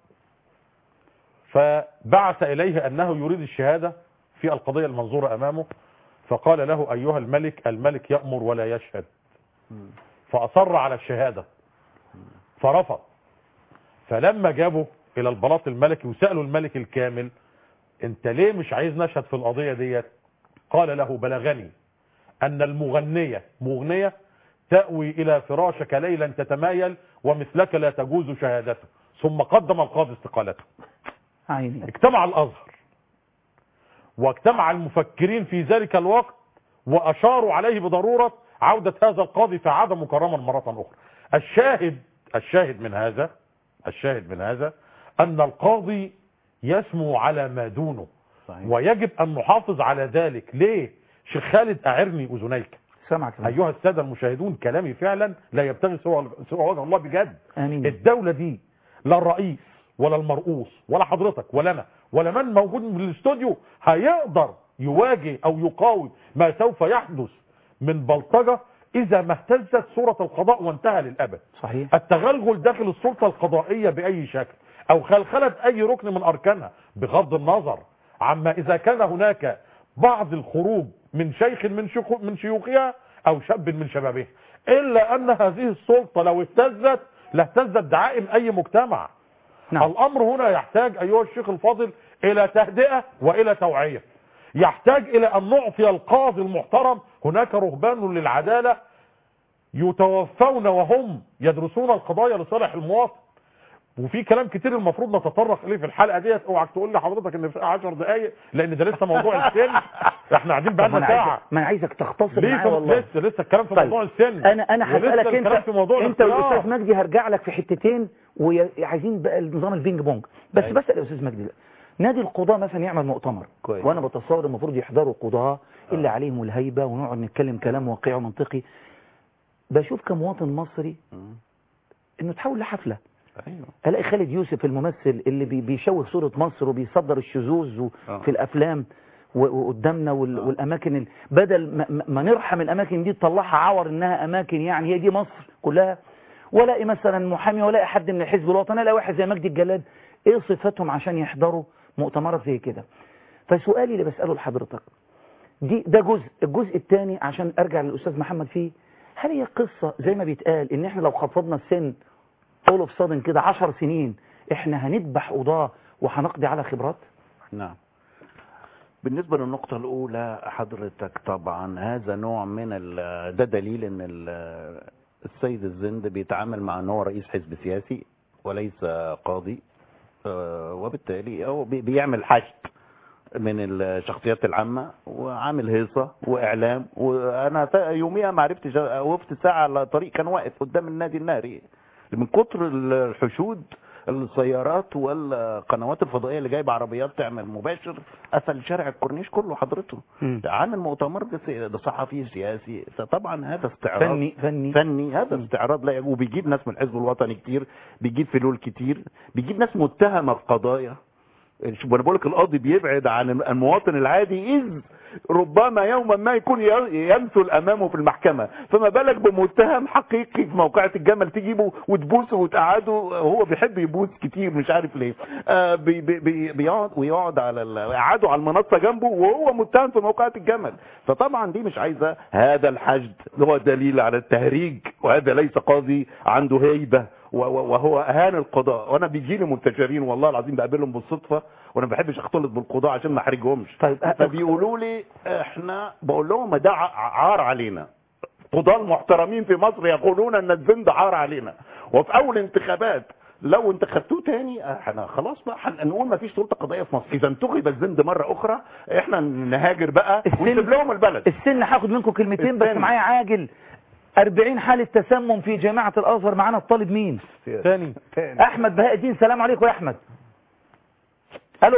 فبعث إليه أنه يريد الشهادة في القضية المنظورة أمامه فقال له أيها الملك الملك يأمر ولا يشهد فأصر على الشهادة فرفض فلما جابه إلى البلاط الملكي وسألوا الملك الكامل انت ليه مش عايز نشهد في القضية ديت قال له بلغني أن المغنية مغنية تأوي إلى فراشك ليلا تتمايل ومثلك لا تجوز شهادته ثم قدم القاضي استقالته عيني اجتمع الأزهر واجتمع المفكرين في ذلك الوقت وأشاروا عليه بضرورة عودة هذا القاضي فعاد مكرما مرة أخرى الشاهد الشاهد من هذا الشاهد من هذا أن القاضي يسمو على ما دونه صحيح. ويجب أن نحافظ على ذلك ليه شيخ خالد أعرني أذنيك سامعك يا فندم. أيها السادة المشاهدون كلامي فعلا لا يبتغي سوى سوى وجه الله بجد امين الدولة دي لا الرئيس ولا المرؤوس ولا حضرتك ولا أنا ولا من موجود في الاستوديو هيقدر يواجه أو يقاوم ما سوف يحدث من بلطجة إذا ما اهتزت صورة القضاء وانتهى للأبد صحيح التغلغل داخل السلطة القضائية بأي شكل أو خلخلة أي ركن من أركانها بغض النظر عما إذا كان هناك بعض الخروج من شيخ من شيخ من شيوخها او شاب من شبابها الا ان هذه السلطه لو اهتزت لاهتزت دعائم اي مجتمع نعم. الامر هنا يحتاج ايها الشيخ الفاضل الى تهدئه والى توعيه يحتاج الى ان نعطي القاضي المحترم هناك رهبان للعداله يتوفون وهم يدرسون القضايا لصالح المواطن وفي كلام كتير المفروض نتطرق اليه في الحلقه ديت اوعك تقول لي حضرتك ان في 10 دقائق لان ده لسه موضوع السن احنا قاعدين طب ما بقالنا انا ساعه عايزك ما انا عايزك تختصر ليه معايا طب والله لسه لسه الكلام في طيب. موضوع السن انا انا ولسه هسالك الكلام انت في موضوع انت الاختيار. والاستاذ مجدي هرجع لك في حتتين وعايزين بقى نظام البينج بونج بس أيوة. بسال يا استاذ مجدي بقى. نادي القضاء مثلا يعمل مؤتمر كويس. وانا بتصور المفروض يحضروا القضاة اللي عليهم الهيبه ونقعد نتكلم كلام واقعي ومنطقي بشوف كمواطن مصري مم. انه تحول لحفله ايوه الاقي خالد يوسف الممثل اللي بي- بيشوه صورة مصر وبيصدر الشذوذ و- آه. في الافلام و- وقدامنا وال- والاماكن ال- بدل ما- ما- ما نرحم الاماكن دي تطلعها عور انها اماكن يعني هي دي مصر كلها ولاقي مثلا محامي ولاقي حد من الحزب الوطني الاقي واحد زي مجدي الجلاد ايه صفاتهم عشان يحضروا مؤتمرات زي كده فسؤالي اللي بساله لحضرتك دي ده جزء الجزء الثاني عشان ارجع للاستاذ محمد فيه هل هي قصه زي ما بيتقال ان احنا لو خفضنا السن اول اوف صادن كده 10 سنين احنا هنذبح قضاه وهنقضي على خبرات نعم بالنسبة للنقطة الأولى حضرتك طبعا هذا نوع من ال- ده دليل ان ال- السيد الزند بيتعامل مع ان هو رئيس حزب سياسي وليس قاضي آه، وبالتالي هو بي- بيعمل حشد من الشخصيات العامة وعامل هيصة وإعلام وأنا تا- يوميها ما عرفتش وقفت ساعة على طريق كان واقف قدام النادي الناري من كتر الحشود السيارات والقنوات الفضائية اللي جايبة عربيات تعمل مباشر قفل شارع الكورنيش كله حضرته مم. عامل مؤتمر ده سي- ده صحفي سياسي فطبعا هذا استعراض فني فني فني هذا استعراض لا وبيجيب ناس من الحزب الوطني كتير بيجيب فلول كتير بيجيب ناس متهمه في قضايا شوف انا بقول لك القاضي بيبعد عن المواطن العادي اذ ربما يوما ما يكون ي- يمثل امامه في المحكمه فما بالك بمتهم حقيقي في موقعة الجمل تجيبه وتبوسه وتقعده هو بيحب يبوس كتير مش عارف ليه آه بي بي بي بيقعد ويقعد على ال- يقعدوا على المنصه جنبه وهو متهم في موقعة الجمل فطبعا دي مش عايزه هذا الحشد هو دليل على التهريج وهذا ليس قاضي عنده هيبه و- و- وهو اهان القضاء وانا بيجي لي مستشارين والله العظيم بقابلهم بالصدفه وانا ما بحبش اختلط بالقضاء عشان ما احرجهمش طيب أ- فبيقولوا لي احنا بقول لهم ما ده ع- عار علينا قضاة المحترمين في مصر يقولون ان الزند عار علينا وفي اول انتخابات لو انتخبتوه تاني احنا خلاص بقى هنقول ما فيش سلطه قضائيه في مصر اذا انتخب الزند مره اخرى احنا نهاجر بقى السن- ونسيب لهم البلد السن هاخد منكم كلمتين بس السن. معايا عاجل 40 حالة تسمم في جامعة الازهر معانا الطالب مين تاني احمد بهاء الدين سلام عليكم يا احمد الو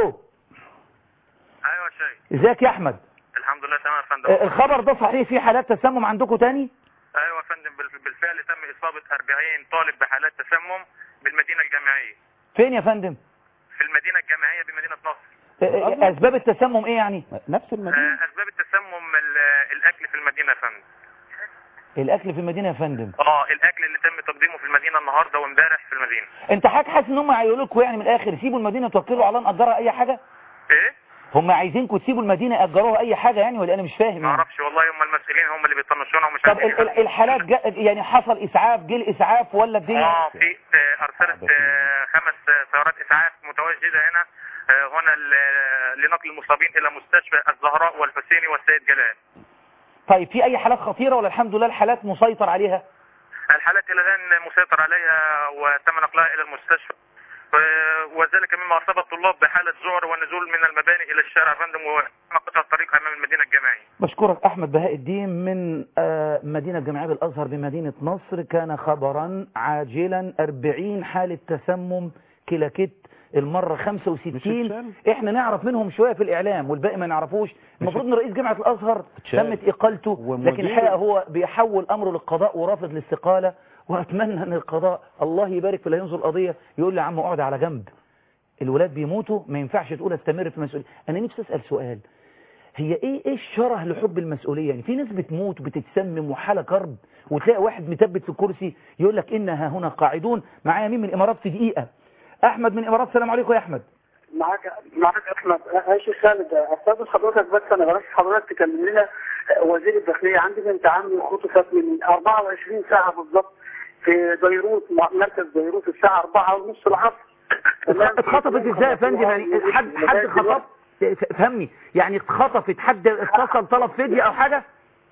ايوه يا شيخ ازيك يا احمد الحمد لله تمام يا فندم آه، الخبر ده صحيح في حالات تسمم عندكم تاني ايوه يا فندم بال- بالفعل تم اصابه 40 طالب بحالات تسمم بالمدينه الجامعيه فين يا فندم في المدينه الجامعيه بمدينه نصر آه، آه، اسباب التسمم ايه يعني نفس المدينه آه، اسباب التسمم ال- الاكل في المدينه يا فندم الاكل في المدينه يا فندم اه الاكل اللي تم تقديمه في المدينه النهارده وامبارح في المدينه انت حضرتك حاسس ان هم هيقولوا لكم يعني من الاخر سيبوا المدينه توكلوا على الله نأجرها اي حاجه ايه هم عايزينكم تسيبوا المدينه ياجروها اي حاجه يعني ولا انا مش فاهم ما يعني اعرفش والله هم المسؤولين هم اللي بيطنشونا ومش طب عارفين ال- ال- الحالات جا يعني حصل اسعاف جه الاسعاف ولا الدنيا اه في آه، ارسلت آه، خمس آه، سيارات اسعاف متواجده هنا آه، هنا ل- لنقل المصابين الى مستشفى الزهراء والحسيني والسيد جلال طيب في اي حالات خطيره ولا الحمد لله الحالات مسيطر عليها الحالات الى الان مسيطر عليها وتم نقلها الى المستشفى و- وذلك مما اصاب الطلاب بحاله ذعر والنزول من المباني الى الشارع يا فندم وقطع الطريق امام المدينه الجامعيه بشكرك احمد بهاء الدين من آه، مدينه جامعيه الازهر بمدينه نصر كان خبرا عاجلا 40 حاله تسمم كلاكيت المرة 65 احنا نعرف منهم شوية في الاعلام والباقي ما نعرفوش المفروض ان رئيس جامعة الازهر اتشال. تمت اقالته ومدير- لكن الحقيقة هو بيحول امره للقضاء ورافض الاستقالة واتمنى ان القضاء الله يبارك في اللي هينظر القضية يقول لي يا عم اقعد على جنب الولاد بيموتوا ما ينفعش تقول استمر في المسؤولية انا نفسي اسال سؤال هي ايه ايه الشره لحب المسؤوليه يعني في ناس بتموت وبتتسمم وحاله كرب وتلاقي واحد مثبت في الكرسي يقول لك انها هنا قاعدون معايا مين من الامارات في دقيقه احمد من الامارات السلام عليكم يا احمد معاك معاك احمد يا شيخ خالد استاذن حضرتك بس انا بلاش حضرتك تكلم لنا وزير الداخليه عندي بنت عمي خطفت من 24 ساعه بالظبط في بيروت مركز بيروت الساعه 4 ونص العصر اتخطفت ازاي يا فندم يعني حد حد خطف فهمني يعني اتخطفت حد اتصل طلب فدية او حاجة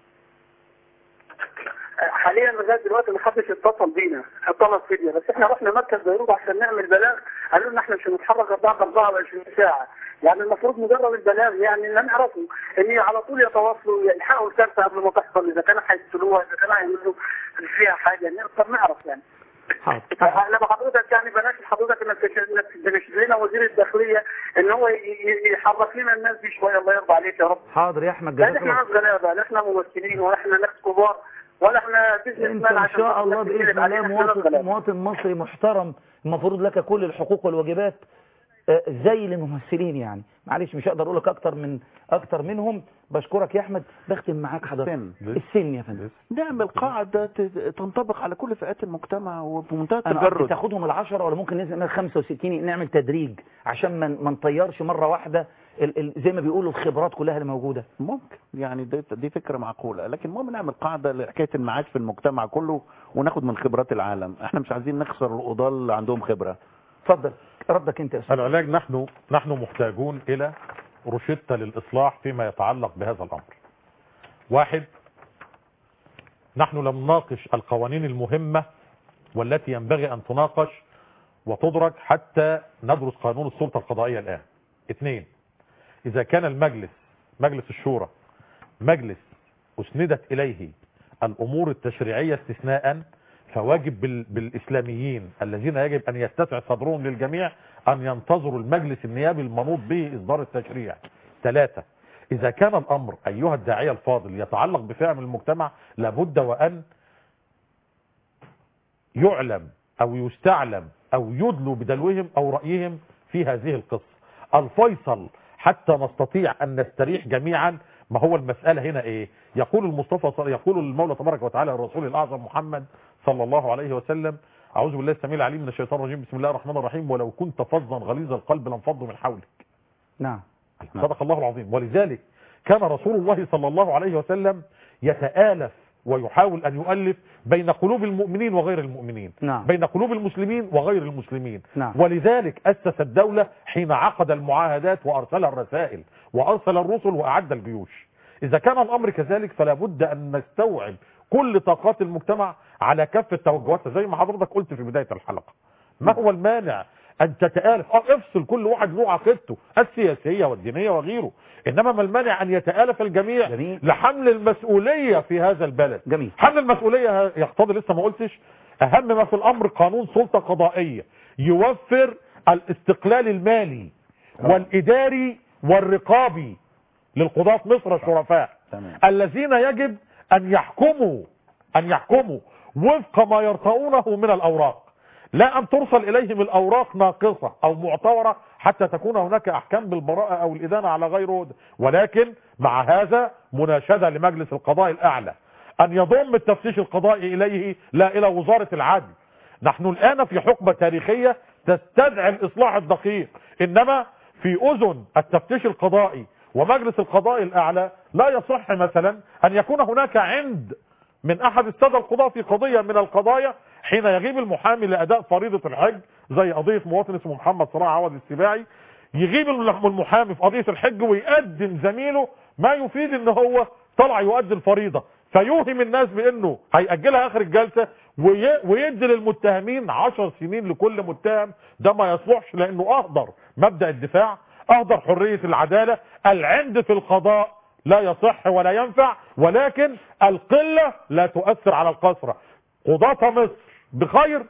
حاليا لغايه دلوقتي ما حدش اتصل بينا طلب فديه بس احنا رحنا مركز بيروت عشان نعمل بلاغ قالوا لنا احنا مش هنتحرك بعد 24 ساعه يعني المفروض مجرد البلاغ يعني اللي نعرفه ان على طول يتواصلوا يلحقوا الكارثه قبل ما تحصل اذا كانوا هيقتلوها اذا كانوا هيعملوا فيها حاجه نقدر نعرف يعني حاضر انا بحضرتك يعني بناشد حضرتك انك تناشد لنا وزير الداخليه ان هو ي- ي- يحرك لنا الناس دي شويه الله يرضى عليك يا رب حاضر يا احمد لا جزاك احنا الله ناس غلابه لا احنا ممثلين ولا احنا ناس كبار ولا احنا بزنس انت مان ان عشان شاء الله نقدر باذن نتكلم علينا، الله احنا ناس مواطن غلابة. مواطن مصري محترم المفروض لك كل الحقوق والواجبات آه، زي الممثلين يعني معلش مش هقدر اقول لك اكتر من اكتر منهم بشكرك يا احمد بختم معاك حضرتك السن. السن يا فندم نعمل قاعدة ت- تنطبق على كل فئات المجتمع وبمنتهى انا قصدي التجرد تاخدهم العشرة ولا ممكن ننزل من 65 نعمل تدريج عشان ما ما نطيرش مرة واحدة ال ال زي ما بيقولوا الخبرات كلها اللي موجودة ممكن يعني دي, دي فكرة معقولة لكن المهم نعمل قاعدة لحكاية المعاش في المجتمع كله وناخد من خبرات العالم احنا مش عايزين نخسر القضاة اللي عندهم خبرة اتفضل ردك انت يا استاذ العلاج نحن نحن محتاجون الى روشتة للاصلاح فيما يتعلق بهذا الامر واحد نحن لم نناقش القوانين المهمة والتي ينبغي ان تناقش وتدرج حتى ندرس قانون السلطة القضائية الان اثنين اذا كان المجلس مجلس الشورى مجلس اسندت اليه الامور التشريعية استثناء فواجب بال- بالاسلاميين الذين يجب ان يتسع صدرهم للجميع ان ينتظروا المجلس النيابي المنوط به اصدار التشريع ثلاثة اذا كان الامر ايها الداعية الفاضل يتعلق بفئة من المجتمع لابد وان يعلم او يستعلم او يدلوا بدلوهم او رأيهم في هذه القصة الفيصل حتى نستطيع ان نستريح جميعا ما هو المسألة هنا ايه يقول المصطفى صل... يقول المولى تبارك وتعالى الرسول الاعظم محمد صلى الله عليه وسلم اعوذ بالله السميع العليم من الشيطان الرجيم بسم الله الرحمن الرحيم ولو كنت فظا غليظ القلب لانفضوا من حولك نعم صدق الله العظيم ولذلك كان رسول الله صلى الله عليه وسلم يتآلف ويحاول أن يؤلف بين قلوب المؤمنين وغير المؤمنين نعم. بين قلوب المسلمين وغير المسلمين نعم. ولذلك أسس الدولة حين عقد المعاهدات وأرسل الرسائل وأرسل الرسل وأعد الجيوش إذا كان الأمر كذلك فلا بد أن نستوعب كل طاقات المجتمع على كافة توجهاتها زي ما حضرتك قلت في بداية الحلقة ما هو المانع ان تتآلف اه افصل كل واحد له عقيدته السياسية والدينية وغيره انما ما المانع ان يتآلف الجميع جميل. لحمل المسؤولية في هذا البلد جميل حمل المسؤولية يقتضي لسه ما قلتش اهم ما في الامر قانون سلطة قضائية يوفر الاستقلال المالي والاداري والرقابي للقضاة مصر الشرفاء تمام. الذين يجب ان يحكموا ان يحكموا وفق ما يرتؤونه من الاوراق لا ان ترسل اليهم الاوراق ناقصة او معتورة حتى تكون هناك احكام بالبراءة او الادانة على غير هدى ولكن مع هذا مناشدة لمجلس القضاء الاعلى ان يضم التفتيش القضائي اليه لا الى وزارة العدل نحن الان في حقبة تاريخية تستدعي الاصلاح الدقيق انما في اذن التفتيش القضائي ومجلس القضاء الاعلى لا يصح مثلا ان يكون هناك عند من احد الساده القضاة في قضية من القضايا حين يغيب المحامي لاداء فريضة الحج زي قضية مواطن اسمه محمد صلاح عوض السباعي يغيب المحامي في قضية الحج ويقدم زميله ما يفيد ان هو طلع يؤدي الفريضة فيوهم الناس بانه هيأجلها اخر الجلسة وي- ويدي للمتهمين عشر سنين لكل متهم ده ما يصلحش لانه اهدر مبدأ الدفاع اهدر حرية العدالة العند في القضاء لا يصح ولا ينفع ولكن القلة لا تؤثر على القسرة قضاة مصر بخير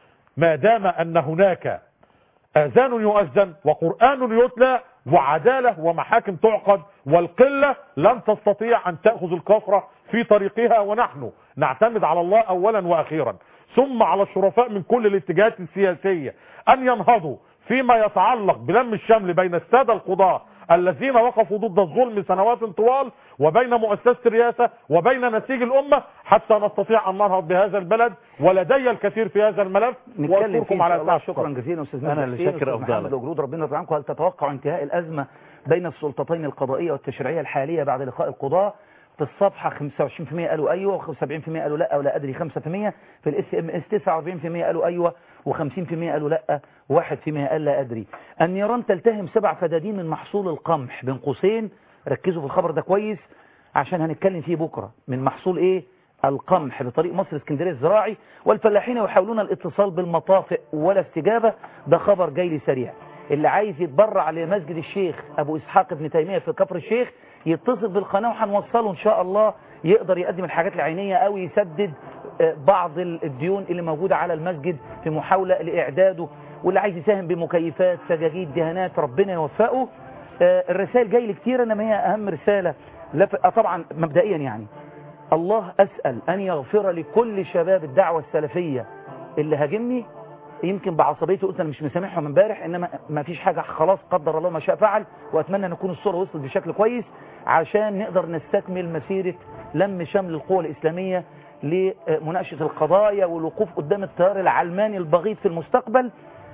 ما دام ان هناك اذان يؤذن وقرآن يتلى وعدالة ومحاكم تعقد والقلة لن تستطيع ان تأخذ الكفرة في طريقها ونحن نعتمد على الله اولا واخيرا ثم على الشرفاء من كل الاتجاهات السياسية ان ينهضوا فيما يتعلق بلم الشمل بين السادة القضاة الذين وقفوا ضد الظلم سنوات طوال وبين مؤسسة الرئاسة وبين نسيج الأمة حتى نستطيع أن ننهض بهذا البلد ولدي الكثير في هذا الملف نتكلم واشكركم فيه على إن شاء الله. إسعاف شكرا جزيلا استاذ أنا مجدي اللي حسين، شاكر أستاذ محمد أفضلك. وجرود ربنا يرضى عنكم هل تتوقع انتهاء الازمه بين السلطتين القضائيه والتشريعيه الحاليه بعد لقاء القضاه في الصفحه 25% قالوا ايوه و70% قالوا لا ولا ادري 5% في الاس ام اس 49% قالوا ايوه و50% قالوا لا 1% قال لا ادري النيران تلتهم سبع فدادين من محصول القمح بين قوسين ركزوا في الخبر ده كويس عشان هنتكلم فيه بكره من محصول ايه القمح بطريق مصر اسكندريه الزراعي والفلاحين يحاولون الاتصال بالمطافئ ولا استجابه ده خبر جاي لي سريع اللي عايز يتبرع لمسجد الشيخ ابو اسحاق ابن تيميه في كفر الشيخ يتصل بالقناه وهنوصله ان شاء الله يقدر يقدم الحاجات العينيه او يسدد آه، بعض ال- الديون اللي موجوده على المسجد في محاوله لاعداده واللي عايز يساهم بمكيفات سجاجيد دهانات ربنا يوفقه آه، الرسائل جاي لي كتير انما هي اهم رساله لف... آه، طبعا مبدئيا يعني الله أسأل أن يغفر لكل شباب الدعوة السلفية اللي هاجمني يمكن بعصبيته قلت أنا مش مسامحهم امبارح إنما ما فيش حاجة خلاص قدر الله ما شاء فعل وأتمنى أن تكون الصورة وصلت بشكل كويس عشان نقدر نستكمل مسيرة لم شمل القوى الإسلامية لمناقشة القضايا والوقوف قدام التيار العلماني البغيض في المستقبل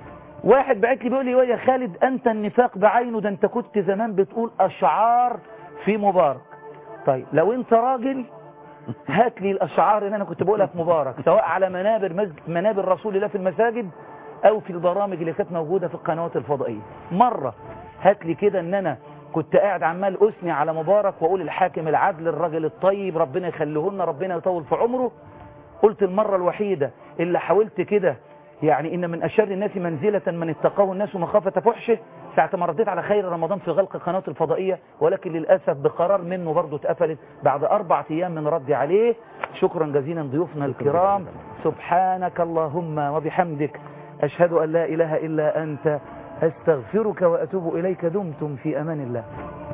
واحد بعت لي بيقول لي يا خالد أنت النفاق بعينه ده أنت كنت زمان بتقول أشعار في مبارك طيب لو أنت راجل هات لي الاشعار اللي انا كنت بقولها في مبارك سواء على منابر مسجد منابر رسول الله في المساجد او في البرامج اللي كانت موجوده في القنوات الفضائيه مره هات لي كده ان انا كنت قاعد عمال اثني على مبارك واقول الحاكم العدل الراجل الطيب ربنا يخليه لنا ربنا يطول في عمره قلت المره الوحيده اللي حاولت كده يعني ان من اشر الناس منزله من اتقاه الناس مخافه فحشه ساعه ما رديت على خير رمضان في غلق القناه الفضائيه ولكن للاسف بقرار منه برضه اتقفلت بعد اربع ايام من ردي عليه شكرا جزيلا ضيوفنا الكرام سبحانك اللهم وبحمدك اشهد ان لا اله الا انت استغفرك واتوب اليك دمتم في امان الله